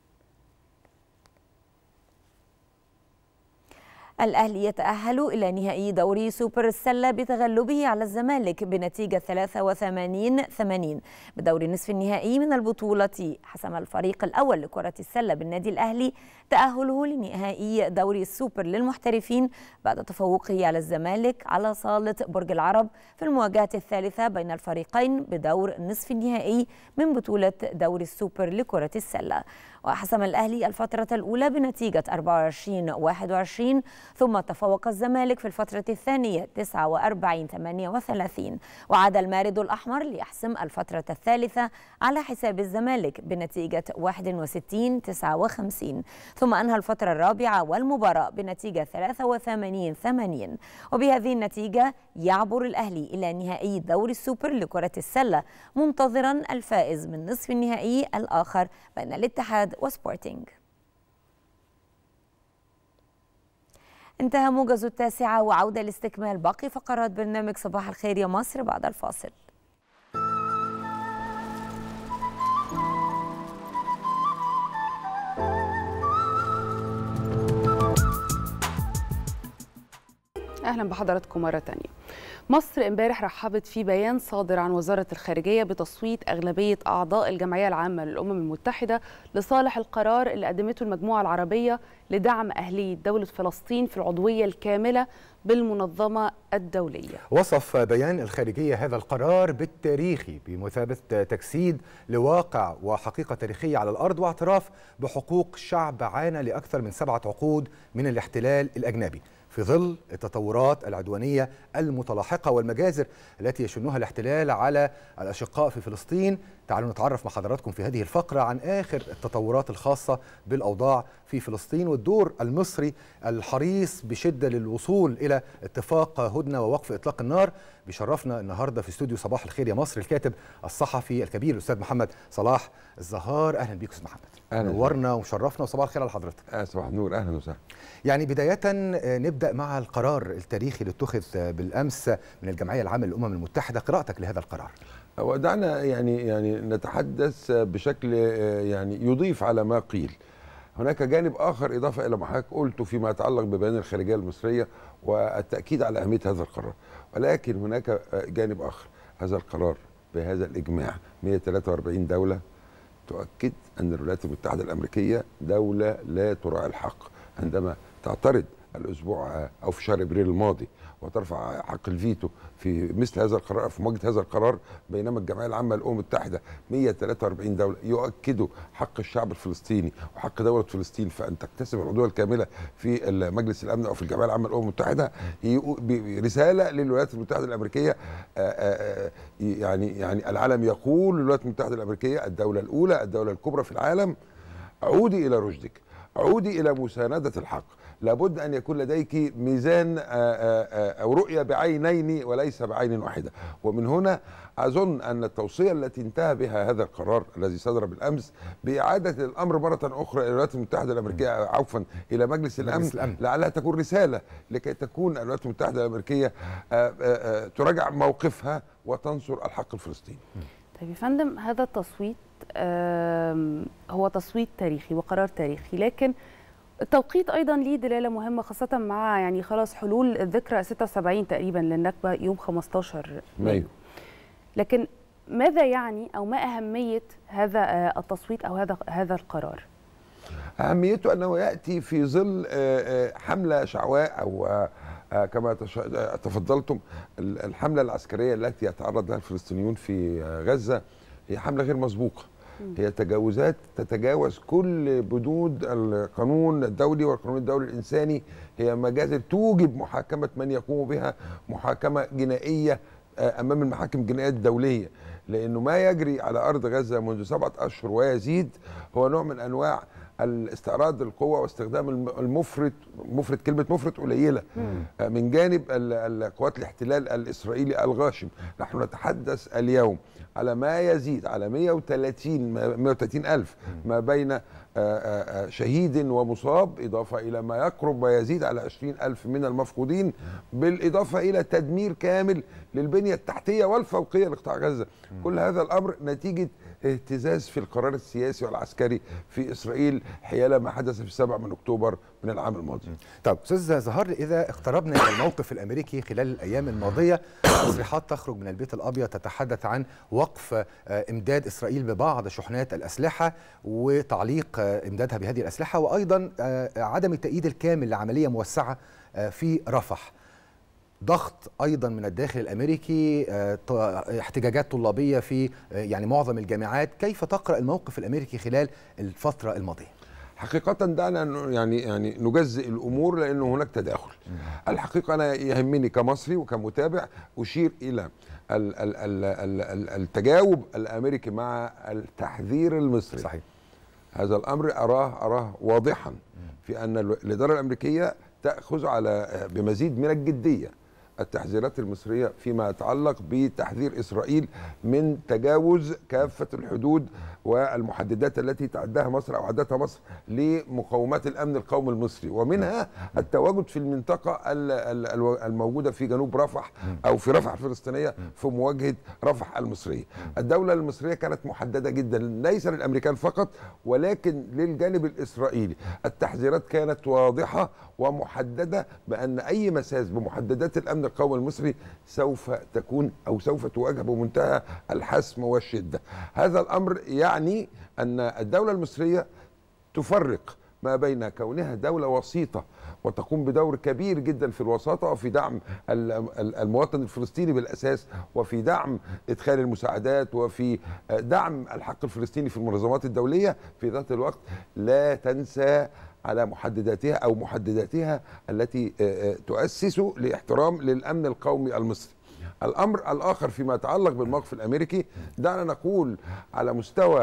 الأهلي يتأهل إلى نهائي دوري سوبر السلة بتغلبه على الزمالك بنتيجة 83 80 بدور نصف النهائي من البطولة حسم الفريق الأول لكرة السلة بالنادي الأهلي تأهله لنهائي دوري السوبر للمحترفين بعد تفوقه على الزمالك على صالة برج العرب في المواجهة الثالثة بين الفريقين بدور نصف النهائي من بطولة دوري السوبر لكرة السلة وحسم الأهلي الفترة الأولى بنتيجة 24 21 ثم تفوق الزمالك في الفترة الثانية 49 38 وعاد المارد الأحمر ليحسم الفترة الثالثة على حساب الزمالك بنتيجة 61 59 ثم أنهى الفترة الرابعة والمباراة بنتيجة 83 80 وبهذه النتيجة يعبر الأهلي إلى نهائي دوري السوبر لكرة السلة منتظرا الفائز من نصف النهائي الآخر بين الاتحاد وسبورتينج انتهى موجز التاسعة وعودة لاستكمال باقي فقرات برنامج صباح الخير يا مصر بعد الفاصل اهلا بحضراتكم مره تانية مصر امبارح رحبت في بيان صادر عن وزاره الخارجيه بتصويت اغلبيه اعضاء الجمعيه العامه للامم المتحده لصالح القرار اللي قدمته المجموعه العربيه لدعم اهليه دوله فلسطين في العضويه الكامله بالمنظمه الدوليه. وصف بيان الخارجيه هذا القرار بالتاريخي بمثابه تجسيد لواقع وحقيقه تاريخيه على الارض واعتراف بحقوق شعب عانى لاكثر من سبعه عقود من الاحتلال الاجنبي. في ظل التطورات العدوانية المتلاحقة والمجازر التي يشنها الاحتلال على الأشقاء في فلسطين تعالوا نتعرف مع حضراتكم في هذه الفقرة عن آخر التطورات الخاصة بالأوضاع في فلسطين والدور المصري الحريص بشدة للوصول إلى اتفاق هدنة ووقف إطلاق النار بيشرفنا النهاردة في استوديو صباح الخير يا مصر الكاتب الصحفي الكبير الأستاذ محمد صلاح الزهار أهلا بيك أستاذ محمد أهلا نورنا وشرفنا وصباح الخير على حضرتك آه صباح النور أهلا وسهلا يعني بداية نبدأ مع القرار التاريخي اللي اتخذ بالأمس من الجمعية العامة للأمم المتحدة قراءتك لهذا القرار ودعنا يعني يعني نتحدث بشكل يعني يضيف على ما قيل هناك جانب اخر اضافه الى ما حضرتك قلته فيما يتعلق ببيان الخارجيه المصريه والتاكيد على اهميه هذا القرار ولكن هناك جانب اخر هذا القرار بهذا الاجماع 143 دوله تؤكد ان الولايات المتحده الامريكيه دوله لا تراعي الحق عندما تعترض الاسبوع او في شهر ابريل الماضي وترفع حق الفيتو في مثل هذا القرار في مواجهه هذا القرار بينما الجمعيه العامه للامم المتحده 143 دوله يؤكدوا حق الشعب الفلسطيني وحق دوله فلسطين فان تكتسب العضويه الكامله في مجلس الامن او في الجمعيه العامه للامم المتحده رساله للولايات المتحده الامريكيه يعني يعني العالم يقول للولايات المتحده الامريكيه الدوله الاولى الدوله الكبرى في العالم عودي الى رشدك عودي الى مسانده الحق لابد ان يكون لديك ميزان او رؤيه بعينين وليس بعين واحده ومن هنا اظن ان التوصيه التي انتهى بها هذا القرار الذي صدر بالامس باعاده الامر مره اخرى الى الولايات المتحده الامريكيه عفوا الى مجلس الامن, مجلس الأمن. لعلها تكون رساله لكي تكون الولايات المتحده الامريكيه تراجع موقفها وتنصر الحق الفلسطيني. طيب يا فندم هذا التصويت هو تصويت تاريخي وقرار تاريخي لكن التوقيت ايضا ليه دلاله مهمه خاصه مع يعني خلاص حلول الذكرى 76 تقريبا للنكبه يوم 15 مايو لكن ماذا يعني او ما اهميه هذا التصويت او هذا هذا القرار؟ اهميته انه ياتي في ظل حمله شعواء او كما تفضلتم الحمله العسكريه التي يتعرض لها الفلسطينيون في غزه هي حمله غير مسبوقه هي تجاوزات تتجاوز كل بدود القانون الدولي والقانون الدولي الانساني هي مجازر توجب محاكمه من يقوم بها محاكمه جنائيه امام المحاكم الجنائيه الدوليه لانه ما يجري على ارض غزه منذ سبعه اشهر ويزيد هو نوع من انواع الاستعراض القوة واستخدام المفرط مفرط كلمة مفرط قليلة من جانب قوات الاحتلال الإسرائيلي الغاشم نحن نتحدث اليوم على ما يزيد على 130 130 ألف ما بين شهيد ومصاب إضافة إلى ما يقرب ويزيد على 20 ألف من المفقودين بالإضافة إلى تدمير كامل للبنية التحتية والفوقية لقطاع غزة كل هذا الأمر نتيجة اهتزاز في القرار السياسي والعسكري في اسرائيل حيال ما حدث في السابع من اكتوبر من العام الماضي. طب استاذ زهر اذا اقتربنا من الموقف الامريكي خلال الايام الماضيه تصريحات تخرج من البيت الابيض تتحدث عن وقف امداد اسرائيل ببعض شحنات الاسلحه وتعليق امدادها بهذه الاسلحه وايضا عدم التأييد الكامل لعمليه موسعه في رفح. ضغط ايضا من الداخل الامريكي احتجاجات طلابيه في يعني معظم الجامعات كيف تقرا الموقف الامريكي خلال الفتره الماضيه حقيقة دعنا يعني يعني نجزئ الأمور لأنه هناك تداخل. الحقيقة أنا يهمني كمصري وكمتابع أشير إلى ال ال ال ال التجاوب الأمريكي مع التحذير المصري. صحيح. هذا الأمر أراه أراه واضحا في أن الإدارة الأمريكية تأخذ على بمزيد من الجدية التحذيرات المصرية فيما يتعلق بتحذير إسرائيل من تجاوز كافة الحدود والمحددات التي تعدها مصر أو عدتها مصر لمقومات الأمن القومي المصري ومنها التواجد في المنطقة الموجودة في جنوب رفح أو في رفح الفلسطينية في مواجهة رفح المصرية الدولة المصرية كانت محددة جدا ليس للأمريكان فقط ولكن للجانب الإسرائيلي التحذيرات كانت واضحة ومحددة بأن أي مساس بمحددات الأمن القومي المصري سوف تكون أو سوف تواجه بمنتهى الحسم والشدة هذا الأمر يعني أن الدولة المصرية تفرق ما بين كونها دولة وسيطة وتقوم بدور كبير جدا في الوساطة وفي دعم المواطن الفلسطيني بالأساس وفي دعم إدخال المساعدات وفي دعم الحق الفلسطيني في المنظمات الدولية في ذات الوقت لا تنسى على محدداتها او محدداتها التي تؤسس لاحترام للامن القومي المصري. الامر الاخر فيما يتعلق بالموقف الامريكي دعنا نقول على مستوى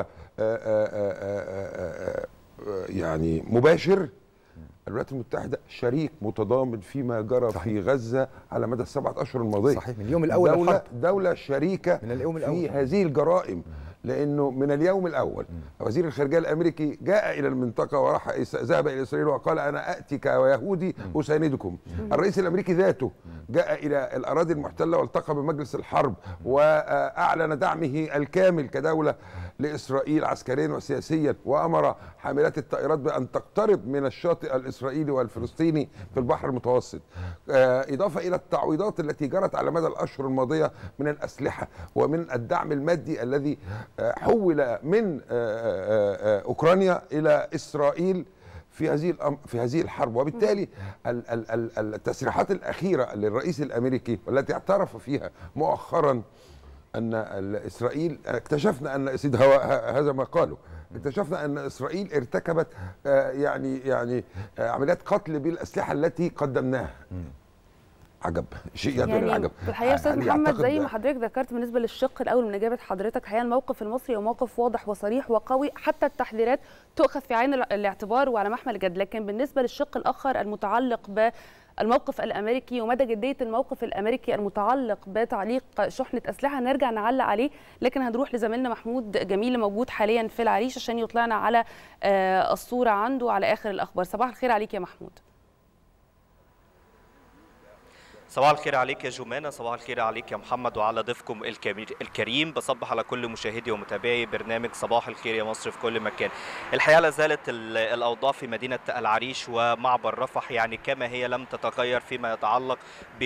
يعني مباشر الولايات المتحدة شريك متضامن فيما جرى صحيح. في غزة على مدى السبعة أشهر الماضية صحيح من اليوم الأول دولة, الحرب. دولة شريكة من اليوم الأول. في هذه الجرائم لانه من اليوم الاول وزير الخارجيه الامريكي جاء الى المنطقه وراح ذهب الى اسرائيل وقال انا اتي كيهودي اساندكم الرئيس الامريكي ذاته جاء الى الاراضي المحتله والتقى بمجلس الحرب واعلن دعمه الكامل كدوله لاسرائيل عسكريا وسياسيا وامر حاملات الطائرات بان تقترب من الشاطئ الاسرائيلي والفلسطيني في البحر المتوسط اضافه الى التعويضات التي جرت على مدى الاشهر الماضيه من الاسلحه ومن الدعم المادي الذي حول من اوكرانيا الى اسرائيل في هذه الأم- في هذه الحرب وبالتالي ال- ال- ال- التصريحات الاخيره للرئيس الامريكي والتي اعترف فيها مؤخرا ان ال- اسرائيل اكتشفنا ان سيد هو ه- هذا ما قاله اكتشفنا ان اسرائيل ارتكبت آه، يعني يعني آه، عمليات قتل بالاسلحه التي قدمناها عجب شيء يدل يعني العجب في الحقيقه يا استاذ هل محمد يعتقد زي ده- ما حضرتك ذكرت بالنسبه للشق الاول من اجابه حضرتك الحقيقه الموقف المصري هو موقف واضح وصريح وقوي حتى التحذيرات تؤخذ في عين ال- الاعتبار وعلى محمل الجد لكن بالنسبه للشق الاخر المتعلق بالموقف الامريكي ومدى جديه الموقف الامريكي المتعلق بتعليق شحنه اسلحه نرجع نعلق عليه لكن هنروح لزميلنا محمود جميل اللي موجود حاليا في العريش عشان يطلعنا على آه، الصوره عنده على اخر الاخبار صباح الخير عليك يا محمود صباح الخير عليك يا جمانة صباح الخير عليك يا محمد وعلى ضيفكم الكبير- الكريم بصبح على كل مشاهدي ومتابعي برنامج صباح الخير يا مصر في كل مكان الحقيقة لا زالت ال- الأوضاع في مدينة العريش ومعبر رفح يعني كما هي لم تتغير فيما يتعلق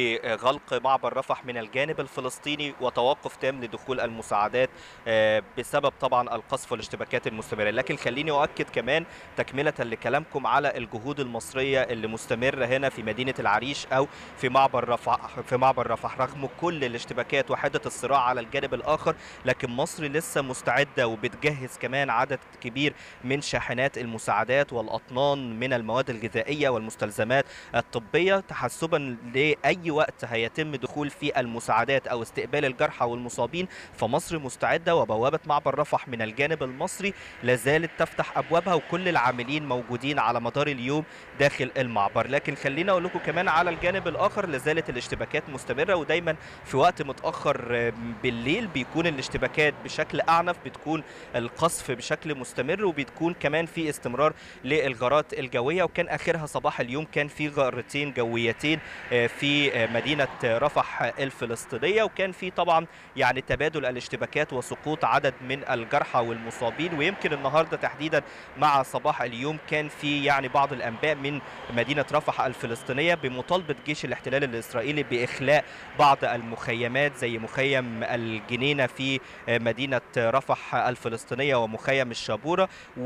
بغلق معبر رفح من الجانب الفلسطيني وتوقف تام لدخول المساعدات آه، بسبب طبعا القصف والاشتباكات المستمرة لكن خليني أؤكد كمان تكملة لكلامكم على الجهود المصرية اللي مستمرة هنا في مدينة العريش أو في معبر رفح في معبر رفح رغم كل الاشتباكات وحدة الصراع على الجانب الآخر لكن مصر لسه مستعدة وبتجهز كمان عدد كبير من شاحنات المساعدات والأطنان من المواد الغذائية والمستلزمات الطبية تحسبا لأي وقت هيتم دخول في المساعدات أو استقبال الجرحى والمصابين فمصر مستعدة وبوابة معبر رفح من الجانب المصري لازالت تفتح أبوابها وكل العاملين موجودين على مدار اليوم داخل المعبر لكن خلينا أقول لكم كمان على الجانب الآخر لازالت الاشتباكات مستمرة ودايما في وقت متأخر آه، بالليل بيكون الاشتباكات بشكل أعنف بتكون القصف بشكل مستمر وبتكون كمان في استمرار للغارات الجوية وكان آخرها صباح اليوم كان في غارتين جويتين آه، في آه، مدينة رفح الفلسطينية وكان في طبعا يعني تبادل الاشتباكات وسقوط عدد من الجرحى والمصابين ويمكن النهارده تحديدا مع صباح اليوم كان في يعني بعض الانباء من مدينه رفح الفلسطينيه بمطالبه جيش الاحتلال الاسرائيلي باخلاء بعض المخيمات زي مخيم الجنينه في مدينه رفح الفلسطينيه ومخيم الشابوره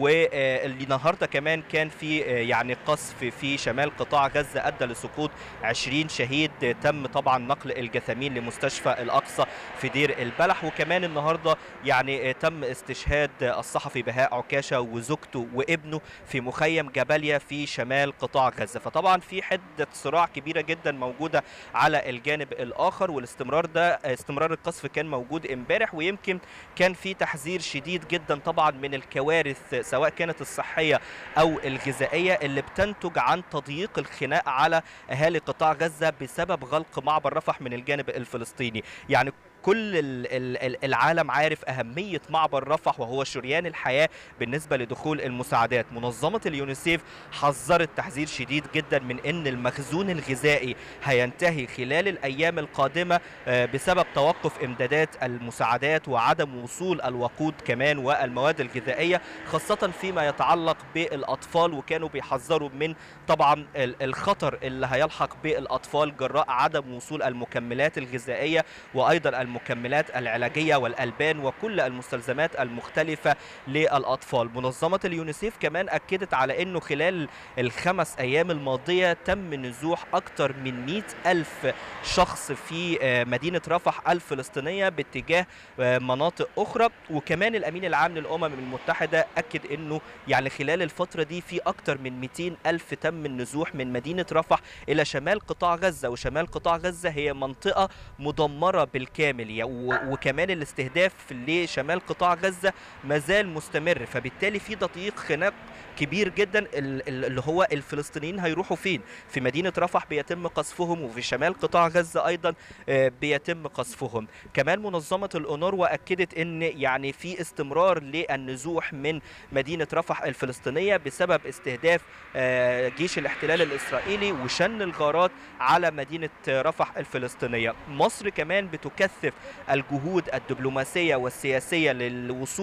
والنهارده كمان كان في يعني قصف في شمال قطاع غزه ادى لسقوط 20 شهيد تم طبعا نقل الجثامين لمستشفى الاقصى في دير البلح وكمان النهارده يعني تم استشهاد الصحفي بهاء عكاشه وزوجته وابنه في مخيم جباليا في شمال قطاع غزه فطبعا في حده صراع كبيره جدا موجوده على الجانب الاخر والاستمرار ده استمرار القصف كان موجود امبارح ويمكن كان في تحذير شديد جدا طبعا من الكوارث سواء كانت الصحيه او الغذائيه اللي بتنتج عن تضييق الخناق على اهالي قطاع غزه بسبب غلق معبر رفح من الجانب الفلسطيني يعني كل ال- ال- ال- العالم عارف أهمية معبر رفح وهو شريان الحياة بالنسبة لدخول المساعدات منظمة اليونيسيف حذرت تحذير شديد جدا من أن المخزون الغذائي هينتهي خلال الأيام القادمة آه، بسبب توقف إمدادات المساعدات وعدم وصول الوقود كمان والمواد الغذائية خاصة فيما يتعلق بالأطفال وكانوا بيحذروا من طبعا ال- الخطر اللي هيلحق بالأطفال جراء عدم وصول المكملات الغذائية وأيضا المكملات العلاجية والألبان وكل المستلزمات المختلفة للأطفال منظمة اليونيسيف كمان أكدت على أنه خلال الخمس أيام الماضية تم نزوح أكثر من 100 ألف شخص في آه، مدينة رفح الفلسطينية باتجاه آه، مناطق أخرى وكمان الأمين العام للأمم المتحدة أكد أنه يعني خلال الفترة دي في أكثر من 200 ألف تم النزوح من مدينة رفح إلى شمال قطاع غزة وشمال قطاع غزة هي منطقة مدمرة بالكامل يا- و- وكمان الاستهداف لشمال قطاع غزة مازال مستمر فبالتالي في تضييق خناق كبير جدا ال- ال- اللي هو الفلسطينيين هيروحوا فين في مدينة رفح بيتم قصفهم وفي شمال قطاع غزة أيضا آه، بيتم قصفهم كمان منظمة الأونروا أكدت أن يعني في استمرار للنزوح من مدينة رفح الفلسطينية بسبب استهداف آه، جيش الاحتلال الإسرائيلي وشن الغارات على مدينة رفح الفلسطينية مصر كمان بتكثف الجهود الدبلوماسية والسياسية للوصول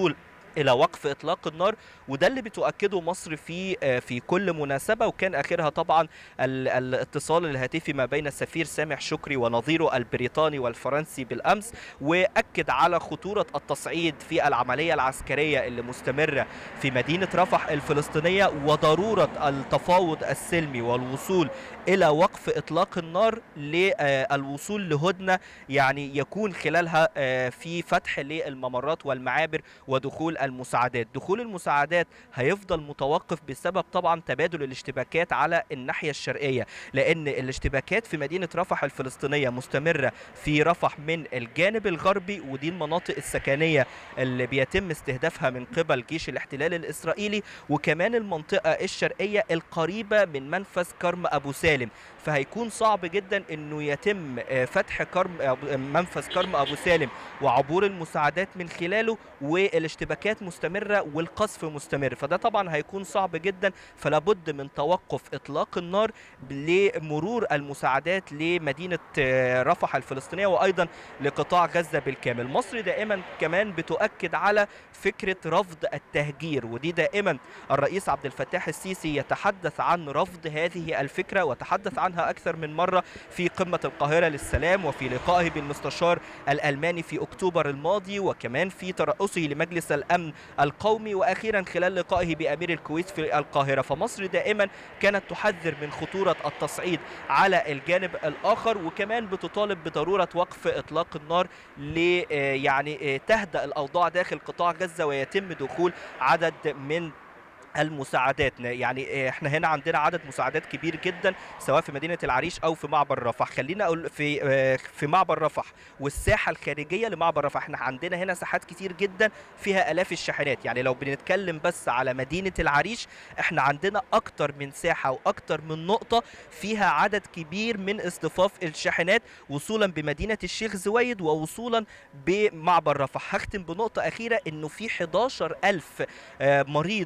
الى وقف اطلاق النار وده اللي بتؤكده مصر في آه، في كل مناسبه وكان اخرها طبعا ال- الاتصال الهاتفي ما بين السفير سامح شكري ونظيره البريطاني والفرنسي بالامس واكد على خطوره التصعيد في العمليه العسكريه اللي مستمره في مدينه رفح الفلسطينيه وضروره التفاوض السلمي والوصول الى وقف اطلاق النار للوصول لهدنه يعني يكون خلالها آه، في فتح للممرات والمعابر ودخول المساعدات دخول المساعدات هيفضل متوقف بسبب طبعا تبادل الاشتباكات على الناحيه الشرقيه لان الاشتباكات في مدينه رفح الفلسطينيه مستمره في رفح من الجانب الغربي ودي المناطق السكنيه اللي بيتم استهدافها من قبل جيش الاحتلال الاسرائيلي وكمان المنطقه الشرقيه القريبه من منفذ كرم ابو سالم فهيكون صعب جدا انه يتم آه، فتح كرم أبو- منفذ كرم ابو سالم وعبور المساعدات من خلاله والاشتباكات مستمره والقصف مستمر فده طبعا هيكون صعب جدا فلا بد من توقف اطلاق النار لمرور المساعدات لمدينه آه، رفح الفلسطينيه وايضا لقطاع غزه بالكامل مصر دائما كمان بتؤكد على فكره رفض التهجير ودي دائما الرئيس عبد الفتاح السيسي يتحدث عن رفض هذه الفكره وتحدث عنها اكثر من مره في قمه القاهره للسلام وفي لقائه بالمستشار الالماني في اكتوبر الماضي وكمان في ترأسه لمجلس الامن القومي واخيرا خلال لقائه بامير الكويت في القاهره فمصر دائما كانت تحذر من خطوره التصعيد على الجانب الاخر وكمان بتطالب بضروره وقف اطلاق النار ل آه، يعني آه، تهدأ الاوضاع داخل قطاع غزه ويتم دخول عدد من المساعدات يعني احنا هنا عندنا عدد مساعدات كبير جدا سواء في مدينه العريش او في معبر رفح خلينا اقول في آه، في معبر رفح والساحه الخارجيه لمعبر رفح احنا عندنا هنا ساحات كتير جدا فيها الاف الشاحنات يعني لو بنتكلم بس على مدينه العريش احنا عندنا اكتر من ساحه واكتر من نقطه فيها عدد كبير من اصطفاف الشاحنات وصولا بمدينه الشيخ زويد ووصولا بمعبر رفح هختم بنقطه اخيره انه في 11000 آه، مريض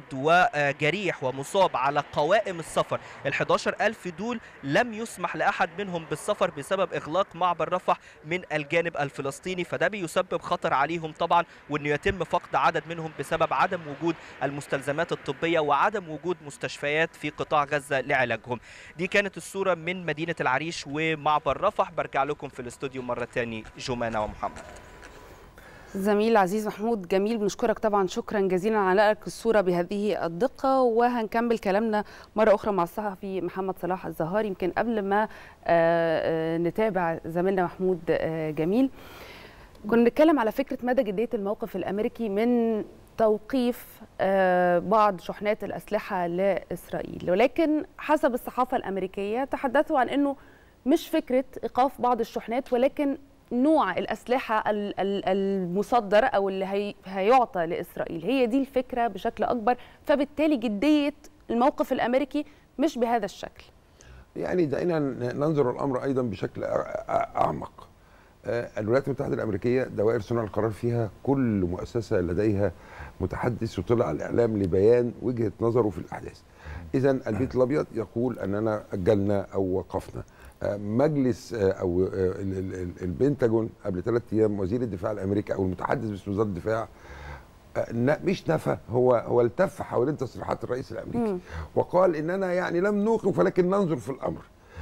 وجريح ومصاب على قوائم السفر ال 11000 دول لم يسمح لأحد منهم بالسفر بسبب إغلاق معبر رفح من الجانب الفلسطيني فده بيسبب خطر عليهم طبعا وأنه يتم فقد عدد منهم بسبب عدم وجود المستلزمات الطبية وعدم وجود مستشفيات في قطاع غزة لعلاجهم دي كانت الصورة من مدينة العريش ومعبر رفح برجع لكم في الاستوديو مرة تاني جمانة ومحمد زميل العزيز محمود جميل بنشكرك طبعا شكرا جزيلا على لك الصوره بهذه الدقه وهنكمل كلامنا مره اخرى مع الصحفي محمد صلاح الزهار يمكن قبل ما آه، آه، نتابع زميلنا محمود آه، جميل كنا بنتكلم على فكره مدى جديه الموقف الامريكي من توقيف آه، بعض شحنات الاسلحه لاسرائيل ولكن حسب الصحافه الامريكيه تحدثوا عن انه مش فكره ايقاف بعض الشحنات ولكن نوع الأسلحة ال- ال- المصدرة أو اللي هي هيعطى لإسرائيل هي دي الفكرة بشكل أكبر فبالتالي جدية الموقف الأمريكي مش بهذا الشكل يعني دعينا ننظر الامر ايضا بشكل أع- أع- اعمق آه، الولايات المتحده الامريكيه دوائر صنع القرار فيها كل مؤسسه لديها متحدث يطلع على الاعلام لبيان وجهه نظره في الاحداث اذا البيت الابيض يقول اننا اجلنا او وقفنا آه، مجلس آه، او آه، ال- ال- ال- البنتاجون قبل ثلاث ايام وزير الدفاع الامريكي او المتحدث باسم وزاره الدفاع آه، ن- مش نفى هو هو التف حوالين تصريحات الرئيس الامريكي وقال اننا يعني لم نوقف ولكن ننظر في الامر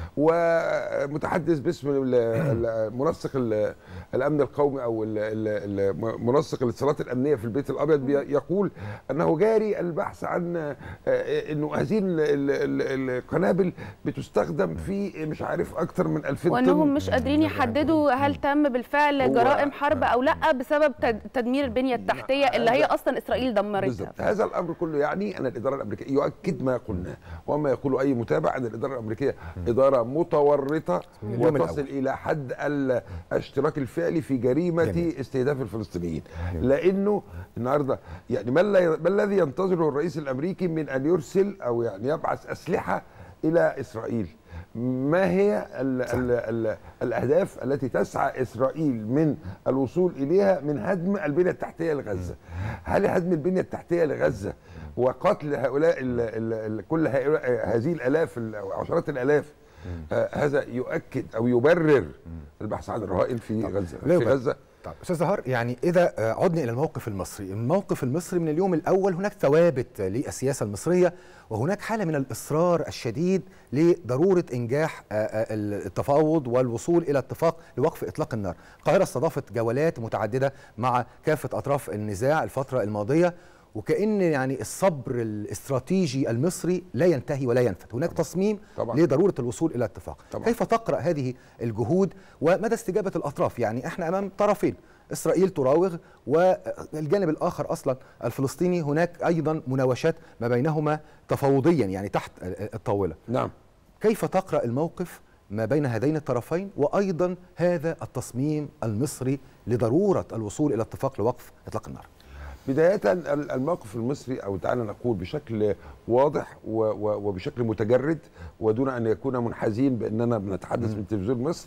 ومتحدث باسم ال- ال- منسق ال- الامن القومي او ال- ال- ال- منسق الاتصالات الامنيه في البيت الابيض بي- يقول انه جاري البحث عن آه، انه هذه ال- ال- ال- القنابل بتستخدم في مش عارف اكثر من 2000 طن وأنهم مش قادرين يحددوا هل تم بالفعل هو- جرائم حرب أو لا بسبب تد- تدمير البنية التحتية اللي هي أصلا إسرائيل دمرتها بالضبط هذا الامر كله يعني ان الاداره الامريكيه يؤكد ما قلناه وما يقول اي متابع ان الاداره الامريكيه اداره متورطه اليوم وتصل الأول. الى حد الاشتراك الفعلي في جريمه جميل. استهداف الفلسطينيين لانه النهارده يعني ما, الل- ما الذي ينتظره الرئيس الامريكي من ان يرسل او يعني يبعث اسلحه الى اسرائيل ما هي ال ال ال الاهداف التي تسعى اسرائيل من الوصول اليها من هدم البنيه التحتيه لغزه هل هدم البنيه التحتيه لغزه وقتل هؤلاء ال ال ال كل هؤلاء هذه الالاف ال- أو عشرات الالاف آه هذا يؤكد او يبرر البحث عن الرهائن في غزه لا في يبقى- غزه طب استاذ زهر يعني اذا آه، عدنا الى الموقف المصري، الموقف المصري من اليوم الاول هناك ثوابت للسياسه المصريه وهناك حاله من الاصرار الشديد لضروره انجاح آه، آه، التفاوض والوصول الى اتفاق لوقف اطلاق النار. القاهره استضافت جولات متعدده مع كافه اطراف النزاع الفتره الماضيه وكأن يعني الصبر الاستراتيجي المصري لا ينتهي ولا ينفد هناك تصميم طبعاً. لضرورة الوصول إلى اتفاق طبعاً. كيف تقرأ هذه الجهود ومدى استجابة الأطراف يعني إحنا أمام طرفين إسرائيل تراوغ والجانب الآخر أصلا الفلسطيني هناك أيضا مناوشات ما بينهما تفاوضيا يعني تحت الطاولة نعم كيف تقرأ الموقف ما بين هذين الطرفين وأيضا هذا التصميم المصري لضرورة الوصول إلى اتفاق لوقف إطلاق النار بداية ال- الموقف المصري أو تعالى نقول بشكل واضح و- و- وبشكل متجرد ودون أن يكون منحازين بأننا بنتحدث من تلفزيون مصر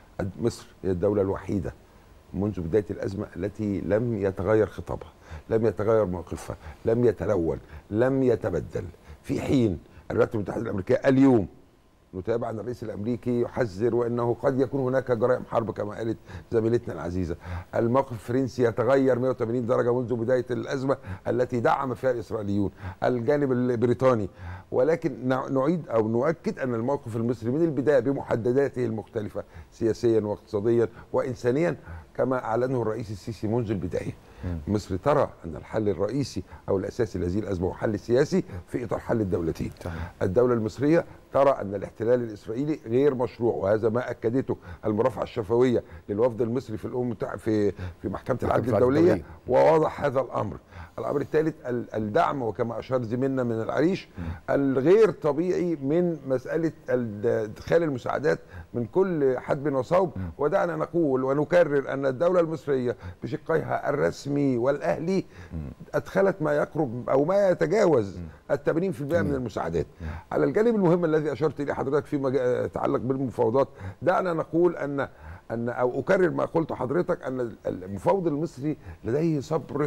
مصر هي الدولة الوحيدة منذ بداية الأزمة التي لم يتغير خطابها لم يتغير موقفها لم يتلون لم يتبدل في حين الولايات المتحدة الأمريكية اليوم نتابع أن الرئيس الأمريكي يحذر وأنه قد يكون هناك جرائم حرب كما قالت زميلتنا العزيزة الموقف الفرنسي يتغير 180 درجة منذ بداية الأزمة التي دعم فيها الإسرائيليون الجانب البريطاني ولكن نع- نعيد أو نؤكد أن الموقف المصري من البداية بمحدداته المختلفة سياسيا واقتصاديا وإنسانيا كما أعلنه الرئيس السيسي منذ البداية مصر ترى أن الحل الرئيسي أو الأساسي لهذه الأزمة هو حل سياسي في إطار حل الدولتين الدولة المصرية ترى أن الاحتلال الإسرائيلي غير مشروع وهذا ما أكدته المرافعة الشفوية للوفد المصري في الأمم المتع- في في محكمة العدل العدل الدولية الدولية. ووضح هذا الأمر الأمر الثالث ال- الدعم وكما أشار زميلنا من العريش الغير طبيعي من مسألة ال- إدخال المساعدات من كل حدب وصوب ودعنا نقول ونكرر أن الدولة المصرية بشقيها الرسمي والأهلي أدخلت ما يقرب أو ما يتجاوز ال 80% من المساعدات على الجانب المهم الذي أشرت إليه حضرتك فيما جاء- يتعلق بالمفاوضات دعنا نقول أن ان او اكرر ما قلت حضرتك ان المفاوض المصري لديه صبر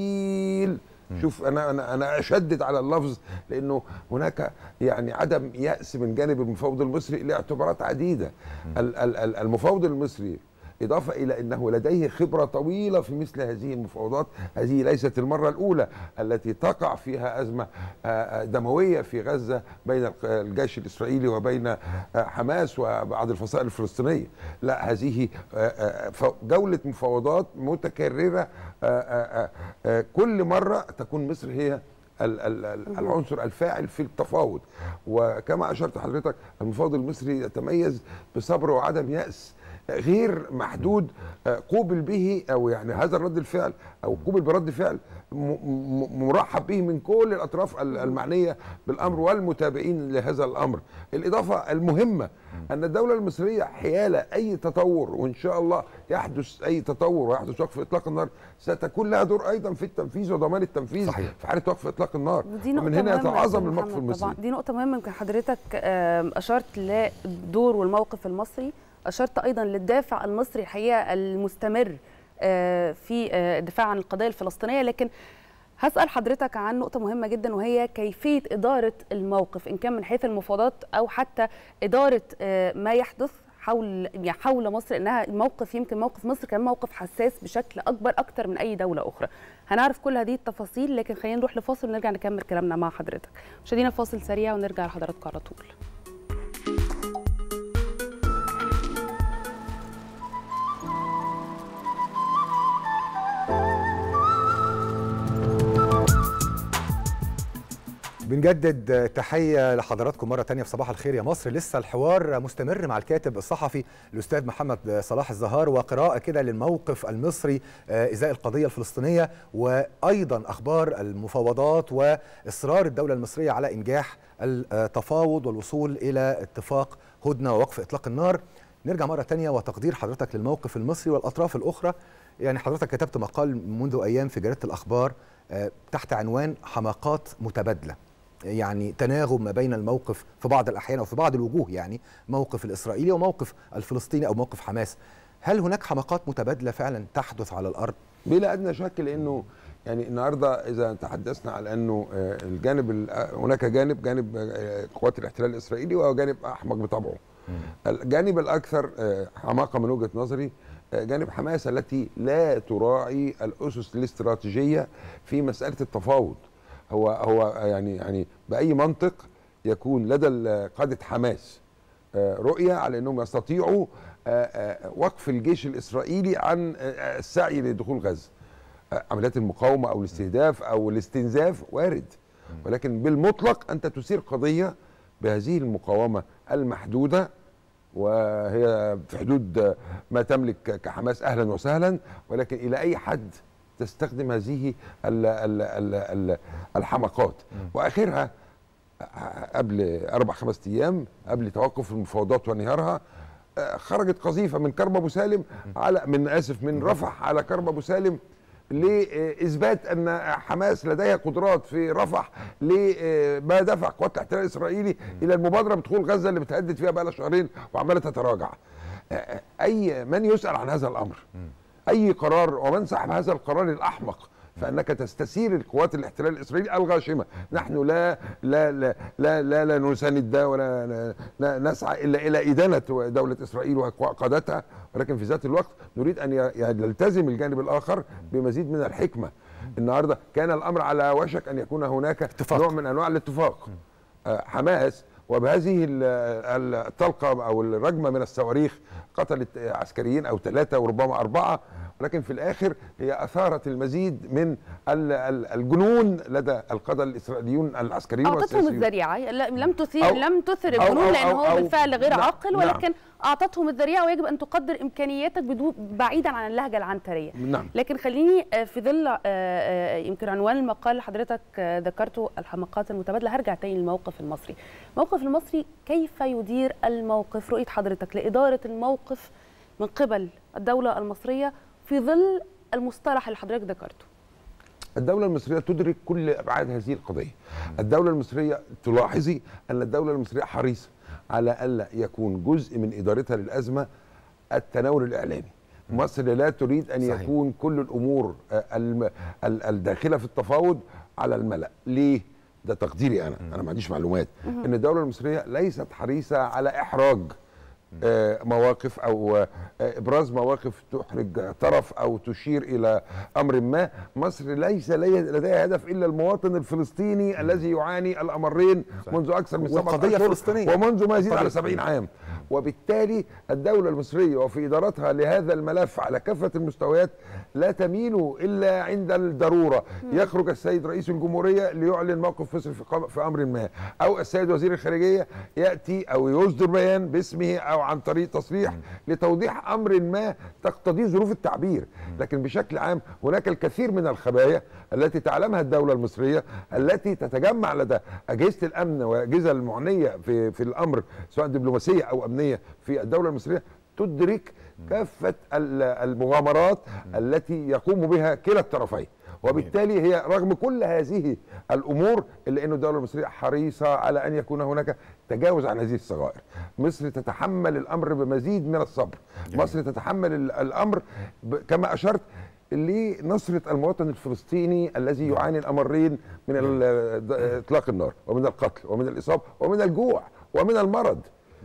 طويل شوف انا انا انا اشدد على اللفظ لانه هناك يعني عدم ياس من جانب المفاوض المصري لاعتبارات عديده ال- ال- ال- المفاوض المصري إضافة إلى أنه لديه خبرة طويلة في مثل هذه المفاوضات هذه ليست المرة الأولى التي تقع فيها أزمة آه، آه، دموية في غزة بين الق- الجيش الإسرائيلي وبين آه، حماس وبعض الفصائل الفلسطينية لا هذه آه، آه، ف- جولة مفاوضات متكررة آه، آه، آه، كل مرة تكون مصر هي ال- ال- ال- العنصر الفاعل في التفاوض وكما اشرت حضرتك المفاوض المصري يتميز بصبر وعدم ياس غير محدود آه، قوبل به او يعني هذا الرد الفعل او قوبل برد فعل م- م- مرحب به من كل الاطراف ال- المعنيه بالامر والمتابعين لهذا الامر الاضافه المهمه ان الدوله المصريه حيال اي تطور وان شاء الله يحدث اي تطور ويحدث وقف اطلاق النار ستكون لها دور ايضا في التنفيذ وضمان التنفيذ صحيح. في حاله وقف اطلاق النار ودي نقطة ومن هنا مهمة يا يتعاظم أستاذ الموقف محمد المصري طبعا دي نقطة مهمة يمكن حضرتك آم، أشرت للدور والموقف المصري أشرت أيضا للدافع المصري الحقيقة المستمر آه، في آه، الدفاع عن القضية الفلسطينية لكن هسأل حضرتك عن نقطة مهمة جدا وهي كيفية إدارة الموقف إن كان من حيث المفاوضات أو حتى إدارة آه، ما يحدث حول يعني حول مصر انها موقف يمكن موقف مصر كان موقف حساس بشكل اكبر اكتر من اي دوله اخرى هنعرف كل هذه التفاصيل لكن خلينا نروح لفاصل ونرجع نكمل كلامنا مع حضرتك مشاهدينا فاصل سريع ونرجع لحضراتكم على طول بنجدد تحية لحضراتكم مرة تانية في صباح الخير يا مصر لسه الحوار مستمر مع الكاتب الصحفي الأستاذ محمد صلاح الزهار وقراءة كده للموقف المصري آه، إزاء القضية الفلسطينية وأيضا أخبار المفاوضات وإصرار الدولة المصرية على إنجاح التفاوض والوصول إلى اتفاق هدنة ووقف إطلاق النار نرجع مرة تانية وتقدير حضرتك للموقف المصري والأطراف الأخرى يعني حضرتك كتبت مقال منذ أيام في جريدة الأخبار آه، تحت عنوان حماقات متبادلة يعني تناغم ما بين الموقف في بعض الأحيان أو في بعض الوجوه يعني موقف الإسرائيلي وموقف الفلسطيني أو موقف حماس هل هناك حماقات متبادلة فعلا تحدث على الأرض؟ بلا ادنى شك لانه يعني النهارده اذا تحدثنا على انه آه، الجانب ال- آه، هناك جانب جانب آه، قوات الاحتلال الاسرائيلي وجانب احمق بطبعه الجانب الاكثر آه، حماقه من وجهه نظري جانب حماس التي لا تراعي الاسس الاستراتيجيه في مساله التفاوض هو هو يعني يعني باي منطق يكون لدى ال- قاده حماس آه، رؤيه على انهم يستطيعوا آه، آه، وقف الجيش الاسرائيلي عن آه، السعي لدخول غزه آه، عمليات المقاومه او الاستهداف او الاستنزاف وارد ولكن بالمطلق انت تثير قضيه بهذه المقاومه المحدوده وهي في حدود ما تملك كحماس اهلا وسهلا ولكن الى اي حد تستخدم هذه ال ال ال ال الحمقات واخرها قبل اربع خمس ايام قبل توقف المفاوضات وانهيارها آه، خرجت قذيفه من كرم ابو سالم على من اسف من رفح على كرم ابو سالم لاثبات ان حماس لديها قدرات في رفح لما دفع قوات الاحتلال الاسرائيلي الى المبادره بدخول غزه اللي بتهدد فيها بقى لها شهرين وعماله تتراجع. آه، اي من يسال عن هذا الامر اي قرار ومن سحب هذا القرار الاحمق فانك تستثير القوات الاحتلال الاسرائيلي الغاشمه نحن لا لا لا لا لا, لا نساند ده ولا لا- لا نسعى الا الى ادانه دوله اسرائيل وقادتها ولكن في ذات الوقت نريد ان ي- يلتزم الجانب الاخر بمزيد من الحكمه النهارده كان الامر على وشك ان يكون هناك اتفاق. نوع من انواع الاتفاق آه، حماس وبهذه ال- ال- الطلقه او الرجمه من الصواريخ قتلت عسكريين او ثلاثه وربما اربعه ولكن في الاخر هي اثارت المزيد من ال- ال- الجنون لدى القاده الاسرائيليون العسكريين اعطتهم والسياسيون الذريعه ل- لم تثير أو- لم تثر أو- الجنون أو- لان أو- هو أو- بالفعل غير نعم، عاقل نعم. ولكن اعطتهم الذريعه ويجب ان تقدر امكانياتك بدون بعيدا عن اللهجه العنتريه نعم لكن خليني آه، في ظل آه، آه، يمكن عنوان المقال اللي حضرتك آه، ذكرته الحماقات المتبادله هرجع تاني للموقف المصري الموقف المصري كيف يدير الموقف رؤيه حضرتك لاداره الموقف من قبل الدوله المصريه في ظل المصطلح اللي حضرتك ذكرته الدولة المصرية تدرك كل أبعاد هذه القضية الدولة المصرية تلاحظي أن الدولة المصرية حريصة على ألا يكون جزء من إدارتها للأزمة التناول الإعلامي مصر لا تريد أن صحيح. يكون كل الأمور آه، الم- ال- الداخلة في التفاوض على الملأ ليه؟ ده تقديري أنا أنا ما عنديش معلومات مهم. أن الدولة المصرية ليست حريصة على إحراج آه، مواقف او آه، ابراز مواقف تحرج طرف او تشير الى امر ما مصر ليس لي- لديها هدف الا المواطن الفلسطيني الذي يعاني الامرين منذ اكثر من سبعه والقضية اشهر فلسطينية. ومنذ ما يزيد على قضية 70 عام وبالتالي الدوله المصريه وفي ادارتها لهذا الملف على كافه المستويات لا تميل الا عند الضروره يخرج السيد رئيس الجمهوريه ليعلن موقف مصر في قم- في امر ما او السيد وزير الخارجيه ياتي او يصدر بيان باسمه او عن طريق تصريح لتوضيح امر ما تقتضيه ظروف التعبير لكن بشكل عام هناك الكثير من الخبايا التي تعلمها الدوله المصريه التي تتجمع لدى اجهزه الامن والاجهزه المعنيه في في الامر سواء دبلوماسيه او امنيه في الدوله المصريه تدرك كافه ال- المغامرات التي يقوم بها كلا الطرفين وبالتالي هي رغم كل هذه الامور الا ان الدوله المصريه حريصه على ان يكون هناك تجاوز عن هذه الصغائر مصر تتحمل الامر بمزيد من الصبر مصر تتحمل ال- الامر ب- كما اشرت لنصرة المواطن الفلسطيني الذي يعاني الأمرين من ال- د- إطلاق النار ومن القتل ومن الإصابة ومن الجوع ومن المرض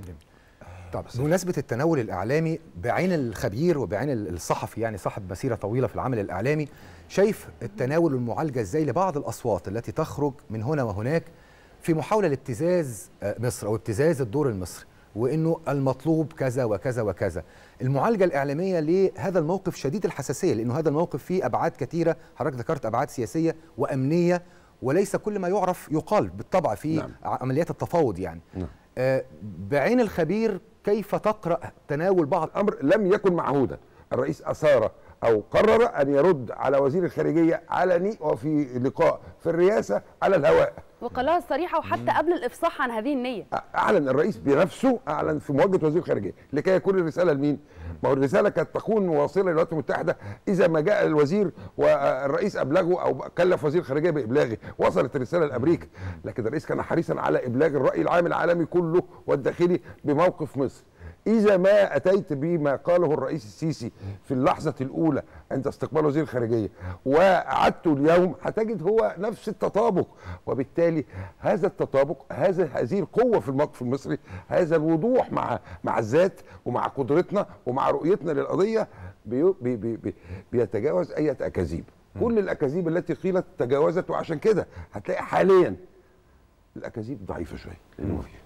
طب بمناسبة التناول الإعلامي بعين الخبير وبعين الصحفي يعني صاحب مسيرة طويلة في العمل الإعلامي شايف التناول والمعالجة إزاي لبعض الأصوات التي تخرج من هنا وهناك في محاولة لابتزاز آه، مصر أو ابتزاز الدور المصري وإنه المطلوب كذا وكذا وكذا المعالجة الإعلامية لهذا الموقف شديد الحساسية لأنه هذا الموقف فيه أبعاد كثيرة حضرتك ذكرت أبعاد سياسية وأمنية وليس كل ما يعرف يقال بالطبع في نعم. عمليات التفاوض يعني نعم. آه، بعين الخبير كيف تقرا تناول بعض امر لم يكن معهودا الرئيس اثار او قرر ان يرد على وزير الخارجيه علني وفي لقاء في الرئاسه على الهواء وقالها صريحه وحتى قبل الافصاح عن هذه النيه اعلن الرئيس بنفسه اعلن في مواجهه وزير الخارجيه لكي يكون الرساله لمين؟ ما هو الرساله كانت تكون واصله للولايات المتحده اذا ما جاء الوزير والرئيس ابلغه او كلف وزير الخارجيه بابلاغه وصلت الرساله لامريكا لكن الرئيس كان حريصا على ابلاغ الراي العام العالمي كله والداخلي بموقف مصر إذا ما أتيت بما قاله الرئيس السيسي في اللحظة الأولى عند استقبال وزير الخارجية وأعدته اليوم هتجد هو نفس التطابق وبالتالي هذا التطابق هذا هذه القوة في الموقف المصري هذا الوضوح مع مع الذات ومع قدرتنا ومع رؤيتنا للقضية بي بي بي بي بيتجاوز اي اكاذيب كل الاكاذيب التي قيلت تجاوزت وعشان كده هتلاقي حاليا الاكاذيب ضعيفه شويه لانه في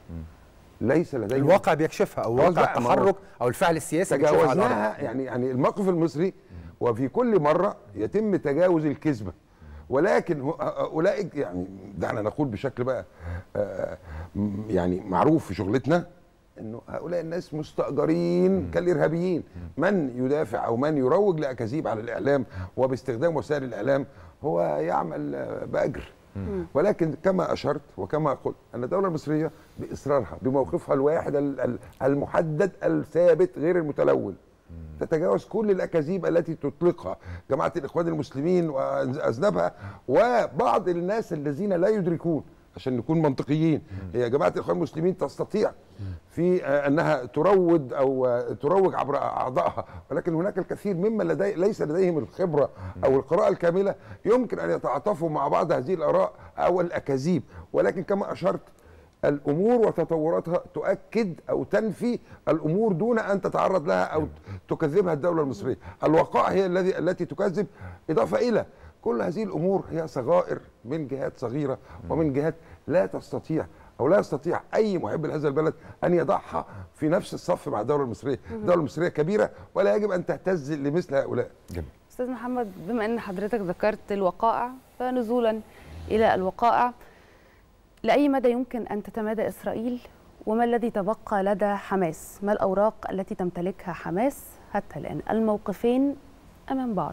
ليس لدينا الواقع بيكشفها او خلاص واقع بقى، ما هو التحرك او الفعل السياسي بيكشفها على الأرض. تجاوزناها يعني يعني الموقف المصري وفي كل مره يتم تجاوز الكذبه ولكن هو- اولئك يعني دعنا نقول بشكل بقى آه، م- يعني معروف في شغلتنا انه هؤلاء الناس مستاجرين كالارهابيين من يدافع او من يروج لاكاذيب على الاعلام وباستخدام وسائل الاعلام هو يعمل آه، باجر ولكن كما اشرت وكما قلت ان الدوله المصريه باصرارها بموقفها الواحد ال- ال- المحدد الثابت غير المتلون تتجاوز كل الاكاذيب التي تطلقها جماعه الاخوان المسلمين واذنبها وبعض الناس الذين لا يدركون عشان نكون منطقيين هي جماعه الاخوان المسلمين تستطيع في آه، انها تروج او آه، تروج عبر اعضائها ولكن هناك الكثير ممن لدي ليس لديهم الخبره او القراءه الكامله يمكن ان يتعاطفوا مع بعض هذه الاراء او الاكاذيب ولكن كما اشرت الامور وتطوراتها تؤكد او تنفي الامور دون ان تتعرض لها او تكذبها الدوله المصريه الوقائع هي الذي التي تكذب اضافه الى كل هذه الامور هي صغائر من جهات صغيره ومن جهات لا تستطيع او لا يستطيع اي محب لهذا البلد ان يضعها في نفس الصف مع الدوله المصريه الدوله المصريه كبيره ولا يجب ان تهتز لمثل هؤلاء استاذ محمد بما ان حضرتك ذكرت الوقائع فنزولا الى الوقائع لاي مدى يمكن ان تتمادى اسرائيل وما الذي تبقى لدى حماس ما الاوراق التي تمتلكها حماس حتى الان الموقفين امام بعض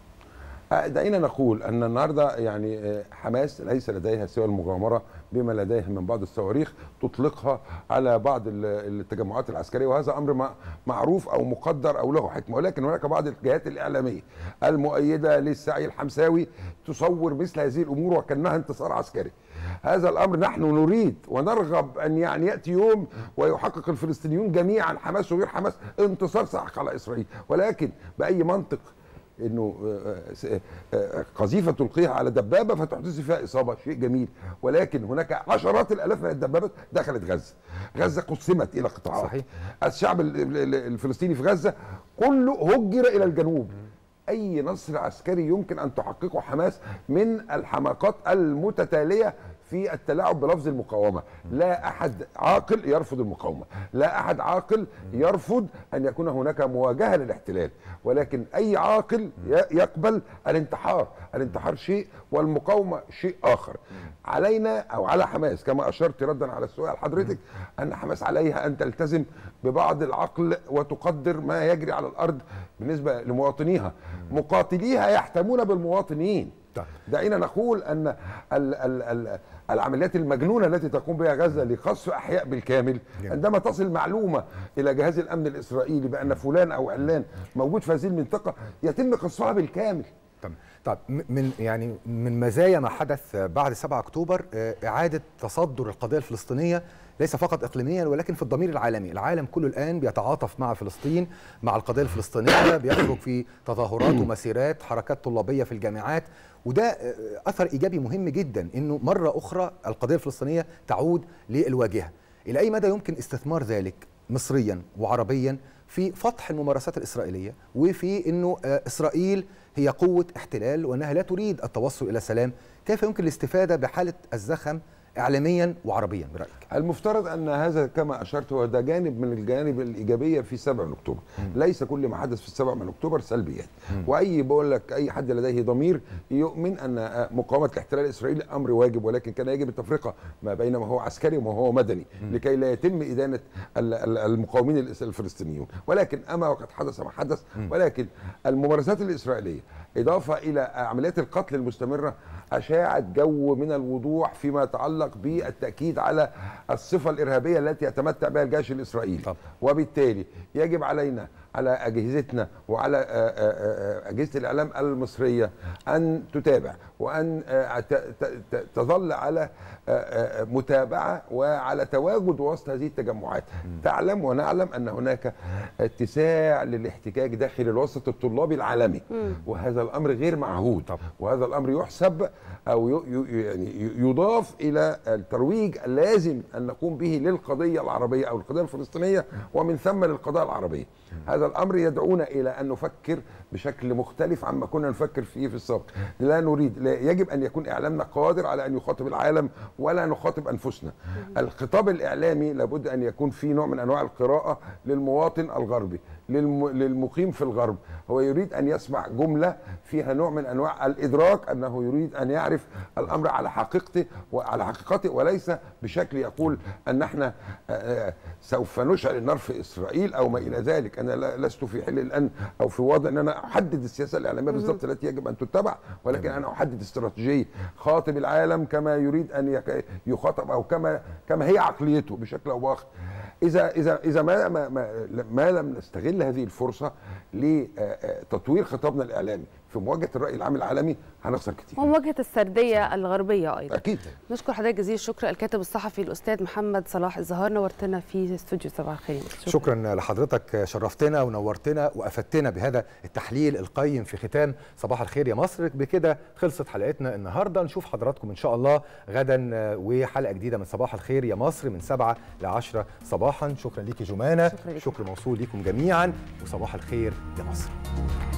آه، دعينا نقول ان النهارده يعني آه، حماس ليس لديها سوى المغامره بما لديها من بعض الصواريخ تطلقها على بعض ال- التجمعات العسكريه وهذا امر ما- معروف او مقدر او له حكمه ولكن هناك بعض الجهات الاعلاميه المؤيده للسعي الحمساوي تصور مثل هذه الامور وكانها انتصار عسكري. هذا الامر نحن نريد ونرغب ان يعني ياتي يوم ويحقق الفلسطينيون جميعا حماس وغير حماس انتصار ساحق على اسرائيل ولكن باي منطق انه آه، س- آه، قذيفه تلقيها على دبابه فتحدث فيها اصابه شيء جميل ولكن هناك عشرات الالاف من الدبابات دخلت غزه غزه قسمت الى قطاعات صحيح. الشعب ال- ال- الفلسطيني في غزه كله هجر الى الجنوب اي نصر عسكري يمكن ان تحققه حماس من الحماقات المتتاليه في التلاعب بلفظ المقاومه لا احد عاقل يرفض المقاومه لا احد عاقل يرفض ان يكون هناك مواجهه للاحتلال ولكن اي عاقل ي- يقبل الانتحار الانتحار شيء والمقاومه شيء اخر علينا او على حماس كما اشرت ردا على السؤال حضرتك ان حماس عليها ان تلتزم ببعض العقل وتقدر ما يجري على الارض بالنسبه لمواطنيها مقاتليها يحتمون بالمواطنين دعينا نقول ان ال ال ال العمليات المجنونه التي تقوم بها غزه لقصف احياء بالكامل عندما تصل معلومه الى جهاز الامن الاسرائيلي بان فلان او علان موجود في هذه المنطقه يتم قصفها بالكامل تمام طيب م- من يعني من مزايا ما حدث بعد 7 اكتوبر آه، اعاده تصدر القضيه الفلسطينيه ليس فقط اقليميا ولكن في الضمير العالمي، العالم كله الان بيتعاطف مع فلسطين مع القضيه الفلسطينيه بيخرج في تظاهرات ومسيرات حركات طلابيه في الجامعات وده آه، اثر ايجابي مهم جدا انه مره اخرى القضيه الفلسطينيه تعود للواجهه. الى اي مدى يمكن استثمار ذلك مصريا وعربيا في فتح الممارسات الاسرائيليه وفي انه آه، اسرائيل هي قوه احتلال وانها لا تريد التوصل الى سلام، كيف يمكن الاستفاده بحاله الزخم اعلاميا وعربيا برايك؟ المفترض ان هذا كما اشرت هو ده جانب من الجانب الايجابيه في 7 من اكتوبر ليس كل ما حدث في 7 من اكتوبر سلبيات واي بقول لك اي حد لديه ضمير يؤمن ان مقاومه الاحتلال الاسرائيلي امر واجب ولكن كان يجب التفرقه ما بين ما هو عسكري وما هو مدني لكي لا يتم ادانه ال- ال- المقاومين الإس- الفلسطينيون ولكن اما وقد حدث ما حدث ولكن الممارسات الاسرائيليه اضافه الى عمليات القتل المستمره اشاعت جو من الوضوح فيما يتعلق بالتاكيد على الصفه الارهابيه التي يتمتع بها الجيش الاسرائيلي طب. وبالتالي يجب علينا على اجهزتنا وعلى آه، آه، آه، اجهزه الاعلام المصريه ان تتابع وان آه، ت- ت- ت- تظل على آه، آه، متابعه وعلى تواجد وسط هذه التجمعات تعلم ونعلم ان هناك اتساع للاحتكاك داخل الوسط الطلابي العالمي وهذا الامر غير معهود وهذا الامر يحسب او ي- ي- يعني يضاف الى الترويج اللازم ان نقوم به للقضيه العربيه او القضيه الفلسطينيه ومن ثم للقضايا العربيه هذا هذا الامر يدعونا الى ان نفكر بشكل مختلف عما كنا نفكر فيه في السابق لا نريد لا يجب ان يكون اعلامنا قادر على ان يخاطب العالم ولا نخاطب انفسنا الخطاب الاعلامي لابد ان يكون فيه نوع من انواع القراءه للمواطن الغربي للم... للمقيم في الغرب هو يريد ان يسمع جمله فيها نوع من انواع الادراك انه يريد ان يعرف الامر على حقيقته وعلى حقيقته وليس بشكل يقول ان احنا آه، آه، سوف نشعل النار في اسرائيل او ما الى ذلك انا لا- لست في حل الان او في وضع ان انا احدد السياسه الاعلاميه بالضبط التي يجب ان تتبع ولكن انا احدد استراتيجيه خاطب العالم كما يريد ان يك- يخاطب او كما كما هي عقليته بشكل او باخر اذا اذا اذا ما ما, ما, ما لم نستغل هذه الفرصه لتطوير خطابنا الاعلامي في مواجهه الراي العام العالمي هنخسر كتير ومواجهه السرديه الغربيه ايضا اكيد نشكر حضرتك جزيل الشكر الكاتب الصحفي الاستاذ محمد صلاح الزهار نورتنا في استوديو صباح الخير شكرا لحضرتك شرفتنا ونورتنا وافدتنا بهذا التحليل القيم في ختام صباح الخير يا مصر بكده خلصت حلقتنا النهارده نشوف حضراتكم ان شاء الله غدا وحلقه جديده من صباح الخير يا مصر من 7 ل 10 صباحا شكرا ليكي جمانه شكرا ليك. شكر موصول ليكم جميعا وصباح الخير يا مصر